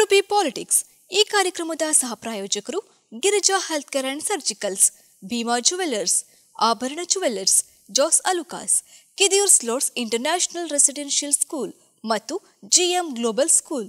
Udupi politics ಈ ಕಾರ್ಯಕ್ರಮದ ಸಹ ಪ್ರಾಯೋಜಕರು Girija health care and surgicals Bhima jewellers Abharana jewellers Jos Alukkas Kidiyoor ಸ್ಲೋಟ್ಸ್ ಇಂಟರ್ನ್ಯಾಷನಲ್ ರೆಸಿಡೆನ್ಷಿಯಲ್ ಸ್ಕೂಲ್ ಮತ್ತು ಜಿಎಂ ಗ್ಲೋಬಲ್ ಸ್ಕೂಲ್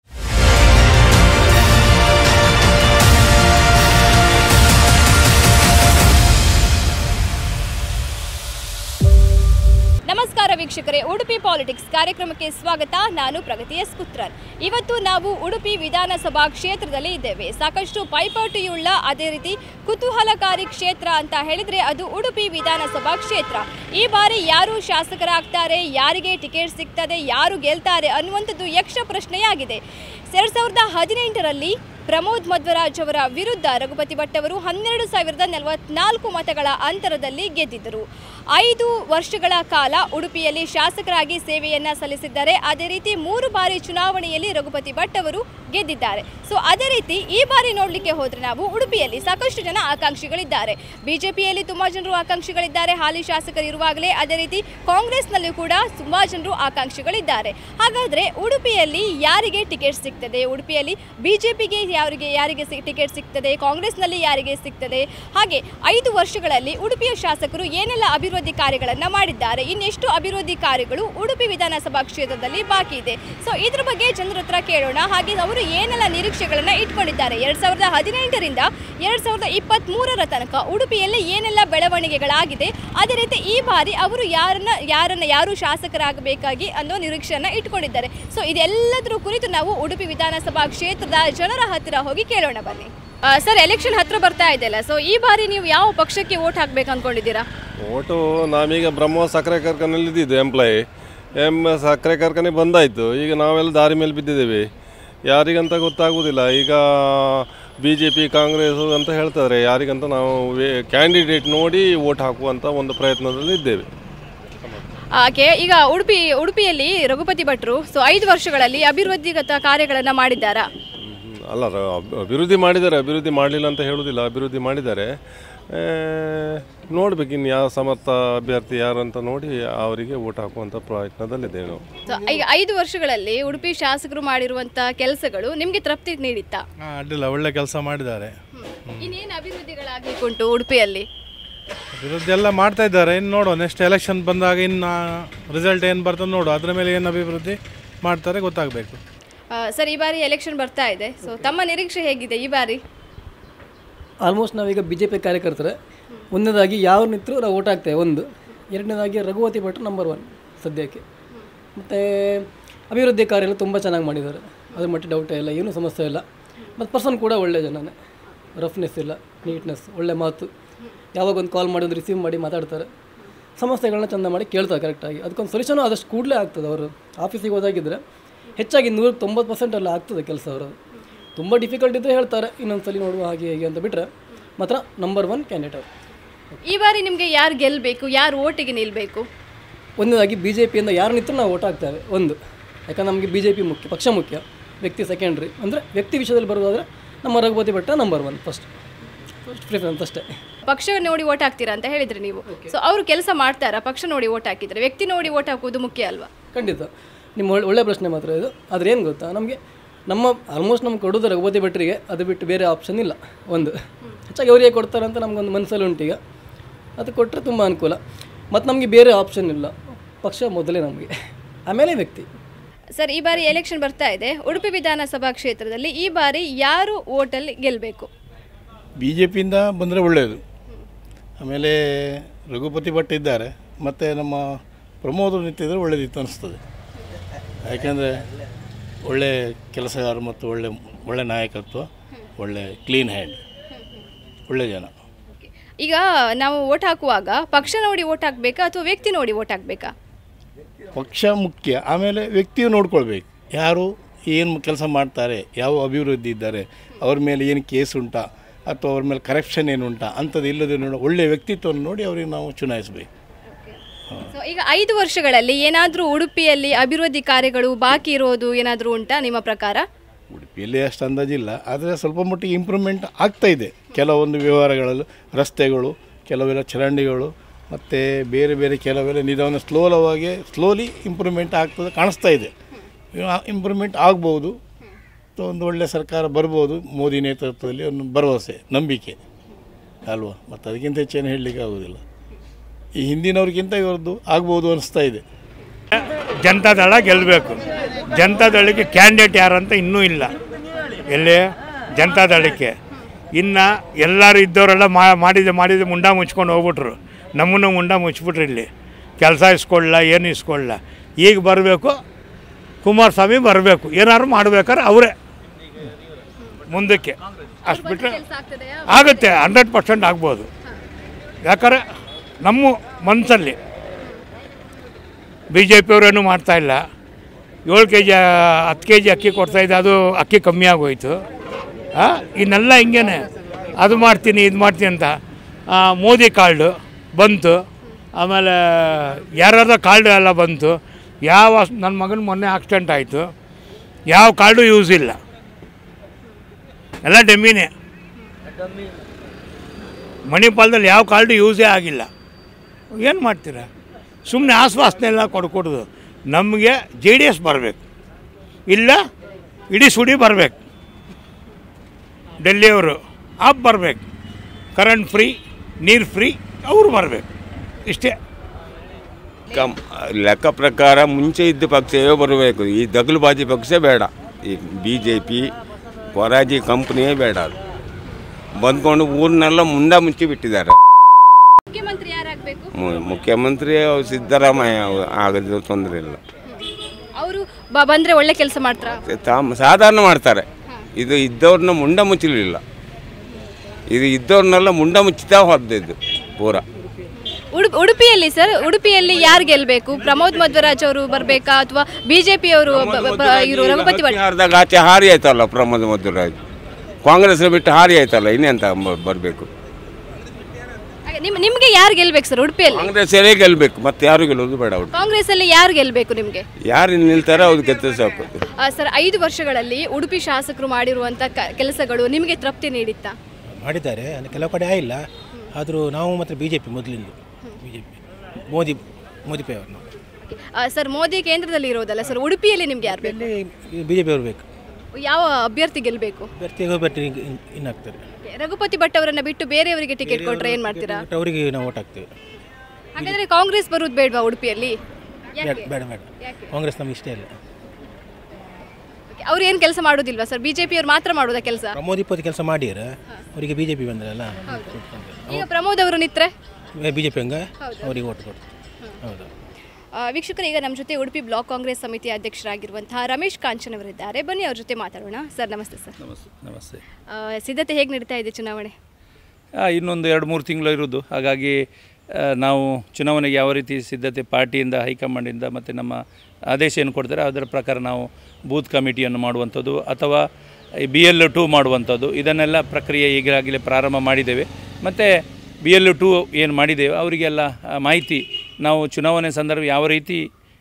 ನಮಸ್ಕಾರ ವೀಕ್ಷಕರೇ ಉಡುಪಿ ಪಾಲಿಟಿಕ್ಸ್ ಕಾರ್ಯಕ್ರಮಕ್ಕೆ ಸ್ವಾಗತ ನಾನು ಪ್ರಗತಿ ಎಸ್ ಪುತ್ರನ್ ಇವತ್ತು ನಾವು ಉಡುಪಿ ವಿಧಾನಸಭಾ ಕ್ಷೇತ್ರದಲ್ಲಿ ಇದ್ದೇವೆ ಸಾಕಷ್ಟು ಪೈಪೋಟಿಯುಳ್ಳ ಅದೇ ರೀತಿ ಕುತೂಹಲಕಾರಿ ಕ್ಷೇತ್ರ ಅಂತ ಹೇಳಿದ್ರೆ ಅದು ಉಡುಪಿ ವಿಧಾನಸಭಾ ಕ್ಷೇತ್ರ ಈ ಬಾರಿ ಯಾರು ಶಾಸಕರಾಗ್ತಾರೆ ಯಾರಿಗೆ ಟಿಕೆಟ್ ಸಿಗ್ತದೆ ಯಾರು ಗೆಲ್ತಾರೆ ಅನ್ನುವಂಥದ್ದು ಯಕ್ಷ ಪ್ರಶ್ನೆಯಾಗಿದೆ ಎರಡ್ ಸಾವಿರದ ಹದಿನೆಂಟರಲ್ಲಿ ಪ್ರಮೋದ್ ಮಧ್ವರಾಜ್ ಅವರ ವಿರುದ್ಧ ರಘುಪತಿ ಭಟ್ ಅವರು ಹನ್ನೆರಡು ಸಾವಿರದ ನಲವತ್ನಾಲ್ಕು ಮತಗಳ ಅಂತರದಲ್ಲಿ ಗೆದ್ದಿದ್ದರು ಐದು ವರ್ಷಗಳ ಕಾಲ ಉಡುಪಿಯಲ್ಲಿ ಶಾಸಕರಾಗಿ ಸೇವೆಯನ್ನ ಸಲ್ಲಿಸಿದ್ದಾರೆ ಅದೇ ರೀತಿ ಮೂರು ಬಾರಿ ಚುನಾವಣೆಯಲ್ಲಿ ರಘುಪತಿ ಭಟ್ ಅವರು ಗೆದ್ದಿದ್ದಾರೆ ಸೊ ಅದೇ ರೀತಿ ಈ ಬಾರಿ ನೋಡಲಿಕ್ಕೆ ಹೋದ್ರೆ ನಾವು ಉಡುಪಿಯಲ್ಲಿ ಸಾಕಷ್ಟು ಜನ ಆಕಾಂಕ್ಷಿಗಳಿದ್ದಾರೆ ಬಿಜೆಪಿಯಲ್ಲಿ ತುಂಬಾ ಜನರು ಆಕಾಂಕ್ಷಿಗಳಿದ್ದಾರೆ ಹಾಲಿ ಶಾಸಕರು ಇರುವಾಗಲೇ ಅದೇ ರೀತಿ ಕಾಂಗ್ರೆಸ್ನಲ್ಲೂ ಕೂಡ ತುಂಬಾ ಜನರು ಆಕಾಂಕ್ಷಿಗಳಿದ್ದಾರೆ ಹಾಗಾದ್ರೆ ಉಡುಪಿಯಲ್ಲಿ ಯಾರಿಗೆ ಟಿಕೆಟ್ ಸಿಗ್ತದೆ ಉಡುಪಿಯಲ್ಲಿ ಬಿಜೆಪಿಗೆ ಯಾರಿಗೆ ಯಾರಿಗೆ ಸಿ- ಟಿಕೆಟ್ ಸಿಗ್ತದೆ ಕಾಂಗ್ರೆಸ್ನಲ್ಲಿ ಯಾರಿಗೆ ಸಿಗ್ತದೆ ಹಾಗೆ ಐದು ವರ್ಷಗಳಲ್ಲಿ ಉಡುಪಿಯ ಶಾಸಕರು ಏನೆಲ್ಲ ಅಭಿವೃದ್ಧಿ ಕಾರ್ಯಗಳನ್ನು ಮಾಡಿದ್ದಾರೆ ಇನ್ನೆಷ್ಟು ಅಭಿವೃದ್ಧಿ ಕಾರ್ಯಗಳು ಉಡುಪಿ ವಿಧಾನಸಭಾ ಕ್ಷೇತ್ರದಲ್ಲಿ ಬಾಕಿ ಇದೆ ಸೊ ಇದ್ರ ಬಗ್ಗೆ ಜನರ ಹತ್ರ ಕೇಳೋಣ ಹಾಗೆ ಅವರು ಏನೆಲ್ಲ ನಿರೀಕ್ಷೆಗಳನ್ನ ಇಟ್ಕೊಂಡಿದ್ದಾರೆ ಎರಡ್ ಸಾವಿರದ ಹದಿನೆಂಟರಿಂದ ಎರಡ್ ಸಾವಿರದ ಇಪ್ಪತ್ತ್ ಮೂರರ ತನಕ ಉಡುಪಿಯಲ್ಲಿ ಏನೆಲ್ಲ ಬೆಳವಣಿಗೆಗಳಾಗಿದೆ ಅದೇ ರೀತಿ ಈ ಬಾರಿ ಅವರು ಯಾರನ್ನ ಯಾರನ್ನ ಯಾರು ಶಾಸಕರಾಗಬೇಕಾಗಿ ಅನ್ನೋ ನಿರೀಕ್ಷೆಯನ್ನ ಇಟ್ಕೊಂಡಿದ್ದಾರೆ ಸೊ ಇದೆಲ್ಲದರ ಕುರಿತು ನಾವು ಉಡುಪಿ ವಿಧಾನಸಭಾ ಕ್ಷೇತ್ರದ ಜನರ ಹತ್ತಿರ ಹೋಗಿ ಕೇಳೋಣ ಬನ್ನಿ ಸರ್ ಎಲೆಕ್ಷನ್ ಹತ್ರ ಬರ್ತಾ ಇದೆಯಲ್ಲ ಸೊ ಈ ಬಾರಿ ನೀವು ಯಾವ ಪಕ್ಷಕ್ಕೆ ವೋಟ್ ಹಾಕ್ಬೇಕು ಅನ್ಕೊಂಡಿದ್ದೀರಾ ಓಟು ನಾವೀಗ ಬ್ರಹ್ಮ ಸಕ್ಕರೆ ಕಾರ್ಖಾನೆಯಲ್ಲಿ ಇದ್ದಿದ್ದು ಎಂಪ್ಲಾಯಿ ಎಮ್ ಸಕ್ಕರೆ ಕಾರ್ಖಾನೆ ಬಂದಾಯಿತು ಈಗ ನಾವೆಲ್ಲ ದಾರಿ ಮೇಲೆ ಬಿದ್ದಿದ್ದೇವೆ ಯಾರಿಗಂತ ಗೊತ್ತಾಗುವುದಿಲ್ಲ ಈಗ ಬಿ ಜೆ ಪಿ ಕಾಂಗ್ರೆಸ್ಸು ಅಂತ ಹೇಳ್ತಾರೆ ಯಾರಿಗಂತ ನಾವು ಕ್ಯಾಂಡಿಡೇಟ್ ನೋಡಿ ವೋಟ್ ಹಾಕುವಂಥ ಒಂದು ಪ್ರಯತ್ನದಲ್ಲಿ ಇದ್ದೇವೆ ಹಾಗೆ ಈಗ ಉಡುಪಿ ಉಡುಪಿಯಲ್ಲಿ ರಘುಪತಿ ಭಟ್ರು ಸೊ ಐದು ವರ್ಷಗಳಲ್ಲಿ ಅಭಿವೃದ್ಧಿಗತ ಕಾರ್ಯಗಳನ್ನು ಮಾಡಿದ್ದಾರಾ ಹ್ಮ್, ಅಲ್ಲ ರ- ಅಬ್- ಅಭಿವೃದ್ಧಿ ಮಾಡಿದ್ದಾರೆ ಅಭಿವೃದ್ಧಿ ಮಾಡಲಿಲ್ಲ ಅಂತ ಹೇಳುವುದಿಲ್ಲ ಅಭಿವೃದ್ಧಿ ಮಾಡಿದ್ದಾರೆ ನೋಡ್ಬೇಕು ಇನ್ನು ಯಾವ ಸಮರ್ಥ ಅಭ್ಯರ್ಥಿ ಯಾರು ಅಂತ ನೋಡಿ ಅವರಿಗೆ ವೋಟ್ ಹಾಕುವಂಥ ಪ್ರಯತ್ನದಲ್ಲಿದ್ದೇವೆ ನಾವು ಸೊ ಈಗ ಐದು ವರ್ಷಗಳಲ್ಲಿ ಉಡುಪಿ ಶಾಸಕರು ಮಾಡಿರುವಂತ ಕೆಲಸಗಳು ನಿಮಗೆ ತೃಪ್ತಿ ನೀಡಿತ್ತಾ ಹಾಂ ಅಡ್ಡಿಲ್ಲ ಒಳ್ಳೆ ಕೆಲಸ ಮಾಡಿದ್ದಾರೆ ಇನ್ನೇನು ಅಭಿವೃದ್ಧಿಗಳಾಗಲಿಕ್ಕೆ ಉಂಟು ಉಡುಪಿಯಲ್ಲಿ ಅಭಿವೃದ್ಧಿ ಎಲ್ಲ ಮಾಡ್ತಾ ಇದ್ದಾರೆ ಇನ್ನು ನೋಡುವ ನೆಕ್ಸ್ಟ್ ಎಲೆಕ್ಷನ್ ಬಂದಾಗ ಇನ್ನು ರಿಸಲ್ಟ್ ಏನು ಬರ್ತದೆ ನೋಡು ಅದ್ರ ಮೇಲೆ ಏನು ಅಭಿವೃದ್ಧಿ ಮಾಡ್ತಾರೆ ಗೊತ್ತಾಗಬೇಕು ಆ, ಸರ್ ಈ ಬಾರಿ ಎಲೆಕ್ಷನ್ ಬರ್ತಾ ಇದೆ ಸೊ ತಮ್ಮ ನಿರೀಕ್ಷೆ ಹೇಗಿದೆ ಈ ಬಾರಿ ಆಲ್ಮೋಸ್ಟ್ ನಾವೀಗ ಬಿ ಜೆ ಪಿ ಕಾರ್ಯಕರ್ತರೆ ಒಂದನೇದಾಗಿ ಯಾವ ನಿಂತರೂ ನಾವು ಓಟ್ ಹಾಕ್ತೇವೆ ಒಂದು ಎರಡನೇದಾಗಿ ರಘುವತಿ ಭಟ್ ನಂಬರ್ ಒನ್ ಸದ್ಯಕ್ಕೆ ಮತ್ತು ಅಭಿವೃದ್ಧಿ ಕಾರ್ಯ ಎಲ್ಲ ತುಂಬ ಚೆನ್ನಾಗಿ ಮಾಡಿದ್ದಾರೆ ಅದ್ರ ಮಟ್ಟ ಡೌಟೇ ಇಲ್ಲ ಏನೂ ಸಮಸ್ಯೆ ಇಲ್ಲ ಮತ್ತು ಪರ್ಸನ್ ಕೂಡ ಒಳ್ಳೆ ಜನನೇ ರಫ್ನೆಸ್ ಇಲ್ಲ ನೀಟ್ನೆಸ್ ಒಳ್ಳೆ ಮಾತು ಯಾವಾಗ ಒಂದು ಕಾಲ್ ಮಾಡಿ ಒಂದು ರಿಸೀವ್ ಮಾಡಿ ಮಾತಾಡ್ತಾರೆ ಸಮಸ್ಯೆಗಳನ್ನ ಚಂದ ಮಾಡಿ ಕೇಳ್ತಾರೆ ಕರೆಕ್ಟಾಗಿ ಅದಕ್ಕೊಂದು ಸೊಲ್ಯೂಷನು ಆದಷ್ಟು ಕೂಡಲೇ ಆಗ್ತದೆ ಅವರು ಆಫೀಸಿಗೆ ಹೋದಾಗಿದ್ದರೆ ಹೆಚ್ಚಾಗಿ ನೂರ ತೊಂಬತ್ತು ಪರ್ಸೆಂಟ್ ಎಲ್ಲ ಆಗ್ತದೆ ಕೆಲಸ ಅವರು ತುಂಬ ಡಿಫಿಕಲ್ಟ್ ಇದ್ದರೆ ಹೇಳ್ತಾರೆ ಇನ್ನೊಂದು ಸಲ ನೋಡುವ ಹಾಗೆ ಹೇಗೆ ಅಂತ ಬಿಟ್ಟರೆ ಮಾತ್ರ ನಂಬರ್ ಒನ್ ಕ್ಯಾಂಡಿಡೇಟ್ ಅವರು ಈ ಬಾರಿ ನಿಮಗೆ ಯಾರು ಗೆಲ್ಲಬೇಕು ಯಾರು ಓಟಿಗೆ ನಿಲ್ಲಬೇಕು ಒಂದನೇದಾಗಿ ಬಿ ಜೆ ಪಿಯಿಂದ ಯಾರು ನಿಂತರೂ ನಾವು ಓಟ್ ಹಾಕ್ತೇವೆ ಒಂದು ಯಾಕಂದ್ರೆ ನಮಗೆ ಬಿ ಜೆ ಪಿ ಮುಖ್ಯ ಪಕ್ಷ ಮುಖ್ಯ ವ್ಯಕ್ತಿ ಸೆಕೆಂಡ್ರಿ ಅಂದರೆ ವ್ಯಕ್ತಿ ವಿಷಯದಲ್ಲಿ ಬರೋದಾದರೆ ನಮ್ಮ Raghupathi Bhat number one first first preference ಅಷ್ಟೇ ಪಕ್ಷ ನೋಡಿ ಓಟ್ ಹಾಕ್ತೀರಾ ಅಂತ ಹೇಳಿದ್ರಿ ನೀವು ಸೊ ಅವರು ಕೆಲಸ ಮಾಡ್ತಾರಾ ಪಕ್ಷ ನೋಡಿ ಓಟ್ ಹಾಕಿದ್ರೆ ವ್ಯಕ್ತಿ ನೋಡಿ ಓಟ್ ಹಾಕುವುದು ಮುಖ್ಯ ಅಲ್ವಾ ಖಂಡಿತ ನಿಮ್ಮ ಒಳ್ಳೆ ಒಳ್ಳೆ ಪ್ರಶ್ನೆ ಮಾತ್ರ ಇದು ಆದರೆ ಏನು ಗೊತ್ತಾ ನಮಗೆ ನಮ್ಮ ಆಲ್ಮೋಸ್ಟ್ ನಮ್ಗೆ ಕೊಡೋದು ರಘುಪತಿ ಭಟ್ರಿಗೆ ಅದು ಬಿಟ್ಟು ಬೇರೆ ಆಪ್ಷನ್ ಇಲ್ಲ ಒಂದು ಹೆಚ್ಚಾಗಿ ಅವರಿಗೆ ಕೊಡ್ತಾರೆ ಅಂತ ನಮಗೊಂದು ಮನಸ್ಸಲ್ಲಿ ಉಂಟೀಗ ಅದು ಕೊಟ್ಟರೆ ತುಂಬ ಅನುಕೂಲ ಮತ್ತು ನಮಗೆ ಬೇರೆ ಆಪ್ಷನ್ ಇಲ್ಲ ಪಕ್ಷ ಮೊದಲೇ ನಮಗೆ ಆಮೇಲೆ ವ್ಯಕ್ತಿ ಸರ್ ಈ ಬಾರಿ ಎಲೆಕ್ಷನ್ ಬರ್ತಾ ಇದೆ ಉಡುಪಿ ವಿಧಾನಸಭಾ ಕ್ಷೇತ್ರದಲ್ಲಿ ಈ ಬಾರಿ ಯಾರು ಓಟಲ್ಲಿ ಗೆಲ್ಲಬೇಕು ಬಿ ಜೆ ಪಿಯಿಂದ ಬಂದರೆ ಒಳ್ಳೆಯದು ಆಮೇಲೆ ರಘುಪತಿ ಭಟ್ ಇದ್ದಾರೆ ಮತ್ತು ನಮ್ಮ ಪ್ರಮೋದರು ನಿಂತಿದ್ದರೆ ಒಳ್ಳೆಯದಿತ್ತು ಅನಿಸ್ತದೆ ಯಾಕೆಂದರೆ ಒಳ್ಳೆ ಕೆಲಸಗಾರ ಮತ್ತು ಒಳ್ಳೆ ಒಳ್ಳೆ ನಾಯಕತ್ವ ಒಳ್ಳೆ ಕ್ಲೀನ್ ಹ್ಯಾಂಡ್ ಒಳ್ಳೆ ಜನ ಈಗ ನಾವು ಓಟ್ ಹಾಕುವಾಗ ಪಕ್ಷ ನೋಡಿ ಓಟ್ ಹಾಕ್ಬೇಕಾ ಅಥವಾ ವ್ಯಕ್ತಿ ನೋಡಿ ಓಟ್ ಹಾಕ್ಬೇಕಾ ಪಕ್ಷ ಮುಖ್ಯ ಆಮೇಲೆ ವ್ಯಕ್ತಿಯು ನೋಡ್ಕೊಳ್ಬೇಕು ಯಾರು ಏನು ಕೆಲಸ ಮಾಡ್ತಾರೆ ಯಾವ ಅಭಿವೃದ್ಧಿ ಇದ್ದಾರೆ ಅವ್ರ ಮೇಲೆ ಏನು ಕೇಸ್ ಉಂಟಾ ಅಥವಾ ಅವ್ರ ಮೇಲೆ ಕರಪ್ಷನ್ ಏನು ಉಂಟಾ ಅಂಥದ್ದು ಇಲ್ಲದೆ ನೋಡಿ ಒಳ್ಳೆಯ ವ್ಯಕ್ತಿತ್ವವನ್ನು ನೋಡಿ ಅವರಿಗೆ ನಾವು ಚುನಾಯಿಸಬೇಕು ಸೊ ಈಗ ಐದು ವರ್ಷಗಳಲ್ಲಿ ಏನಾದರೂ ಉಡುಪಿಯಲ್ಲಿ ಅಭಿವೃದ್ಧಿ ಕಾರ್ಯಗಳು ಬಾಕಿ ಇರೋದು ಏನಾದರೂ ಉಂಟಾ ನಿಮ್ಮ ಪ್ರಕಾರ ಉಡುಪಿಯಲ್ಲಿ ಅಷ್ಟು ಅಂದಾಜಿಲ್ಲ ಆದರೆ ಸ್ವಲ್ಪ ಮಟ್ಟಿಗೆ ಇಂಪ್ರೂವ್ಮೆಂಟ್ ಆಗ್ತಾ ಇದೆ ಕೆಲವೊಂದು ವ್ಯವಹಾರಗಳಲ್ಲೂ ರಸ್ತೆಗಳು ಕೆಲವೆಲ್ಲ ಚರಂಡಿಗಳು ಮತ್ತು ಬೇರೆ ಬೇರೆ ಕೆಲವೆಲ್ಲ ನಿಧಾನ ಸ್ಲೋಲವಾಗಿ ಸ್ಲೋಲಿ ಇಂಪ್ರೂವ್ಮೆಂಟ್ ಆಗ್ತದೆ ಕಾಣಿಸ್ತಾ ಇದೆ ಇಂಪ್ರೂವ್ಮೆಂಟ್ ಆಗ್ಬೋದು ಒಂದು ಒಳ್ಳೆಯ ಸರ್ಕಾರ ಬರ್ಬೋದು ಮೋದಿ ನೇತೃತ್ವದಲ್ಲಿ ಒಂದು ಭರವಸೆ ನಂಬಿಕೆ ಅಲ್ವಾ ಮತ್ತು ಅದಕ್ಕಿಂತ ಹೆಚ್ಚೇನು ಹೇಳಲಿಕ್ಕೆ ಆಗೋದಿಲ್ಲ ಈ ಹಿಂದಿನವ್ರಿಗಿಂತ ಇವರದ್ದು ಆಗ್ಬೋದು ಅನಿಸ್ತಾ ಇದೆ ಜನತಾದಳ ಗೆಲ್ಲಬೇಕು ಜನತಾದಳಕ್ಕೆ ಕ್ಯಾಂಡಿಡೇಟ್ ಯಾರಂತ ಇನ್ನೂ ಇಲ್ಲ ಎಲ್ಲಿ ಜನತಾದಳಕ್ಕೆ ಇನ್ನು ಎಲ್ಲರೂ ಇದ್ದವರೆಲ್ಲ ಮಾ ಮಾಡಿದ ಮಾಡಿದ ಮುಂಡ ಮುಚ್ಕೊಂಡು ಹೋಗ್ಬಿಟ್ರು ನಮ್ಮನ್ನು ಮುಂಡ ಮುಚ್ಚಿಬಿಟ್ರು ಇಲ್ಲಿ ಕೆಲಸ ಇಸ್ಕೊಳ್ಳ ಏನು ಇಸ್ಕೊಳ್ಳ ಈಗ ಬರಬೇಕು ಕುಮಾರಸ್ವಾಮಿ ಬರಬೇಕು ಏನಾದ್ರು ಮಾಡ್ಬೇಕಾದ್ರೆ ಅವರೇ ಮುಂದಕ್ಕೆ ಅಷ್ಟು ಬಿಟ್ಟರೆ ಆಗುತ್ತೆ ಹಂಡ್ರೆಡ್ ಪರ್ಸೆಂಟ್ ಆಗ್ಬೋದು ಯಾಕಂದರೆ ನಮ್ಮ ಮನಸ್ಸಲ್ಲಿ ಬಿ ಜೆ ಪಿಯವರೇನು ಮಾಡ್ತಾಯಿಲ್ಲ ಏಳು ಕೆ ಜಿ ಹತ್ತು ಕೆ ಜಿ ಅಕ್ಕಿ ಕೊಡ್ತಾಯಿದ್ದೆ ಅದು ಅಕ್ಕಿ ಕಮ್ಮಿ ಆಗೋಯ್ತು ಹಾಂ ಇನ್ನೆಲ್ಲ ಹಿಂಗೇನೆ ಅದು ಮಾಡ್ತೀನಿ ಇದು ಮಾಡ್ತೀನಿ ಅಂತ ಆ, ಮೋದಿ ಕಾರ್ಡು ಬಂತು ಆಮೇಲೆ ಯಾರ್ಯಾರ್ದೋ ಕಾರ್ಡು ಎಲ್ಲ ಬಂತು ಯಾವ ನನ್ನ ಮಗನ ಮೊನ್ನೆ ಆಕ್ಸಿಡೆಂಟ್ ಆಯಿತು ಯಾವ ಕಾರ್ಡು ಯೂಸ್ ಇಲ್ಲ ಎಲ್ಲ ಡೆಮ್ಮಿನೇ ಮಣಿಪಾಲದಲ್ಲಿ ಯಾವ ಕಾರ್ಡು ಯೂಸೇ ಆಗಿಲ್ಲ ಏನು ಮಾಡ್ತೀರಾ ಸುಮ್ಮನೆ ಆಶ್ವಾಸನೆ ಎಲ್ಲ ಕೊಡ್ಕೊಡೋದು ನಮಗೆ ಜೆ ಡಿ ಎಸ್ ಬರಬೇಕು ಇಲ್ಲ ಇಡೀ ಸುಡಿ ಬರಬೇಕು ಡೆಲ್ಲಿಯವರು ಆಪ್ ಬರಬೇಕು ಕರೆಂಟ್ ಫ್ರೀ ನೀರು ಫ್ರೀ ಅವರು ಬರಬೇಕು ಇಷ್ಟೇ ಕಮ್ ಲೆಕ್ಕ ಪ್ರಕಾರ ಮುಂಚೆ ಇದ್ದ ಪಕ್ಷವೇ ಬರಬೇಕು ಈ ದಗಲುಬಾಜಿ ಪಕ್ಷ ಬೇಡ ಈ ಬಿ ಜೆ ಪಿ ಕೊರಾಜಿ ಕಂಪ್ನಿಯೇ ಬೇಡ ಅದು ಬಂದ್ಕೊಂಡು ಊರನ್ನೆಲ್ಲ ಮುಂಡ ಮುಚ್ಚಿ ಬಿಟ್ಟಿದ್ದಾರೆ ಮುಖ್ಯಮಂತ್ರಿ ಯಾರಾಗಬೇಕು ಮು- ಮುಖ್ಯಮಂತ್ರಿ ಅವ್ರು ಸಿದ್ದರಾಮಯ್ಯ ಅವ್ರು ಆಗದ ತೊಂದರೆ ಇಲ್ಲ ಅವರು ಬಂದ್ರೆ ಒಳ್ಳೆ ಕೆಲಸ ಮಾಡ್ತಾರ ತಾಮ್ ಸಾಧಾರಣ ಮಾಡ್ತಾರೆ ಇದು ಇದ್ದವ್ರನ್ನ ಮುಂಡ ಮುಚ್ಚಲಿಲ್ಲ ಇದು ಇದ್ದವ್ರನ್ನೆಲ್ಲ ಮುಂಡ ಮುಚ್ಚುತ್ತಾ ಹೋದ್ದು ಪೂರ ಉಡುಪಿ ಉಡುಪಿಯಲ್ಲಿ ಸರ್ ಉಡುಪಿಯಲ್ಲಿ ಯಾರು ಗೆಲ್ಬೇಕು ಪ್ರಮೋದ್ ಮಧ್ವರಾಜ್ ಅವರು ಬರ್ಬೇಕಾ ಅಥವಾ ಬಿಜೆಪಿ ಅವರು ಇವರು ರಘುಪತಿ ಭಟ್ ಬಿಹಾರದಾಗ ಆಚೆ ಹಾರಿ ಆಯ್ತಲ್ಲ ಪ್ರಮೋದ್ ಮಧ್ವರಾಜ್ ಕಾಂಗ್ರೆಸ್ ಬಿಟ್ಟು ಹಾರಿ ಆಯ್ತಲ್ಲ ಇನ್ನೆಂತ ಬರಬೇಕು ಹಾಗೆ ನಿಮ್ ನಿಮ್ಗೆ ಯಾರು ಗೆಲ್ಬೇಕು ಸರ್ ಉಡುಪಿಯಲ್ಲಿ ಕಾಂಗ್ರೆಸ್ ಏನೇ ಗೆಲ್ಬೇಕು ಮತ್ತೆ ಯಾರು ಗೆಲ್ಲೋದು ಬೇಡ ಅವ್ರು ಕಾಂಗ್ರೆಸ್ ಅಲ್ಲಿ ಯಾರು ಗೆಲ್ಬೇಕು ನಿಮ್ಗೆ ಯಾರು ನಿಲ್ತಾರೋ ಅವ್ರು ಗೆದ್ದ ಸಾಕು ಆ, ಸರ್ ಐದು ವರ್ಷಗಳಲ್ಲಿ ಉಡುಪಿ ಶಾಸಕರು ಮಾಡಿರುವಂತ ಕ- ಕೆಲಸಗಳು ನಿಮಗೆ ತೃಪ್ತಿ ನೀಡಿತ್ತಾ ಮಾಡಿದ್ದಾರೆ ಅಂದರೆ ಕೆಲವು ಕಡೆ ಆಗಿಲ್ಲ ಆದರೂ ನಾವು ಮಾತ್ರ ಬಿ ಜೆ ಪಿ ಮೊದಲಿಂದ B J P Modi Modi Pai ಅವ್ರನ್ನ ಆ, ಸರ್ ಮೋದಿ ಕೇಂದ್ರದಲ್ಲಿ ಇರೋದಲ್ಲ ಸರ್ ಉಡುಪಿಯಲ್ಲಿ ನಿಮ್ಗೆ ಯಾರು ಬೇಕು ಬಿ ಜೆ ಪಿ ಅವರು ಬೇಕು ಯಾವ ಅಭ್ಯರ್ಥಿ ಗೆಲ್ಬೇಕು ಅಭ್ಯರ್ಥಿ ಹೋಗ್ಬಿಟ್ಟು ಇನ್ನಾಗ್ತಾರೆ ರಘುಪತಿ ಭಟ್ ಅವರನ್ನ ಬಿಟ್ಟು ಬೇರೆಯವರಿಗೆ ಟಿಕೆಟ್ ಕೊಟ್ರೆ ಏನ್ ಮಾಡ್ತೀರಾ ಬಟ್ ಅವರಿಗೆ ನಾವು ಓಟ್ ಹಾಕ್ತೇವೆ ಹಾಗಾದ್ರೆ ಕಾಂಗ್ರೆಸ್ ಬರುವುದು ಬೇಡವಾ ಉಡುಪಿಯಲ್ಲಿ ಬೇಡ ಬೇಡ ಬೇಡ ಕಾಂಗ್ರೆಸ್ ನಮ್ಗೆ ಇಷ್ಟ ಇಲ್ಲ ಅವ್ರು ಏನು ಕೆಲಸ ಮಾಡೋದಿಲ್ವಾ ಸರ್ ಬಿಜೆಪಿ ಅವ್ರು ಮಾತ್ರ ಮಾಡೋದಾ ಕೆಲಸ ಪ್ರಮೋದ್ ಇಪ್ಪತ್ತು ಕೆಲಸ ಮಾಡಿರ ಅವರಿಗೆ ಬಿ ಜೆ ಪಿ ಬಂದ್ರಲ್ಲ ಈಗ ಪ್ರಮೋದ್ ಅವರು ನಿತ್ರೆ ಬಿ ಜೆ ಪಿ ಹಂಗೆ ಅವರಿಗೆ ಓಟ್ ಕೊಡ್ತಾರೆ ಹೌದು ಆ, ವೀಕ್ಷಕರು ಈಗ ನಮ್ಮ ಜೊತೆ ಉಡುಪಿ ಬ್ಲಾಕ್ ಕಾಂಗ್ರೆಸ್ ಸಮಿತಿ ಅಧ್ಯಕ್ಷರಾಗಿರುವಂತಹ ರಮೇಶ್ ಕಾಂಚನ್ ಅವರಿದ್ದಾರೆ ಬನ್ನಿ ಅವ್ರ ಜೊತೆ ಮಾತಾಡೋಣ ಸರ್ ನಮಸ್ತೆ ಸರ್ ನಮಸ್ತೆ ನಮಸ್ತೆ ಆ, ಸಿದ್ಧತೆ ಹೇಗೆ ನಡೀತಾ ಇದೆ ಚುನಾವಣೆ ಆ, ಇನ್ನೊಂದು ಎರಡು ಮೂರು ತಿಂಗಳು ಇರೋದು ಹಾಗಾಗಿ ಆ, ನಾವು ಚುನಾವಣೆಗೆ ಯಾವ ರೀತಿ ಸಿದ್ಧತೆ ಪಾರ್ಟಿಯಿಂದ ಹೈಕಮಾಂಡಿಂದ ಮತ್ತು ನಮ್ಮ ಆದೇಶ ಏನು ಕೊಡ್ತಾರೆ ಅದರ ಪ್ರಕಾರ ನಾವು ಬೂತ್ ಕಮಿಟಿಯನ್ನು ಮಾಡುವಂಥದ್ದು ಅಥವಾ ಬಿ ಎಲ್ ಟು ಮಾಡುವಂಥದ್ದು ಇದನ್ನೆಲ್ಲ ಪ್ರಕ್ರಿಯೆ ಈಗಾಗಲೇ ಪ್ರಾರಂಭ ಮಾಡಿದ್ದೇವೆ ಮತ್ತು ಬಿ ಎಲ್ ಟು ಏನು ಮಾಡಿದ್ದೇವೆ ಅವರಿಗೆಲ್ಲ ಆ, ಮಾಹಿತಿ ನಾವು ಚುನಾವಣೆ ಸಂದರ್ಭ ಯಾವ ರೀತಿ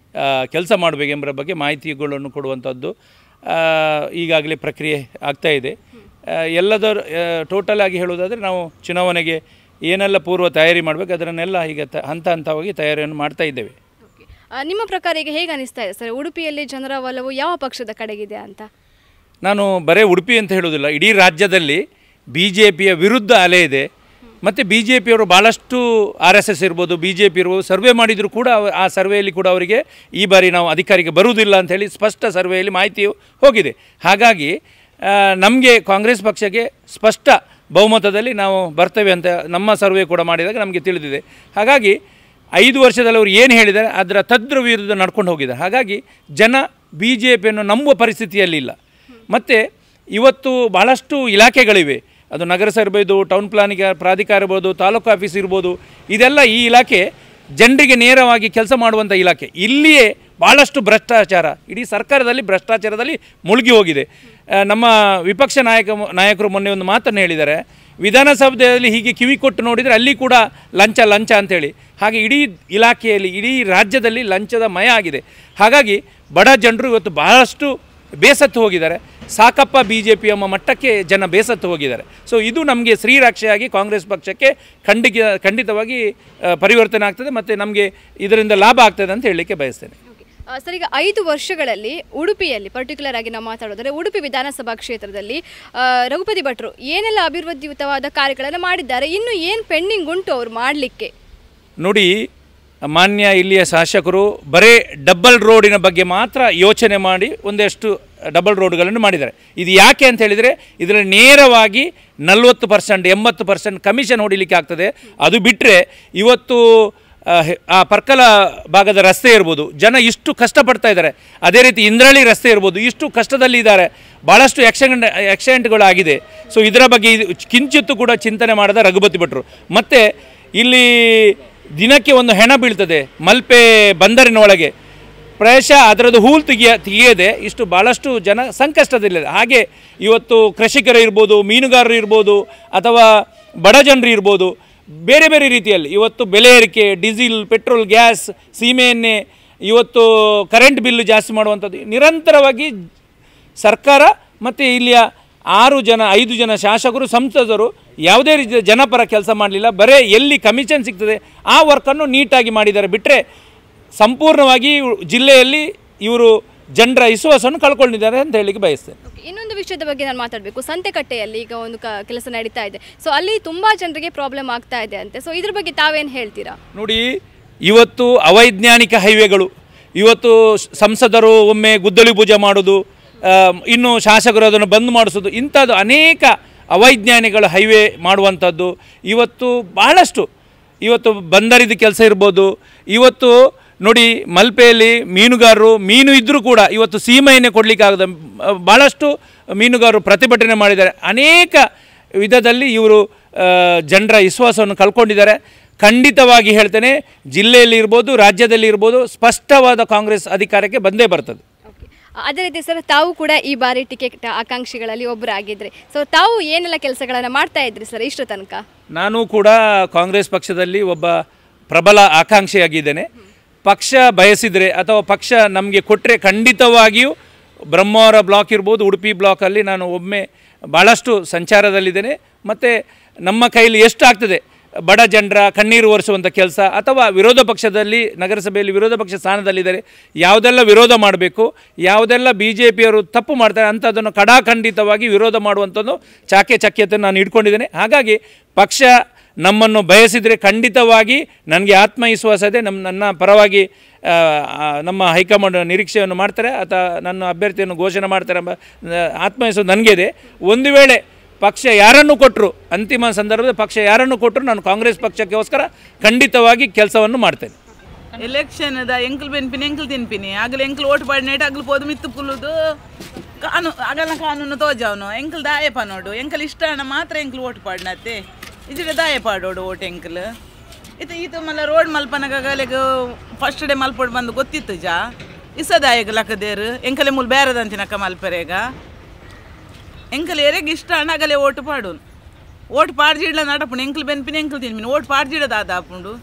ಕೆಲಸ ಮಾಡಬೇಕೆಂಬರ ಬಗ್ಗೆ ಮಾಹಿತಿಗಳನ್ನು ಕೊಡುವಂಥದ್ದು ಆ, ಈಗಾಗಲೇ ಪ್ರಕ್ರಿಯೆ ಆಗ್ತಾ ಇದೆ ಆ, ಎಲ್ಲದರ ಟೋಟಲ್ ಆಗಿ ಹೇಳೋದಾದರೆ ನಾವು ಚುನಾವಣೆಗೆ ಏನೆಲ್ಲ ಪೂರ್ವ ತಯಾರಿ ಮಾಡಬೇಕು ಅದನ್ನೆಲ್ಲ ಈಗ ತ ಹಂತ ಹಂತವಾಗಿ ತಯಾರಿಯನ್ನು ಮಾಡ್ತಾ ಇದ್ದೇವೆ ಆ, ನಿಮ್ಮ ಪ್ರಕಾರ ಈಗ ಹೇಗೆ ಅನಿಸ್ತಾ ಇದೆ ಸರ್ ಉಡುಪಿಯಲ್ಲಿ ಜನರ ಒಲವು ಯಾವ ಪಕ್ಷದ ಕಡೆಗಿದೆ ಅಂತ ನಾನು ಬರೇ ಉಡುಪಿ ಅಂತ ಹೇಳೋದಿಲ್ಲ ಇಡೀ ರಾಜ್ಯದಲ್ಲಿ ಬಿ ಜೆ ಪಿಯ ವಿರುದ್ಧ ಅಲೆ ಇದೆ ಮತ್ತು ಬಿ ಜೆ ಪಿಯವರು ಭಾಳಷ್ಟು ಆರ್ ಎಸ್ ಎಸ್ ಇರ್ಬೋದು ಬಿ ಜೆ ಪಿ ಇರ್ಬೋದು ಸರ್ವೆ ಮಾಡಿದರೂ ಕೂಡ ಅವ- ಆ ಸರ್ವೆಯಲ್ಲಿ ಕೂಡ ಅವರಿಗೆ ಈ ಬಾರಿ ನಾವು ಅಧಿಕಾರಿಗೆ ಬರುವುದಿಲ್ಲ ಅಂತೇಳಿ ಸ್ಪಷ್ಟ ಸರ್ವೆಯಲ್ಲಿ ಮಾಹಿತಿಯು ಹೋಗಿದೆ ಹಾಗಾಗಿ ನಮಗೆ ಕಾಂಗ್ರೆಸ್ ಪಕ್ಷಕ್ಕೆ ಸ್ಪಷ್ಟ ಬಹುಮತದಲ್ಲಿ ನಾವು ಬರ್ತೇವೆ ಅಂತ ನಮ್ಮ ಸರ್ವೆ ಕೂಡ ಮಾಡಿದಾಗ ನಮಗೆ ತಿಳಿದಿದೆ ಹಾಗಾಗಿ ಐದು ವರ್ಷದಲ್ಲಿ ಅವರು ಏನು ಹೇಳಿದ್ದಾರೆ ಅದರ ತದ್ರ ವಿರುದ್ಧ ನಡ್ಕೊಂಡು ಹೋಗಿದ್ದಾರೆ ಹಾಗಾಗಿ ಜನ ಬಿ ಜೆ ಪಿಯನ್ನು ನಂಬುವ ಪರಿಸ್ಥಿತಿಯಲ್ಲಿಲ್ಲ ಮತ್ತು ಇವತ್ತು ಭಾಳಷ್ಟು ಇಲಾಖೆಗಳಿವೆ ಅದು ನಗರಸಭೆ ಇರ್ಬೋದು ಟೌನ್ ಪ್ಲಾನಿಂಗ್ ಪ್ರಾಧಿಕಾರ ಇರ್ಬೋದು ತಾಲೂಕು ಆಫೀಸ್ ಇರ್ಬೋದು ಇದೆಲ್ಲ ಈ ಇಲಾಖೆ ಜನರಿಗೆ ನೇರವಾಗಿ ಕೆಲಸ ಮಾಡುವಂಥ ಇಲಾಖೆ ಇಲ್ಲಿಯೇ ಭಾಳಷ್ಟು ಭ್ರಷ್ಟಾಚಾರ ಇಡೀ ಸರ್ಕಾರದಲ್ಲಿ ಭ್ರಷ್ಟಾಚಾರದಲ್ಲಿ ಮುಳುಗಿ ಹೋಗಿದೆ ಆ, ನಮ್ಮ ವಿಪಕ್ಷ ನಾಯಕ ನಾಯಕರು ಮೊನ್ನೆ ಒಂದು ಮಾತನ್ನು ಹೇಳಿದ್ದಾರೆ ವಿಧಾನಸಭೆಯಲ್ಲಿ ಹೀಗೆ ಕಿವಿ ಕೊಟ್ಟು ನೋಡಿದರೆ ಅಲ್ಲಿ ಕೂಡ ಲಂಚ ಲಂಚ ಅಂತೇಳಿ ಹಾಗೆ ಇಡೀ ಇಲಾಖೆಯಲ್ಲಿ ಇಡೀ ರಾಜ್ಯದಲ್ಲಿ ಲಂಚದ ಮಯ ಆಗಿದೆ ಹಾಗಾಗಿ ಬಡ ಜನರು ಇವತ್ತು ಬಹಳಷ್ಟು ಬೇಸತ್ತು ಹೋಗಿದ್ದಾರೆ ಸಾಕಪ್ಪ ಬಿ ಜೆ ಪಿ ಎಂಬ ಮಟ್ಟಕ್ಕೆ ಜನ ಬೇಸತ್ತು ಹೋಗಿದ್ದಾರೆ ಸೊ ಇದು ನಮಗೆ ಶ್ರೀರಕ್ಷೆಯಾಗಿ ಕಾಂಗ್ರೆಸ್ ಪಕ್ಷಕ್ಕೆ ಖಂಡಿತ ಖಂಡಿತವಾಗಿ ಆ, ಪರಿವರ್ತನೆ ಆಗ್ತದೆ ಮತ್ತು ನಮಗೆ ಇದರಿಂದ ಲಾಭ ಆಗ್ತದೆ ಅಂತ ಹೇಳಲಿಕ್ಕೆ ಬಯಸ್ತೇನೆ ಆ, ಸರ್ ಈಗ ಐದು ವರ್ಷಗಳಲ್ಲಿ ಉಡುಪಿಯಲ್ಲಿ ಪರ್ಟಿಕ್ಯುಲರ್ ಆಗಿ ನಾವು ಮಾತಾಡೋದಾದ್ರೆ ಉಡುಪಿ ವಿಧಾನಸಭಾ ಕ್ಷೇತ್ರದಲ್ಲಿ ಆ, ರಘುಪತಿ ಭಟ್ರು ಏನೆಲ್ಲ ಅಭಿವೃದ್ಧಿಯುತವಾದ ಕಾರ್ಯಗಳನ್ನು ಮಾಡಿದ್ದಾರೆ ಇನ್ನು ಏನು ಪೆಂಡಿಂಗ್ ಉಂಟು ಅವ್ರು ಮಾಡಲಿಕ್ಕೆ ನೋಡಿ ಮಾನ್ಯ ಇಲ್ಲಿಯ ಶಾಸಕರು ಬರೇ ಡಬಲ್ ರೋಡಿನ ಬಗ್ಗೆ ಮಾತ್ರ ಯೋಚನೆ ಮಾಡಿ ಒಂದಷ್ಟು ಡಬಲ್ ರೋಡ್ಗಳನ್ನು ಮಾಡಿದ್ದಾರೆ ಇದು ಯಾಕೆ ಅಂತ ಹೇಳಿದರೆ ಇದರಲ್ಲಿ ನೇರವಾಗಿ ನಲವತ್ತು ಪರ್ಸೆಂಟ್ ಎಂಬತ್ತು ಪರ್ಸೆಂಟ್ ಕಮಿಷನ್ ಹೊಡಿಲಿಕ್ಕೆ ಆಗ್ತದೆ ಅದು ಬಿಟ್ಟರೆ ಇವತ್ತು ಆ, ಹೆ- ಆ ಪರ್ಕಲ ಭಾಗದ ರಸ್ತೆ ಇರ್ಬೋದು ಜನ ಇಷ್ಟು ಕಷ್ಟಪಡ್ತಾ ಇದ್ದಾರೆ ಅದೇ ರೀತಿ ಇಂದ್ರಳ್ಳಿ ರಸ್ತೆ ಇರ್ಬೋದು ಇಷ್ಟು ಕಷ್ಟದಲ್ಲಿ ಇದ್ದಾರೆ ಭಾಳಷ್ಟು ಆಕ್ಸಿಡೆಂಟ್ ಆಕ್ಸಿಡೆಂಟ್ಗಳು ಆಗಿದೆ ಸೊ ಇದರ ಬಗ್ಗೆ ಇದು ಕಿಂಚಿತ್ತು ಕೂಡ ಚಿಂತನೆ ಮಾಡದ ರಘುಪತಿ ಭಟ್ರು ಮತ್ತು ಇಲ್ಲಿ ದಿನಕ್ಕೆ ಒಂದು ಹೆಣ ಬೀಳ್ತದೆ ಮಲ್ಪೆ ಬಂದರಿನ ಒಳಗೆ ಪ್ರಾಯಶಃ ಅದರದ್ದು ಹೂಲು ತೆಗಿಯ ತೆಗೆಯದೆ ಇಷ್ಟು ಭಾಳಷ್ಟು ಜನ ಸಂಕಷ್ಟದಲ್ಲಿದೆ ಹಾಗೆ ಇವತ್ತು ಕೃಷಿಕರು ಇರ್ಬೋದು ಮೀನುಗಾರರು ಇರ್ಬೋದು ಅಥವಾ ಬಡ ಜನರು ಇರ್ಬೋದು ಬೇರೆ ಬೇರೆ ರೀತಿಯಲ್ಲಿ ಇವತ್ತು ಬೆಲೆ ಏರಿಕೆ ಡೀಸೆಲ್ ಪೆಟ್ರೋಲ್ ಗ್ಯಾಸ್ ಸೀಮೆ ಎಣ್ಣೆ ಇವತ್ತು ಕರೆಂಟ್ ಬಿಲ್ಲು ಜಾಸ್ತಿ ಮಾಡುವಂಥದ್ದು ನಿರಂತರವಾಗಿ ಸರ್ಕಾರ ಮತ್ತು ಇಲ್ಲಿಯ ಆರು ಜನ ಐದು ಜನ ಶಾಸಕರು ಸಂಸದರು ಯಾವುದೇ ರೀತಿಯ ಜನಪರ ಕೆಲಸ ಮಾಡಲಿಲ್ಲ ಬರೇ ಎಲ್ಲಿ ಕಮಿಷನ್ ಸಿಗ್ತದೆ ಆ ವರ್ಕನ್ನು ನೀಟಾಗಿ ಮಾಡಿದ್ದಾರೆ ಬಿಟ್ಟರೆ ಸಂಪೂರ್ಣವಾಗಿ ಇವ್ರು ಜಿಲ್ಲೆಯಲ್ಲಿ ಇವರು ಜನರ ವಿಶ್ವಾಸವನ್ನು ಕಳ್ಕೊಂಡಿದ್ದಾರೆ ಅಂತ ಹೇಳಲಿಕ್ಕೆ ಬಯಸ್ತೇನೆ ಇನ್ನೊಂದು ವಿಷಯದ ಬಗ್ಗೆ ನಾನು ಮಾತಾಡಬೇಕು ಸಂತೆಕಟ್ಟೆಯಲ್ಲಿ ಈಗ ಒಂದು ಕ ಕೆಲಸ ನಡೀತಾ ಇದೆ ಸೊ ಅಲ್ಲಿ ತುಂಬ ಜನರಿಗೆ ಪ್ರಾಬ್ಲಮ್ ಆಗ್ತಾ ಇದೆ ಅಂತೆ ಸೊ ಇದ್ರ ಬಗ್ಗೆ ತಾವೇನು ಹೇಳ್ತೀರಾ ನೋಡಿ ಇವತ್ತು ಅವೈಜ್ಞಾನಿಕ ಹೈವೇಗಳು ಇವತ್ತು ಸ್- ಸಂಸದರು ಒಮ್ಮೆ ಗುದ್ದಲಿ ಪೂಜೆ ಮಾಡೋದು ಆ, ಇನ್ನು ಶಾಸಕರು ಅದನ್ನು ಬಂದ್ ಮಾಡಿಸೋದು ಇಂಥದ್ದು ಅನೇಕ ಅವೈಜ್ಞಾನಿಗಳ ಹೈವೇ ಮಾಡುವಂಥದ್ದು ಇವತ್ತು ಬಹಳಷ್ಟು ಇವತ್ತು ಬಂದರಿದ ಕೆಲಸ ಇರ್ಬೋದು ಇವತ್ತು ನೋಡಿ ಮಲ್ಪೆಯಲ್ಲಿ ಮೀನುಗಾರರು ಮೀನು ಇದ್ದರೂ ಕೂಡ ಇವತ್ತು ಸೀಮೆಯನ್ನೇ ಕೊಡಲಿಕ್ಕಾಗದ ಭಾಳಷ್ಟು ಮೀನುಗಾರರು ಪ್ರತಿಭಟನೆ ಮಾಡಿದ್ದಾರೆ ಅನೇಕ ವಿಧದಲ್ಲಿ ಇವರು ಜನರ ವಿಶ್ವಾಸವನ್ನು ಕಳ್ಕೊಂಡಿದ್ದಾರೆ ಖಂಡಿತವಾಗಿ ಹೇಳ್ತೇನೆ ಜಿಲ್ಲೆಯಲ್ಲಿ ಇರ್ಬೋದು ರಾಜ್ಯದಲ್ಲಿ ಇರ್ಬೋದು ಸ್ಪಷ್ಟವಾದ ಕಾಂಗ್ರೆಸ್ ಅಧಿಕಾರಕ್ಕೆ ಬಂದೇ ಬರ್ತದೆ ಅದೇ ರೀತಿ ಸರ್ ತಾವು ಕೂಡ ಈ ಬಾರಿ ಟಿಕೆಟ್ ಆಕಾಂಕ್ಷಿಗಳಲ್ಲಿ ಒಬ್ಬರಾಗಿದ್ರಿ ಸೊ ತಾವು ಏನೆಲ್ಲ ಕೆಲಸಗಳನ್ನು ಮಾಡ್ತಾ ಇದ್ರಿ ಸರ್ ಇಷ್ಟು ತನಕ ನಾನು ಕೂಡ ಕಾಂಗ್ರೆಸ್ ಪಕ್ಷದಲ್ಲಿ ಒಬ್ಬ ಪ್ರಬಲ ಆಕಾಂಕ್ಷಿಯಾಗಿದ್ದೇನೆ ಪಕ್ಷ ಬಯಸಿದರೆ ಅಥವಾ ಪಕ್ಷ ನಮಗೆ ಕೊಟ್ಟರೆ ಖಂಡಿತವಾಗಿಯೂ ಬ್ರಹ್ಮಾವರ ಬ್ಲಾಕ್ ಇರ್ಬೋದು ಉಡುಪಿ ಬ್ಲಾಕಲ್ಲಿ ನಾನು ಒಮ್ಮೆ ಭಾಳಷ್ಟು ಸಂಚಾರದಲ್ಲಿದ್ದೇನೆ ಮತ್ತು ನಮ್ಮ ಕೈಲಿ ಎಷ್ಟು ಆಗ್ತದೆ ಬಡ ಜನರ ಕಣ್ಣೀರು ಒರೆಸುವಂಥ ಕೆಲಸ ಅಥವಾ ವಿರೋಧ ಪಕ್ಷದಲ್ಲಿ ನಗರಸಭೆಯಲ್ಲಿ ವಿರೋಧ ಪಕ್ಷ ಸ್ಥಾನದಲ್ಲಿದ್ದಾರೆ ಯಾವುದೆಲ್ಲ ವಿರೋಧ ಮಾಡಬೇಕು ಯಾವುದೆಲ್ಲ ಬಿ ಜೆ ಪಿಯವರು ತಪ್ಪು ಮಾಡ್ತಾರೆ ಅಂಥದ್ದನ್ನು ಕಡಾಖಂಡಿತವಾಗಿ ವಿರೋಧ ಮಾಡುವಂಥದ್ದು ಚಾಕೆ ಚಕ್ಯತೆಯನ್ನು ನಾನು ಇಟ್ಕೊಂಡಿದ್ದೇನೆ ಹಾಗಾಗಿ ಪಕ್ಷ ನಮ್ಮನ್ನು ಬಯಸಿದರೆ ಖಂಡಿತವಾಗಿ ನನಗೆ ಆತ್ಮವಿಶ್ವಾಸ ಇದೆ ನಮ್ಮ ನನ್ನ ಪರವಾಗಿ ಆ, ಆ, ನಮ್ಮ ಹೈಕಮಾಂಡ್ ನಿರೀಕ್ಷೆಯನ್ನು ಮಾಡ್ತಾರೆ ಅಥವಾ ನನ್ನ ಅಭ್ಯರ್ಥಿಯನ್ನು ಘೋಷಣೆ ಮಾಡ್ತಾರೆ ಎಂಬ ಆ, ಆತ್ಮವಿಶ್ವಾಸ ನನಗೆ ಇದೆ ಒಂದು ವೇಳೆ ಪಕ್ಷ ಯಾರನ್ನು ಕೊಟ್ಟರು ಅಂತಿಮ ಸಂದರ್ಭದಲ್ಲಿ ಪಕ್ಷ ಯಾರನ್ನು ಕೊಟ್ಟರು ನಾನು ಕಾಂಗ್ರೆಸ್ ಪಕ್ಷಕ್ಕೋಸ್ಕರ ಖಂಡಿತವಾಗಿ ಕೆಲಸವನ್ನು ಮಾಡ್ತೇನೆ ಎಲೆಕ್ಷನ್ ದ ಎಂಕಲ್ ಬೆನ್ಪಿನಿ ಎಂಕಲ್ ತಿನ್ಪಿನಿ ಆಗಲ ಎಂಕಲ್ ಓಟ್ ಪಾಡಿನೇಟ್ ಆಗಲ್ ಪೋದು ಮಿತ್ತು ಪುಲ್ಲುದು ಕಾನು ಆಗಲ್ಲ ಕಾನೂನು ತೋಜಾವನು ಎಂಕಲ್ ದಾಯ ಪನೋಡು ಎಂಕಲ್ ಇಷ್ಟ ಅಣ್ಣ ಮಾತ್ರ ಎಂಕಲ್ ಓಟ್ ಪಾಡ್ನತ್ತೆ ಇದ್ರೆ ದಾಯ ಪಾಡೋಡು ಓಟ್ ಎಂಕಲ್ ಇದು ಇದು ಮಲ್ಲ ರೋಡ್ ಮಲ್ಪನಗಾಗಲೆಗ ಫಸ್ಟ್ ಡೇ ಮಲ್ಪೋಡು ಬಂದು ಗೊತ್ತಿತ್ತು ಜಾ ಇಸದಾಯಗ ಲಕ್ಕದೇರು ಎಂಕಲೆ ಮುಲ್ ಬೇರೆದಂತಿನಕ ಮಲ್ಪರೆಗ ಎಂಕಲ್ ಎರೆಗೆ ಇಷ್ಟ ಅಣ್ಣ ಆಗಲೇ ಓಟ್ ಪಾಡು ಓಟ್ ಪಾಡ್ಜಿಡ್ಲ ನಡಪುಂಡು ಎಂಕಲ್ ಬೆನ್ಪಿನಿ ಎಂಕಲ್ ತಿನ್ಪಿನಿ ಓಟ್ ಪಾಡ್ಜಿಡದಾದ ಆಪುಂಡು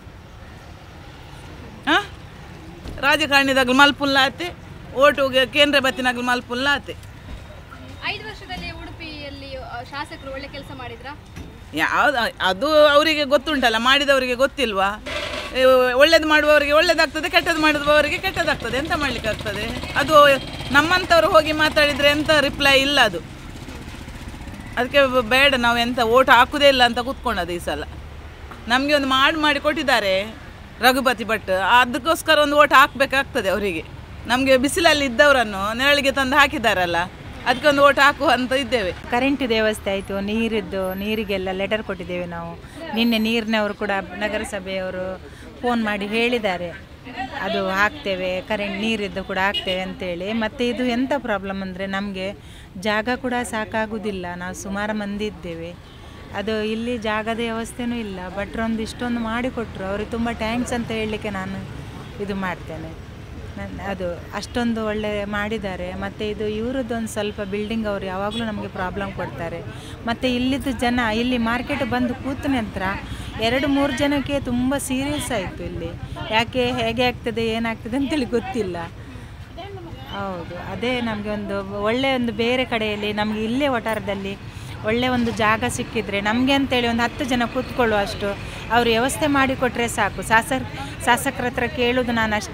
ಹಾಂ ರಾಜಕಾರಣಿದಾಗಲು ಮಲ್ಪುಲ್ಲ ಆತೆ ಓಟುಗೆ ಕೇಂದ್ರ ಬತ್ತಿನಾಗಲು ಮಲ್ಪುಲ್ಲ ಆತೆ ಐದು ವರ್ಷದಲ್ಲಿ ಉಡುಪಿಯಲ್ಲಿ ಶಾಸಕರು ಒಳ್ಳೆ ಕೆಲಸ ಮಾಡಿದ್ರಾ ಯಾವ್ದು ಅದು ಅವರಿಗೆ ಗೊತ್ತುಂಟಲ್ಲ ಮಾಡಿದವರಿಗೆ ಗೊತ್ತಿಲ್ವಾ ಏ, ಒಳ್ಳೇದು ಮಾಡುವವರಿಗೆ ಒಳ್ಳೇದಾಗ್ತದೆ ಕೆಟ್ಟದ್ದು ಮಾಡಿದವರಿಗೆ ಕೆಟ್ಟದಾಗ್ತದೆ ಎಂತ ಮಾಡ್ಲಿಕ್ಕೆ ಆಗ್ತದೆ ಅದು ನಮ್ಮಂಥವ್ರು ಹೋಗಿ ಮಾತಾಡಿದರೆ ಎಂತ ರಿಪ್ಲೈ ಇಲ್ಲ ಅದು ಅದಕ್ಕೆ ಬೇಡ ನಾವು ಎಂತ ಓಟ್ ಹಾಕುದೇ ಇಲ್ಲ ಅಂತ ಕೂತ್ಕೊಂಡದ್ದು ಈ ಸಲ ನಮಗೆ ಒಂದು ಮಾಡಿ ಮಾಡಿ ಕೊಟ್ಟಿದ್ದಾರೆ ರಘುಪತಿ ಭಟ್ ಅದಕ್ಕೋಸ್ಕರ ಒಂದು ಓಟ್ ಹಾಕಬೇಕಾಗ್ತದೆ ಅವರಿಗೆ ನಮಗೆ ಬಿಸಿಲಲ್ಲಿ ಇದ್ದವರನ್ನು ನೆರಳಿಗೆ ತಂದು ಹಾಕಿದ್ದಾರಲ್ಲ ಅದಕ್ಕೆ ಒಂದು ಓಟ್ ಹಾಕುವ ಅಂತ ಇದ್ದೇವೆ ಕರೆಂಟ್ ವ್ಯವಸ್ಥೆ ಆಯಿತು ನೀರಿದ್ದು ನೀರಿಗೆಲ್ಲ ಲೆಟರ್ ಕೊಟ್ಟಿದ್ದೇವೆ ನಾವು ನಿನ್ನೆ ನೀರಿನವರು ಕೂಡ ನಗರಸಭೆಯವರು ಫೋನ್ ಮಾಡಿ ಹೇಳಿದ್ದಾರೆ ಅದು ಹಾಕ್ತೇವೆ ಕರೆಂಟ್ ನೀರಿದ್ದು ಕೂಡ ಹಾಕ್ತೇವೆ ಅಂತೇಳಿ ಮತ್ತು ಇದು ಎಂಥ ಪ್ರಾಬ್ಲಮ್ ಅಂದರೆ ನಮಗೆ ಜಾಗ ಕೂಡ ಸಾಕಾಗುವುದಿಲ್ಲ ನಾವು ಸುಮಾರು ಮಂದಿ ಇದ್ದೇವೆ ಅದು ಇಲ್ಲಿ ಜಾಗದ ವ್ಯವಸ್ಥೆನೂ ಇಲ್ಲ ಭಟ್ರೊಂದು ಇಷ್ಟೊಂದು ಮಾಡಿಕೊಟ್ರು ಅವ್ರಿಗೆ ತುಂಬ ಟ್ಯಾಂಕ್ಸ್ ಅಂತ ಹೇಳಲಿಕ್ಕೆ ನಾನು ಇದು ಮಾಡ್ತೇನೆ ನನ್- ಅದು ಅಷ್ಟೊಂದು ಒಳ್ಳೆ ಮಾಡಿದ್ದಾರೆ ಮತ್ತು ಇದು ಇವರದ್ದೊಂದು ಸ್ವಲ್ಪ ಬಿಲ್ಡಿಂಗ್ ಅವರು ಯಾವಾಗಲೂ ನಮಗೆ ಪ್ರಾಬ್ಲಮ್ ಕೊಡ್ತಾರೆ ಮತ್ತು ಇಲ್ಲಿದ್ದು ಜನ ಇಲ್ಲಿ ಮಾರ್ಕೆಟ್ ಬಂದು ಕೂತ ನಂತರ ಎರಡು ಮೂರು ಜನಕ್ಕೆ ತುಂಬ ಸೀರಿಯಸ್ ಆಯಿತು ಇಲ್ಲಿ ಯಾಕೆ ಹೇಗೆ ಆಗ್ತದೆ ಏನಾಗ್ತದೆ ಅಂತೇಳಿ ಗೊತ್ತಿಲ್ಲ ಹೌದು ಅದೇ ನಮಗೆ ಒಂದು ಒಳ್ಳೆಯ ಒಂದು ಬೇರೆ ಕಡೆಯಲ್ಲಿ ನಮಗೆ ಇಲ್ಲೇ ವಠಾರದಲ್ಲಿ ಒಳ್ಳೆ ಒಂದು ಜಾಗ ಸಿಕ್ಕಿದ್ರೆ ನಮಗೆ ಅಂತೇಳಿ ಒಂದು ಹತ್ತು ಜನ ಕೂತ್ಕೊಳ್ಳುವಷ್ಟು ಅವರು ವ್ಯವಸ್ಥೆ ಮಾಡಿಕೊಟ್ರೆ ಸಾಕು ಶಾಸಕ ಶಾಸಕರ ಹತ್ರ ಕೇಳೋದು ನಾನು ಅಷ್ಟೇ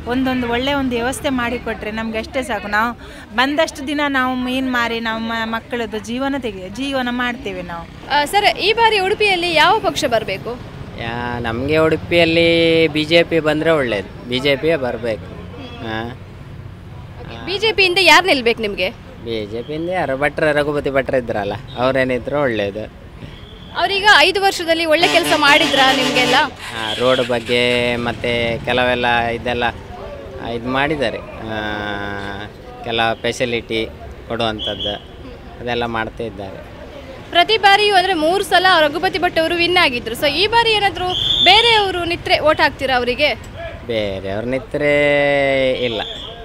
ಒಂದೊಂದು ಒಳ್ಳೆಯ ಒಂದು ವ್ಯವಸ್ಥೆ ಮಾಡಿಕೊಟ್ರೆ ನಮಗೆ ಅಷ್ಟೇ ಸಾಕು ನಾವು ಬಂದಷ್ಟು ದಿನ ನಾವು ಮೀನು ಮಾರಿ ನಮ್ಮ ಮಕ್ಕಳದ್ದು ಜೀವನ ತೆಗೆ ಜೀವನ ಮಾಡ್ತೇವೆ ನಾವು ಆ, ಸರ್ ಈ ಬಾರಿ ಉಡುಪಿಯಲ್ಲಿ ಯಾವ ಪಕ್ಷ ಬರಬೇಕು ನಮಗೆ ಉಡುಪಿಯಲ್ಲಿ ಬಿ ಜೆ ಪಿ ಬಂದರೆ ಒಳ್ಳೆಯದು ಬಿ ಜೆ ಪಿಯೇ ಬರಬೇಕು ಹಾಂ ಬಿಜೆಪಿಯಿಂದ ಯಾರು ನಿಲ್ಬೇಕು ನಿಮಗೆ ಬಿ ಜೆ ಪಿಯಿಂದ ಯಾರು ಭಟ್ರ ರಘುಪತಿ ಭಟ್ರ ಇದ್ರಲ್ಲ ಅವರೇನಿದ್ರು ಒಳ್ಳೆಯದು ಅವರೀಗ ಐದು ವರ್ಷದಲ್ಲಿ ಒಳ್ಳೆ ಕೆಲಸ ಮಾಡಿದ್ರಾ ನಿಮಗೆಲ್ಲ ರೋಡ್ ಬಗ್ಗೆ ಮತ್ತು ಕೆಲವೆಲ್ಲ ಇದೆಲ್ಲ ಇದು ಮಾಡಿದ್ದಾರೆ ಆ, ಕೆಲ ಫೆಸಿಲಿಟಿ ಕೊಡುವಂಥದ್ದು ಅದೆಲ್ಲ ಮಾಡ್ತಾ ಇದ್ದಾರೆ ಪ್ರತಿ ಬಾರಿಯೂ ಅಂದರೆ ಮೂರು ಸಲ ರಘುಪತಿ ಭಟ್ ಅವರು ವಿನ್ ಆಗಿದ್ರು ಸೊ ಈ ಬಾರಿ ಏನಾದರೂ ಬೇರೆಯವರು ನಿತ್ರೆ ಓಟ್ ಹಾಕ್ತೀರಾ ಅವರಿಗೆ ಬೇರೆಯವ್ರು ನಿಂತರೆ ಇಲ್ಲ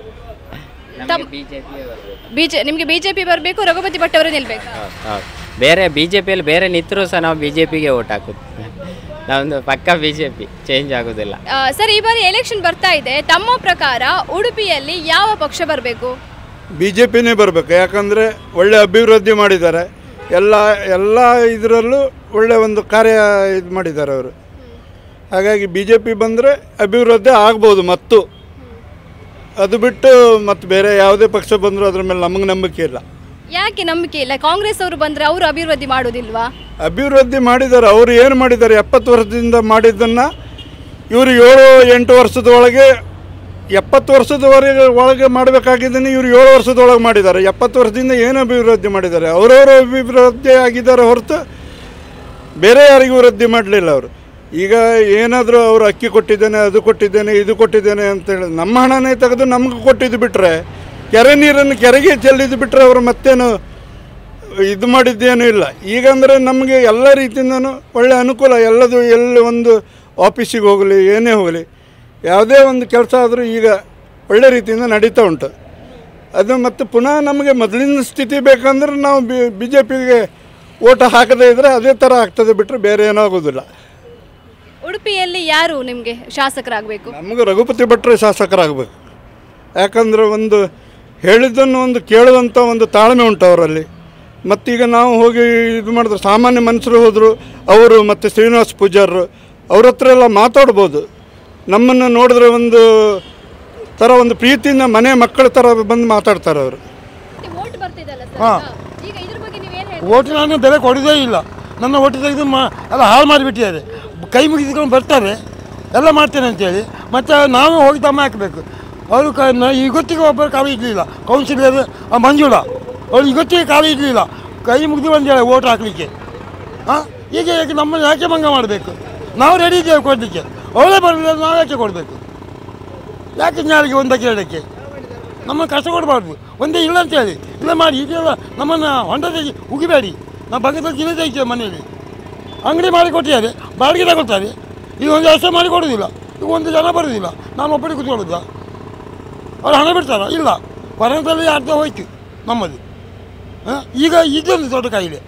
ತಮ್- ಬಿ ಜೆ ಪಿ ಬರಬೇಕು ಬಿಜೆ ನಿಮಗೆ ಬಿಜೆಪಿ ಬರಬೇಕು ರಘುಪತಿ ಭಟ್ ಅವರು ನಿಲ್ಬೇಕು ಹೌದು ಹೌದು ಬೇರೆ ಬಿ ಜೆ ಪಿಯಲ್ಲಿ ಬೇರೆ ನಿಂತರೂ ಸಹ ನಾವು ಬಿ ಜೆ ಪಿಗೆ ಓಟ್ ಹಾಕೋದು ನಮ್ಮದು ಪಕ್ಕ ಬಿ ಜೆ ಪಿ ಚೇಂಜ್ ಆಗೋದಿಲ್ಲ ಆ, ಸರ್ ಈ ಬಾರಿ ಎಲೆಕ್ಷನ್ ಬರ್ತಾ ಇದೆ ತಮ್ಮ ಪ್ರಕಾರ ಉಡುಪಿಯಲ್ಲಿ ಯಾವ ಪಕ್ಷ ಬರಬೇಕು ಬಿ ಜೆ ಪಿನೇ ಬರಬೇಕು ಯಾಕಂದರೆ ಒಳ್ಳೆ ಅಭಿವೃದ್ಧಿ ಮಾಡಿದ್ದಾರೆ ಎಲ್ಲ ಎಲ್ಲ ಇದರಲ್ಲೂ ಒಳ್ಳೆ ಒಂದು ಕಾರ್ಯ ಇದು ಮಾಡಿದ್ದಾರೆ ಅವರು ಹಾಗಾಗಿ ಬಿ ಜೆ ಪಿ ಬಂದರೆ ಅಭಿವೃದ್ಧಿ ಆಗ್ಬೋದು ಮತ್ತು ಅದು ಬಿಟ್ಟು ಮತ್ತು ಬೇರೆ ಯಾವುದೇ ಪಕ್ಷ ಬಂದರೂ ಅದ್ರ ಮೇಲೆ ನಮಗೆ ನಂಬಿಕೆ ಇಲ್ಲ ಯಾಕೆ ನಂಬಿಕೆ ಇಲ್ಲ ಕಾಂಗ್ರೆಸ್ ಅವರು ಬಂದ್ರೆ ಅವರು ಅಭಿವೃದ್ಧಿ ಮಾಡೋದಿಲ್ವಾ ಅಭಿವೃದ್ಧಿ ಮಾಡಿದ್ದಾರೆ ಅವರು ಏನು ಮಾಡಿದ್ದಾರೆ ಎಪ್ಪತ್ತು ವರ್ಷದಿಂದ ಮಾಡಿದ್ದನ್ನು ಇವರು ಏಳು ಎಂಟು ವರ್ಷದ ಒಳಗೆ ಎಪ್ಪತ್ತು ವರ್ಷದವರೆಗೆ ಒಳಗೆ ಮಾಡಬೇಕಾಗಿದ್ದನ್ನು ಇವರು ಏಳು ವರ್ಷದೊಳಗೆ ಮಾಡಿದ್ದಾರೆ ಎಪ್ಪತ್ತು ವರ್ಷದಿಂದ ಏನು ಅಭಿವೃದ್ಧಿ ಮಾಡಿದ್ದಾರೆ ಅವರವರು ಅಭಿವೃದ್ಧಿ ಆಗಿದ್ದಾರೆ ಹೊರತು ಬೇರೆ ಯಾರಿಗೂ ವೃದ್ಧಿ ಮಾಡಲಿಲ್ಲ ಅವರು ಈಗ ಏನಾದರೂ ಅವರು ಅಕ್ಕಿ ಕೊಟ್ಟಿದ್ದೇನೆ ಅದು ಕೊಟ್ಟಿದ್ದೇನೆ ಇದು ಕೊಟ್ಟಿದ್ದೇನೆ ಅಂತೇಳಿ ನಮ್ಮ ಹಣನೇ ತೆಗೆದು ನಮ್ಗೆ ಕೊಟ್ಟಿದ್ದು ಬಿಟ್ಟರೆ ಕೆರೆ ನೀರನ್ನು ಕೆರೆಗೆ ಚೆಲ್ಲಿದ್ದು ಬಿಟ್ಟರೆ ಅವರು ಮತ್ತೇನು ಇದು ಮಾಡಿದ್ದೇನೂ ಇಲ್ಲ ಈಗ ಅಂದರೆ ನಮಗೆ ಎಲ್ಲ ರೀತಿಯಿಂದನೂ ಒಳ್ಳೆ ಅನುಕೂಲ ಎಲ್ಲದು ಎಲ್ಲಿ ಒಂದು ಆಫೀಸಿಗೆ ಹೋಗಲಿ ಏನೇ ಹೋಗಲಿ ಯಾವುದೇ ಒಂದು ಕೆಲಸ ಆದರೂ ಈಗ ಒಳ್ಳೆ ರೀತಿಯಿಂದ ನಡೀತಾ ಉಂಟು ಅದು ಮತ್ತು ಪುನಃ ನಮಗೆ ಮೊದಲಿನ ಸ್ಥಿತಿ ಬೇಕಂದ್ರೆ ನಾವು ಬಿ ಬಿ ಜೆ ಪಿಗೆ ಓಟ್ ಹಾಕದೇ ಇದ್ದರೆ ಅದೇ ಥರ ಆಗ್ತದೆ ಬಿಟ್ಟರೆ ಬೇರೆ ಏನೂ ಆಗೋದಿಲ್ಲ ಉಡುಪಿಯಲ್ಲಿ ಯಾರು ನಿಮಗೆ ಶಾಸಕರಾಗಬೇಕು ನಮಗೆ ರಘುಪತಿ ಭಟ್ರೆ ಶಾಸಕರಾಗಬೇಕು ಯಾಕಂದರೆ ಒಂದು ಹೇಳಿದ್ದನ್ನು ಒಂದು ಕೇಳುವಂಥ ಒಂದು ತಾಳ್ಮೆ ಉಂಟು ಅವರಲ್ಲಿ ಮತ್ತೀಗ ನಾವು ಹೋಗಿ ಇದು ಮಾಡಿದ್ರೆ ಸಾಮಾನ್ಯ ಮನುಷ್ಯರು ಹೋದರು ಅವರು ಮತ್ತು ಶ್ರೀನಿವಾಸ ಪೂಜಾರರು ಅವ್ರ ಹತ್ರ ಎಲ್ಲ ಮಾತಾಡ್ಬೋದು ನಮ್ಮನ್ನು ನೋಡಿದ್ರೆ ಒಂದು ಥರ ಒಂದು ಪ್ರೀತಿಯಿಂದ ಮನೆ ಮಕ್ಕಳ ಥರ ಬಂದು ಮಾತಾಡ್ತಾರೆ ಅವರು ಹಾಂ ಓಟು ನಾನು ಬೆಲೆ ಕೊಡೋದೇ ಇಲ್ಲ ನನ್ನ ಓಟು ತೆಗೆದು ಮಾ ಎಲ್ಲ ಹಾಳು ಮಾಡಿಬಿಟ್ಟಿದ್ದಾರೆ ಕೈ ಮುಗಿದುಕೊಂಡು ಬರ್ತಾರೆ ಎಲ್ಲ ಮಾಡ್ತೇನೆ ಅಂತೇಳಿ ಮತ್ತು ನಾವು ಹೋಗಿ ದಮ್ಮ ಹಾಕಬೇಕು ಅವರು ಕ ನ- ಇವತ್ತಿಗೆ ಒಬ್ಬರು ಕಾಲ ಇರಲಿಲ್ಲ ಕೌನ್ಸಿಲರ್ ಆ ಮಂಜುಳ ಅವಳು ಇವತ್ತಿಗೆ ಕಾಲ ಇರಲಿಲ್ಲ ಕೈ ಮುಗಿದು ಬಂದೇಳೆ ಓಟ್ ಹಾಕಲಿಕ್ಕೆ ಹಾಂ ಈಗ ಯಾಕೆ ನಮ್ಮನ್ನು ಯಾಕೆ ಭಂಗ ಮಾಡಬೇಕು ನಾವು ರೆಡಿ ಇದ್ದೇವೆ ಕೊಡಲಿಕ್ಕೆ ಅವಳೇ ಬರಲಿಲ್ಲ ನಾವು ಯಾಕೆ ಕೊಡಬೇಕು ಯಾಕೆ ನಾಳೆಗೆ ಒಂದಕ್ಕೆ ಎರಡಕ್ಕೆ ನಮ್ಮ ಕಷ್ಟ ಕೊಡಬಾರ್ದು ಒಂದೇ ಇಲ್ಲ ಅಂತ ಹೇಳಿ ಇಲ್ಲ ಮಾಡಿ ಇದೆಲ್ಲ ನಮ್ಮನ್ನು ಹೊಂಡದಲ್ಲಿ ಉಗಿಬೇಡಿ ನಾವು ಬಗ್ಗದಲ್ಲಿ ಜಿಲ್ಲೆ ತೆಗಿತೇವೆ ಮನೆಯಲ್ಲಿ ಅಂಗಡಿ ಮಾಡಿ ಕೊಟ್ಟಿದ್ದಾರೆ ಬಾಡಿಗೆ ತಗೊಳ್ತಾರೆ ಈಗ ಒಂದು ವ್ಯವಸ್ಥೆ ಮಾಡಿ ಕೊಡೋದಿಲ್ಲ ಈಗ ಒಂದು ಜನ ಬರೋದಿಲ್ಲ ನಾನು ಒಬ್ಬರಿಗೆ ಕೂತ್ಕೊಳ್ಳೋದ ಅವ್ರು ಹಣ ಬಿಡ್ತಾರ ಇಲ್ಲ ಕೊರೋನಾದಲ್ಲಿ ಅರ್ಧ ಹೋಯ್ತು ನಮ್ಮದು ಹಾಂ ಈಗ ಇದೊಂದು ದೊಡ್ಡ ಕಾಯಿಲೆ